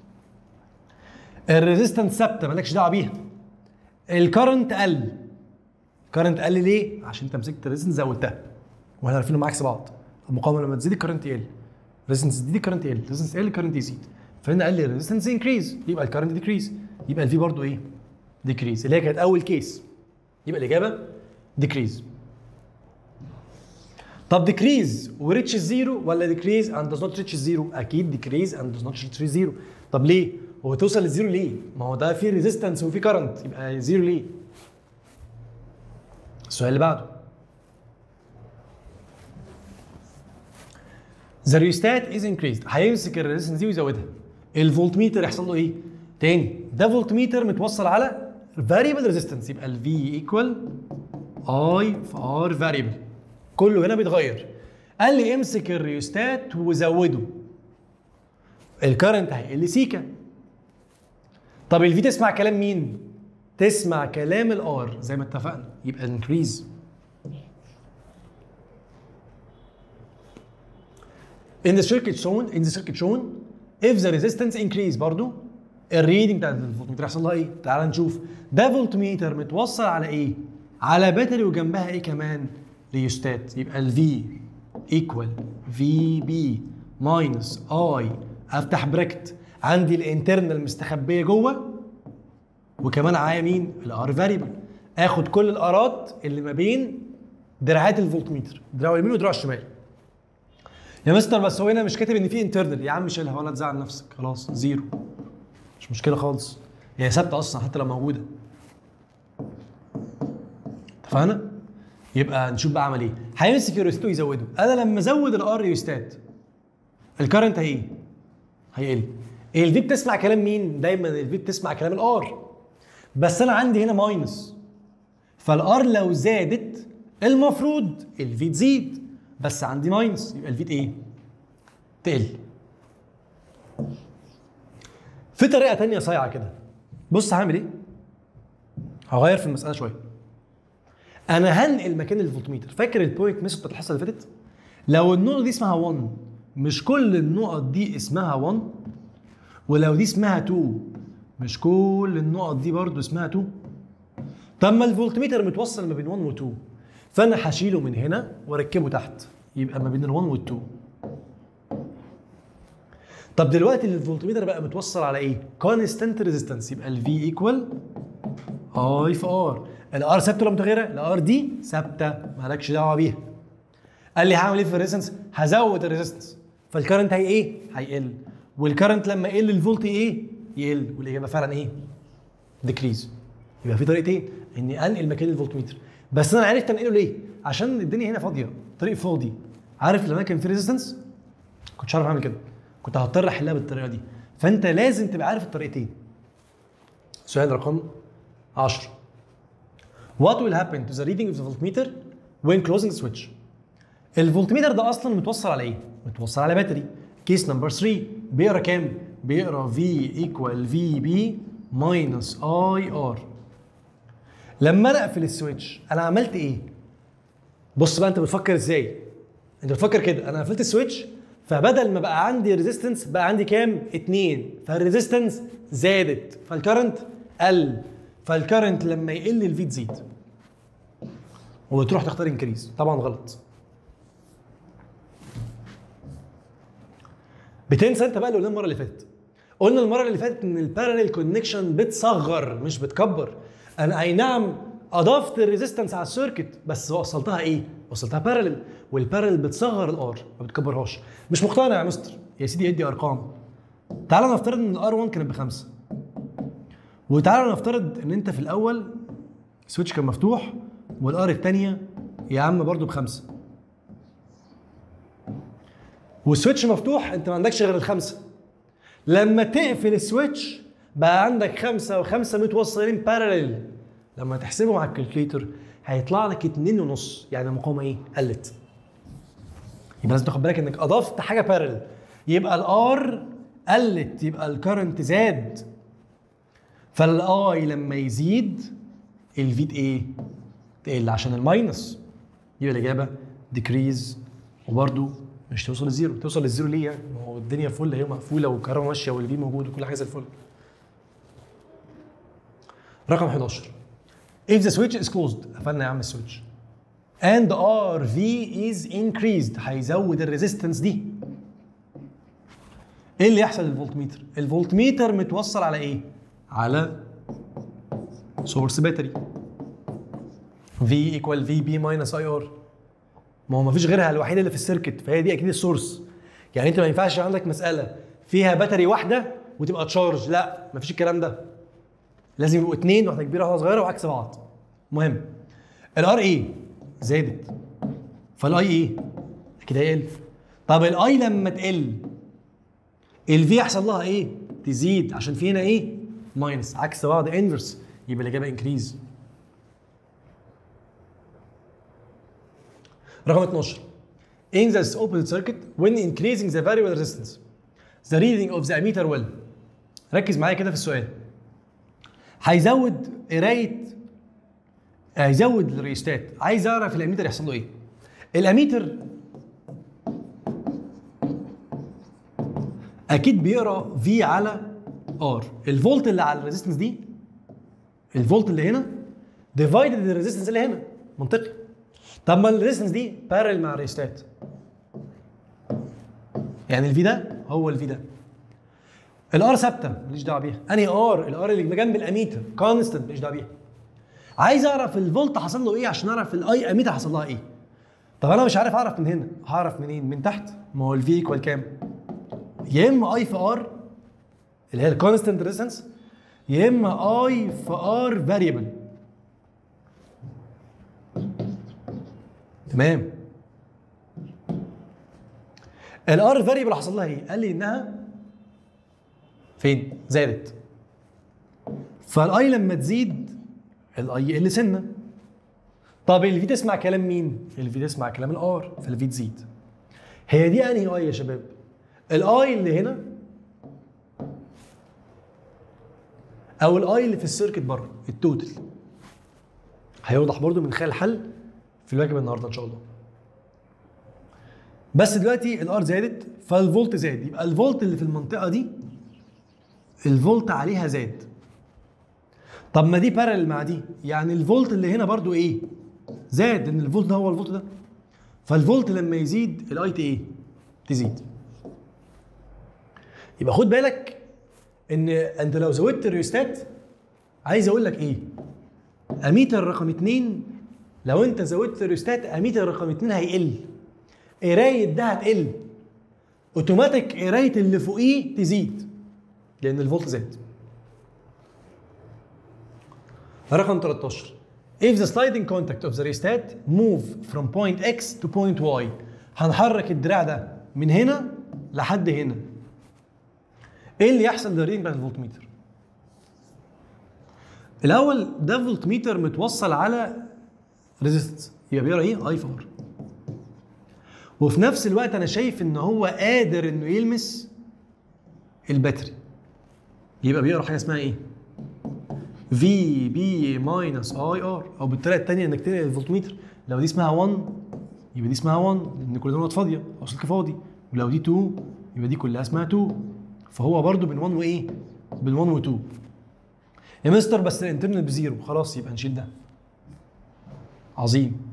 الريزيستنس ثابته مالكش دعوه بيها الكرنت قل الكرنت قل ليه؟ عشان انت مسكت الريزيستنس زودتها واحنا عارفين عكس بعض المقاومه لما تزيد الكرنت يقل الريزيستنس تزيد الكرنت يقل الريزيستنس يقل الكرنت يزيد فهنا قال لي الريزيستنس انكريز يبقى الكرنت ديكريز يبقى الفي برضو ايه؟ ديكريز اللي هي كانت اول كيس يبقى الاجابه ديكريز طب ديكريز وريتش الزيرو ولا ديكريز اند does not ريتش الزيرو؟ اكيد ديكريز اند does not ريتش الزيرو طب ليه؟ هو توصل للزيرو ليه؟ ما هو ده فيه ريزيستنس وفيه كرنت يبقى زيرو ليه؟ السؤال اللي بعده ذا ريستات از انكريزد هيمسك الريزيستنس دي ويزودها الفولتميتر يحصل له ايه؟ تاني ده فولتميتر متوصل على فاريبل ريزيستنس يبقى الفي ايكوال اي في ار فاريبل كله هنا بيتغير قال لي امسك الريوستات وزوده الكرنت هيقل سيكا طب الفي تسمع كلام مين؟ تسمع كلام الار زي ما اتفقنا يبقى انكريز in the circuit shown in the circuit shown if the resistance increase برضو الريدنج بتاع الفولتميتر يحصل لها ايه؟ تعال نشوف ده فولتميتر متوصل على ايه؟ على باتري وجنبها ايه كمان؟ ريوستات يبقى ال V ايكوال في بي ماينس اي افتح براكت عندي الانترنال مستخبيه جوه وكمان معايا مين؟ الار فاريبل اخد كل الارات اللي ما بين دراعات الفولتميتر دراع اليمين ودراع الشمال يا مستر بس هو هنا مش كاتب ان في انترنال يا عم شيلها ولا تزعل نفسك خلاص زيرو مش مشكله خالص هي ثابته اصلا حتى لو موجوده اتفقنا؟ يبقى نشوف بقى عمل ايه هيمسك الريستو يزوده انا لما ازود الار ريوستات الكرنت هي هيقل الفي بتسمع كلام مين دايما الفي بتسمع كلام الار بس انا عندي هنا ماينس فالار لو زادت المفروض الفي تزيد بس عندي ماينس يبقى الفي ايه تقل في طريقه تانية صايعه كده بص هعمل ايه هغير في المساله شويه انا هنقل مكان الفولتميتر فاكر البوينت ميثود بتاعت الحصه اللي فاتت لو النقطه دي اسمها 1 مش كل النقط دي اسمها 1 ولو دي اسمها 2 مش كل النقط دي برضو اسمها 2 طب ما الفولتميتر متوصل ما بين 1 و 2 فانا هشيله من هنا واركبه تحت يبقى ما بين ال 1 وال 2 طب دلوقتي الفولتميتر بقى متوصل على ايه؟ كونستنت ريزيستنس يبقى الفي ايكوال اي في ار الار ثابته ولا متغيره؟ الار دي ثابته مالكش دعوه بيها قال لي هعمل ايه في الريزيستنس؟ هزود الريزيستنس فالكرنت هي ايه؟ هيقل والكرنت لما يقل الفولت ايه؟ يقل والاجابه فعلا ايه؟ ديكريز يبقى في طريقتين اني انقل مكان الفولتميتر بس انا عرفت انقله ليه؟ عشان الدنيا هنا فاضيه طريق فاضي عارف لما كان في ريزيستنس كنتش عارف اعمل كده كنت هضطر احلها بالطريقه دي فانت لازم تبقى عارف الطريقتين سؤال رقم 10 What will happen to the reading of the voltmeter when closing the switch؟ الفولتميتر ده اصلا متوصل على ايه؟ متوصل على باتري كيس نمبر 3 بيقرا كام؟ بيقرا V ايكوال في بي ماينس اي ار لما انا اقفل السويتش انا عملت ايه؟ بص بقى انت بتفكر ازاي؟ انت بتفكر كده انا قفلت السويتش فبدل ما بقى عندي ريزيستنس بقى عندي كام؟ اتنين فالريزيستنس زادت فالكرنت قل فالكرنت لما يقل الفي تزيد وتروح تختار انكريز طبعا غلط بتنسى انت بقى اللي قلنا المره اللي فاتت قلنا المره اللي فاتت ان الباراليل كونكشن بتصغر مش بتكبر انا اي نعم اضفت الريزيستنس على السيركت بس وصلتها ايه وصلتها باراليل والباراليل بتصغر الار ما بتكبرهاش مش مقتنع يا مستر يا سيدي ادي ارقام تعال نفترض ان الار 1 كانت بخمسه وتعالى نفترض ان انت في الاول السويتش كان مفتوح والار الثانيه يا عم برضو بخمسه والسويتش مفتوح انت ما عندكش غير الخمسه لما تقفل السويتش بقى عندك خمسه وخمسه متوصلين بارلل لما تحسبهم على الكالكليتر هيطلع لك اتنين ونص يعني المقاومه ايه؟ قلت يبقى لازم تاخد بالك انك اضفت حاجه بارلل يبقى الار قلت يبقى الكرنت زاد فالاي لما يزيد الفيت ايه؟ تقل عشان الماينس يبقى الاجابه ديكريز وبرده مش توصل للزيرو توصل للزيرو ليه يعني؟ ما هو الدنيا فل هي مقفوله والكهرباء ماشيه والفي موجود وكل حاجه زي الفل. رقم 11 if the switch is closed قفلنا يا عم السويتش and RV is increased هيزود الريزيستنس دي ايه اللي يحصل للفولتميتر؟ الفولتميتر متوصل على ايه؟ على سورس باتري V equal VB minus IR ما هو مفيش غيرها الوحيده اللي في السيركت فهي دي اكيد السورس يعني انت ما ينفعش عندك مساله فيها باتري واحده وتبقى تشارج لا مفيش الكلام ده لازم يبقوا اتنين واحده كبيره وواحده صغيره وعكس بعض مهم الار ايه زادت فالاي ايه اكيد هيقل طب الاي لما تقل الفي يحصل لها ايه تزيد عشان في هنا ايه ماينس عكس بعض انفرس يبقى الاجابه انكريز رقم 12 in the opposite circuit when increasing the variable resistance the reading of the ammeter will ركز معايا كده في السؤال هيزود قرايه هيزود الريستات عايز اعرف الاميتر يحصل له ايه الاميتر اكيد بيقرا في على ار الفولت اللي على الريزيستنس دي الفولت اللي هنا ديفايدد الريزيستنس اللي هنا منطقي طب ما الريزيستنس دي بارل مع الريستات يعني الفي ده هو الفي ده الار ثابته ماليش دعوه بيها انهي ار الار اللي جنب الاميتر كونستنت ماليش دعوه بيها عايز اعرف الفولت حصل له ايه عشان اعرف الاي اميتر حصل لها ايه طب انا مش عارف اعرف من هنا هعرف منين من تحت ما هو الفي ايكوال كام يا اما اي في ار اللي هي الكونستنت ريزيستنس يا اما اي في ار فاريبل تمام الار فاريبل حصل لها ايه قال لي انها فين زادت فالاي لما تزيد الاي يقل سنه طب الفي تسمع كلام مين الفي تسمع كلام الار فالفي تزيد هي دي انهي اي يا شباب الاي اللي هنا او الاي اللي في السيركت بره التوتال هيوضح برضو من خلال الحل في الواجب النهارده ان شاء الله بس دلوقتي الار زادت فالفولت زاد يبقى الفولت اللي في المنطقه دي الفولت عليها زاد طب ما دي بارل مع دي يعني الفولت اللي هنا برضو ايه زاد ان الفولت ده هو الفولت ده فالفولت لما يزيد الاي تي ايه تزيد يبقى خد بالك ان انت لو زودت الريوستات عايز اقول لك ايه اميتر رقم اتنين لو انت زودت الريوستات اميتر رقم اتنين هيقل قرايه ده هتقل اوتوماتيك قرايه اللي فوقيه تزيد لان الفولت زاد رقم 13 if the sliding contact of the rheostat move from point x to point y هنحرك الدراع ده من هنا لحد هنا ايه اللي يحصل للريدنج بتاع الفولتميتر الاول ده فولتميتر متوصل على ريزيستنس يبقى بيقرا ايه اي فور وفي نفس الوقت انا شايف ان هو قادر انه يلمس الباتري يبقى بيقرا حاجه اسمها ايه في بي ماينس اي ار او بالطريقه الثانيه انك تنقل الفولتميتر لو دي اسمها 1 يبقى دي اسمها 1 لان كل دول فاضيه او سلك فاضي ولو دي 2 يبقى دي كلها اسمها 2 فهو برضو بين 1 وايه؟ بين 1 و 2 يا مستر بس الانترنال بزيرو خلاص يبقى نشيل ده عظيم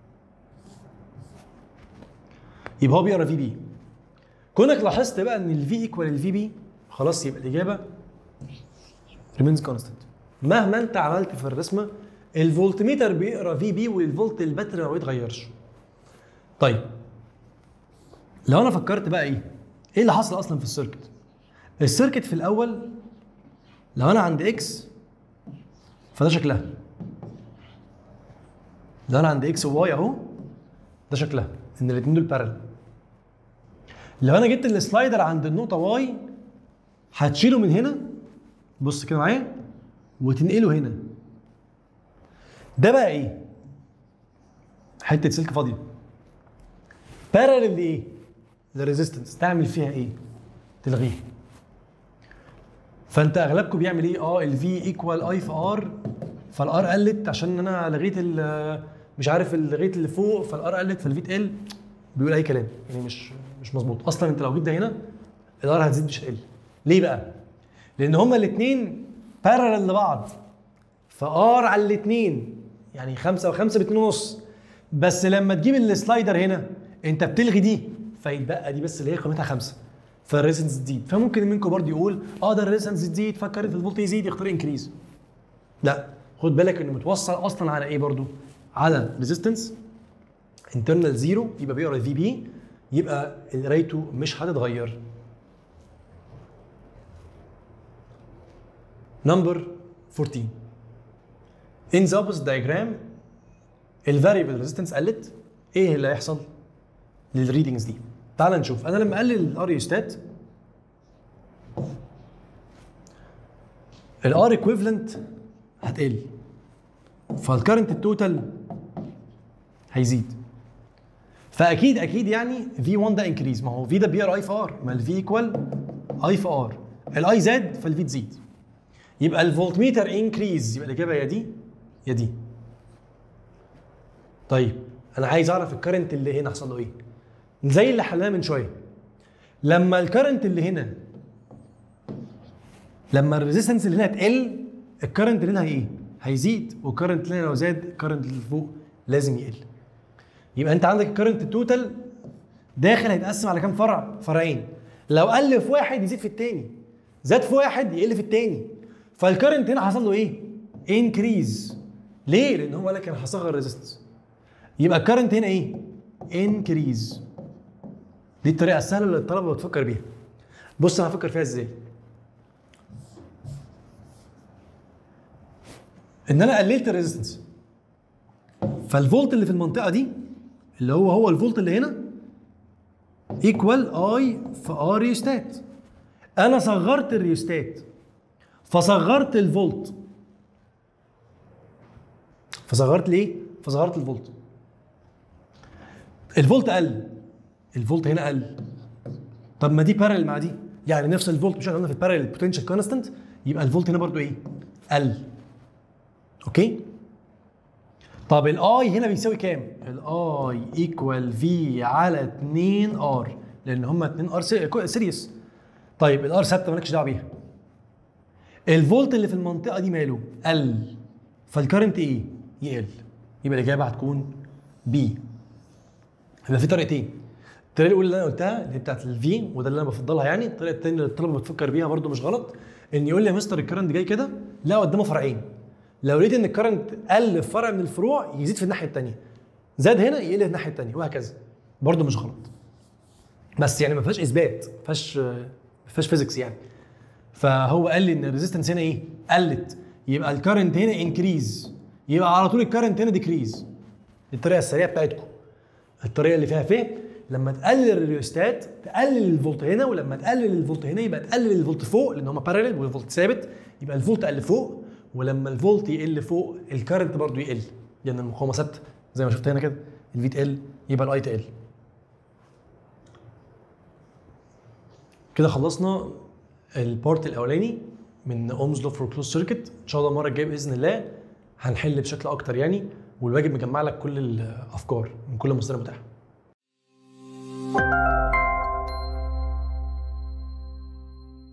يبقى هو بيقرا في بي كونك لاحظت بقى ان الفي ايكوال الفي بي خلاص يبقى الاجابه ريمينز كونستنت مهما انت عملت في الرسمه الفولتميتر بيقرا في بي والفولت الباتري ما بيتغيرش طيب لو انا فكرت بقى ايه ايه اللي حصل اصلا في السيركت السيركت في الاول لو انا عند اكس فده شكلها ده انا عند اكس وواي اهو ده شكلها ان الاثنين دول بارل لو انا جبت السلايدر عند النقطه واي هتشيله من هنا بص كده معايا وتنقله هنا ده بقى ايه حته سلك فاضيه بارل لايه للريزيستنس تعمل فيها ايه تلغيها فانت اغلبكم بيعمل ايه اه الفي ايكوال اي في ار فالار قلت عشان انا لغيت ال- مش عارف لغيت اللي فوق فالار قلت فالفي تقل بيقول اي كلام يعني مش مش مظبوط اصلا انت لو جيت ده هنا الار هتزيد مش هتقل ليه بقى لان هما الاثنين بارلل لبعض فار على الاثنين يعني خمسة وخمسة باتنين ونص بس لما تجيب السلايدر هنا انت بتلغي دي فيتبقى دي بس اللي هي قيمتها خمسة فالريزنس تزيد فممكن منكم برضه يقول اه ده الريزنس تزيد فكرت الفولت يزيد يختار انكريز لا خد بالك انه متوصل اصلا على ايه برضه على ريزيستنس انترنال زيرو يبقى بيقرا في بي يبقى قرايته مش هتتغير نمبر 14 in the opposite diagram الفاريبل ريزيستنس قلت ايه اللي هيحصل للريدنجز دي تعال نشوف انا لما اقلل الار ستات الار ايكويفالنت هتقل فالكرنت التوتال هيزيد فاكيد اكيد يعني في 1 ده انكريز ما هو في ده بيقرا اي في ار ما الفي ايكوال اي في ار الاي زاد فالفي تزيد يبقى الفولتميتر انكريز يبقى الاجابه يا دي يا دي طيب انا عايز اعرف الكرنت اللي هنا حصل له ايه زي اللي حلناه من شويه لما الكرنت اللي هنا لما الريزيستنس اللي هنا تقل الكرنت اللي هنا ايه هيزيد والكرنت اللي هنا لو زاد الكرنت اللي فوق لازم يقل يبقى انت عندك الكرنت التوتال داخل هيتقسم على كام فرع فرعين لو قل في واحد يزيد في التاني زاد في واحد يقل في التاني فالكرنت هنا حصل له ايه انكريز ليه لان هو قال لك انا هصغر الريزيستنس يبقى الكرنت هنا ايه انكريز دي الطريقه السهله اللي الطلبه بتفكر بيها بص انا هفكر فيها ازاي ان انا قللت الريزيستنس فالفولت اللي في المنطقه دي اللي هو هو الفولت اللي هنا ايكوال اي في ار ريوستات انا صغرت الريوستات فصغرت الفولت فصغرت ليه فصغرت الفولت الفولت قل الفولت هنا قل طب ما دي بارل مع دي يعني نفس الفولت مش قلنا في البارل بوتنشال كونستنت يبقى الفولت هنا برضو ايه قل اوكي طب الاي هنا بيساوي كام الاي ايكوال في على 2 ار لان هما 2 ار سيريس طيب الار ثابته مالكش دعوه بيها الفولت اللي في المنطقه دي ماله قل فالكرنت ايه يقل يبقى الاجابه هتكون بي يبقى في طريقتين الطريقه الاولى اللي انا قلتها اللي هي بتاعت الفي وده اللي انا بفضلها يعني الطريقه الثانيه اللي الطلبه بتفكر بيها برده مش غلط ان يقول لي يا مستر الكرنت جاي كده لا قدامه فرعين لو لقيت ان الكرنت قل في فرع من الفروع يزيد في الناحيه الثانيه زاد هنا يقل في الناحيه الثانيه وهكذا برده مش غلط بس يعني ما فيهاش اثبات ما فيهاش ما فيهاش فيزيكس يعني فهو قال لي ان الريزيستنس هنا ايه قلت يبقى الكرنت هنا انكريز يبقى على طول الكرنت هنا ديكريز الطريقه السريعه بتاعتكم الطريقه اللي فيها فهم لما تقلل الريوستات تقلل الفولت هنا ولما تقلل الفولت هنا يبقى تقلل الفولت فوق لان هم بارلل والفولت ثابت يبقى الفولت قل فوق ولما الفولت يقل فوق الكرنت برضو يقل لان يعني المقاومه ثابته زي ما شفت هنا كده الفي تقل يبقى الاي تقل كده خلصنا البارت الاولاني من اومز لو فور كلوز سيركت ان شاء الله المره الجايه باذن الله هنحل بشكل اكتر يعني والواجب مجمع لك كل الافكار من كل مصدر متاح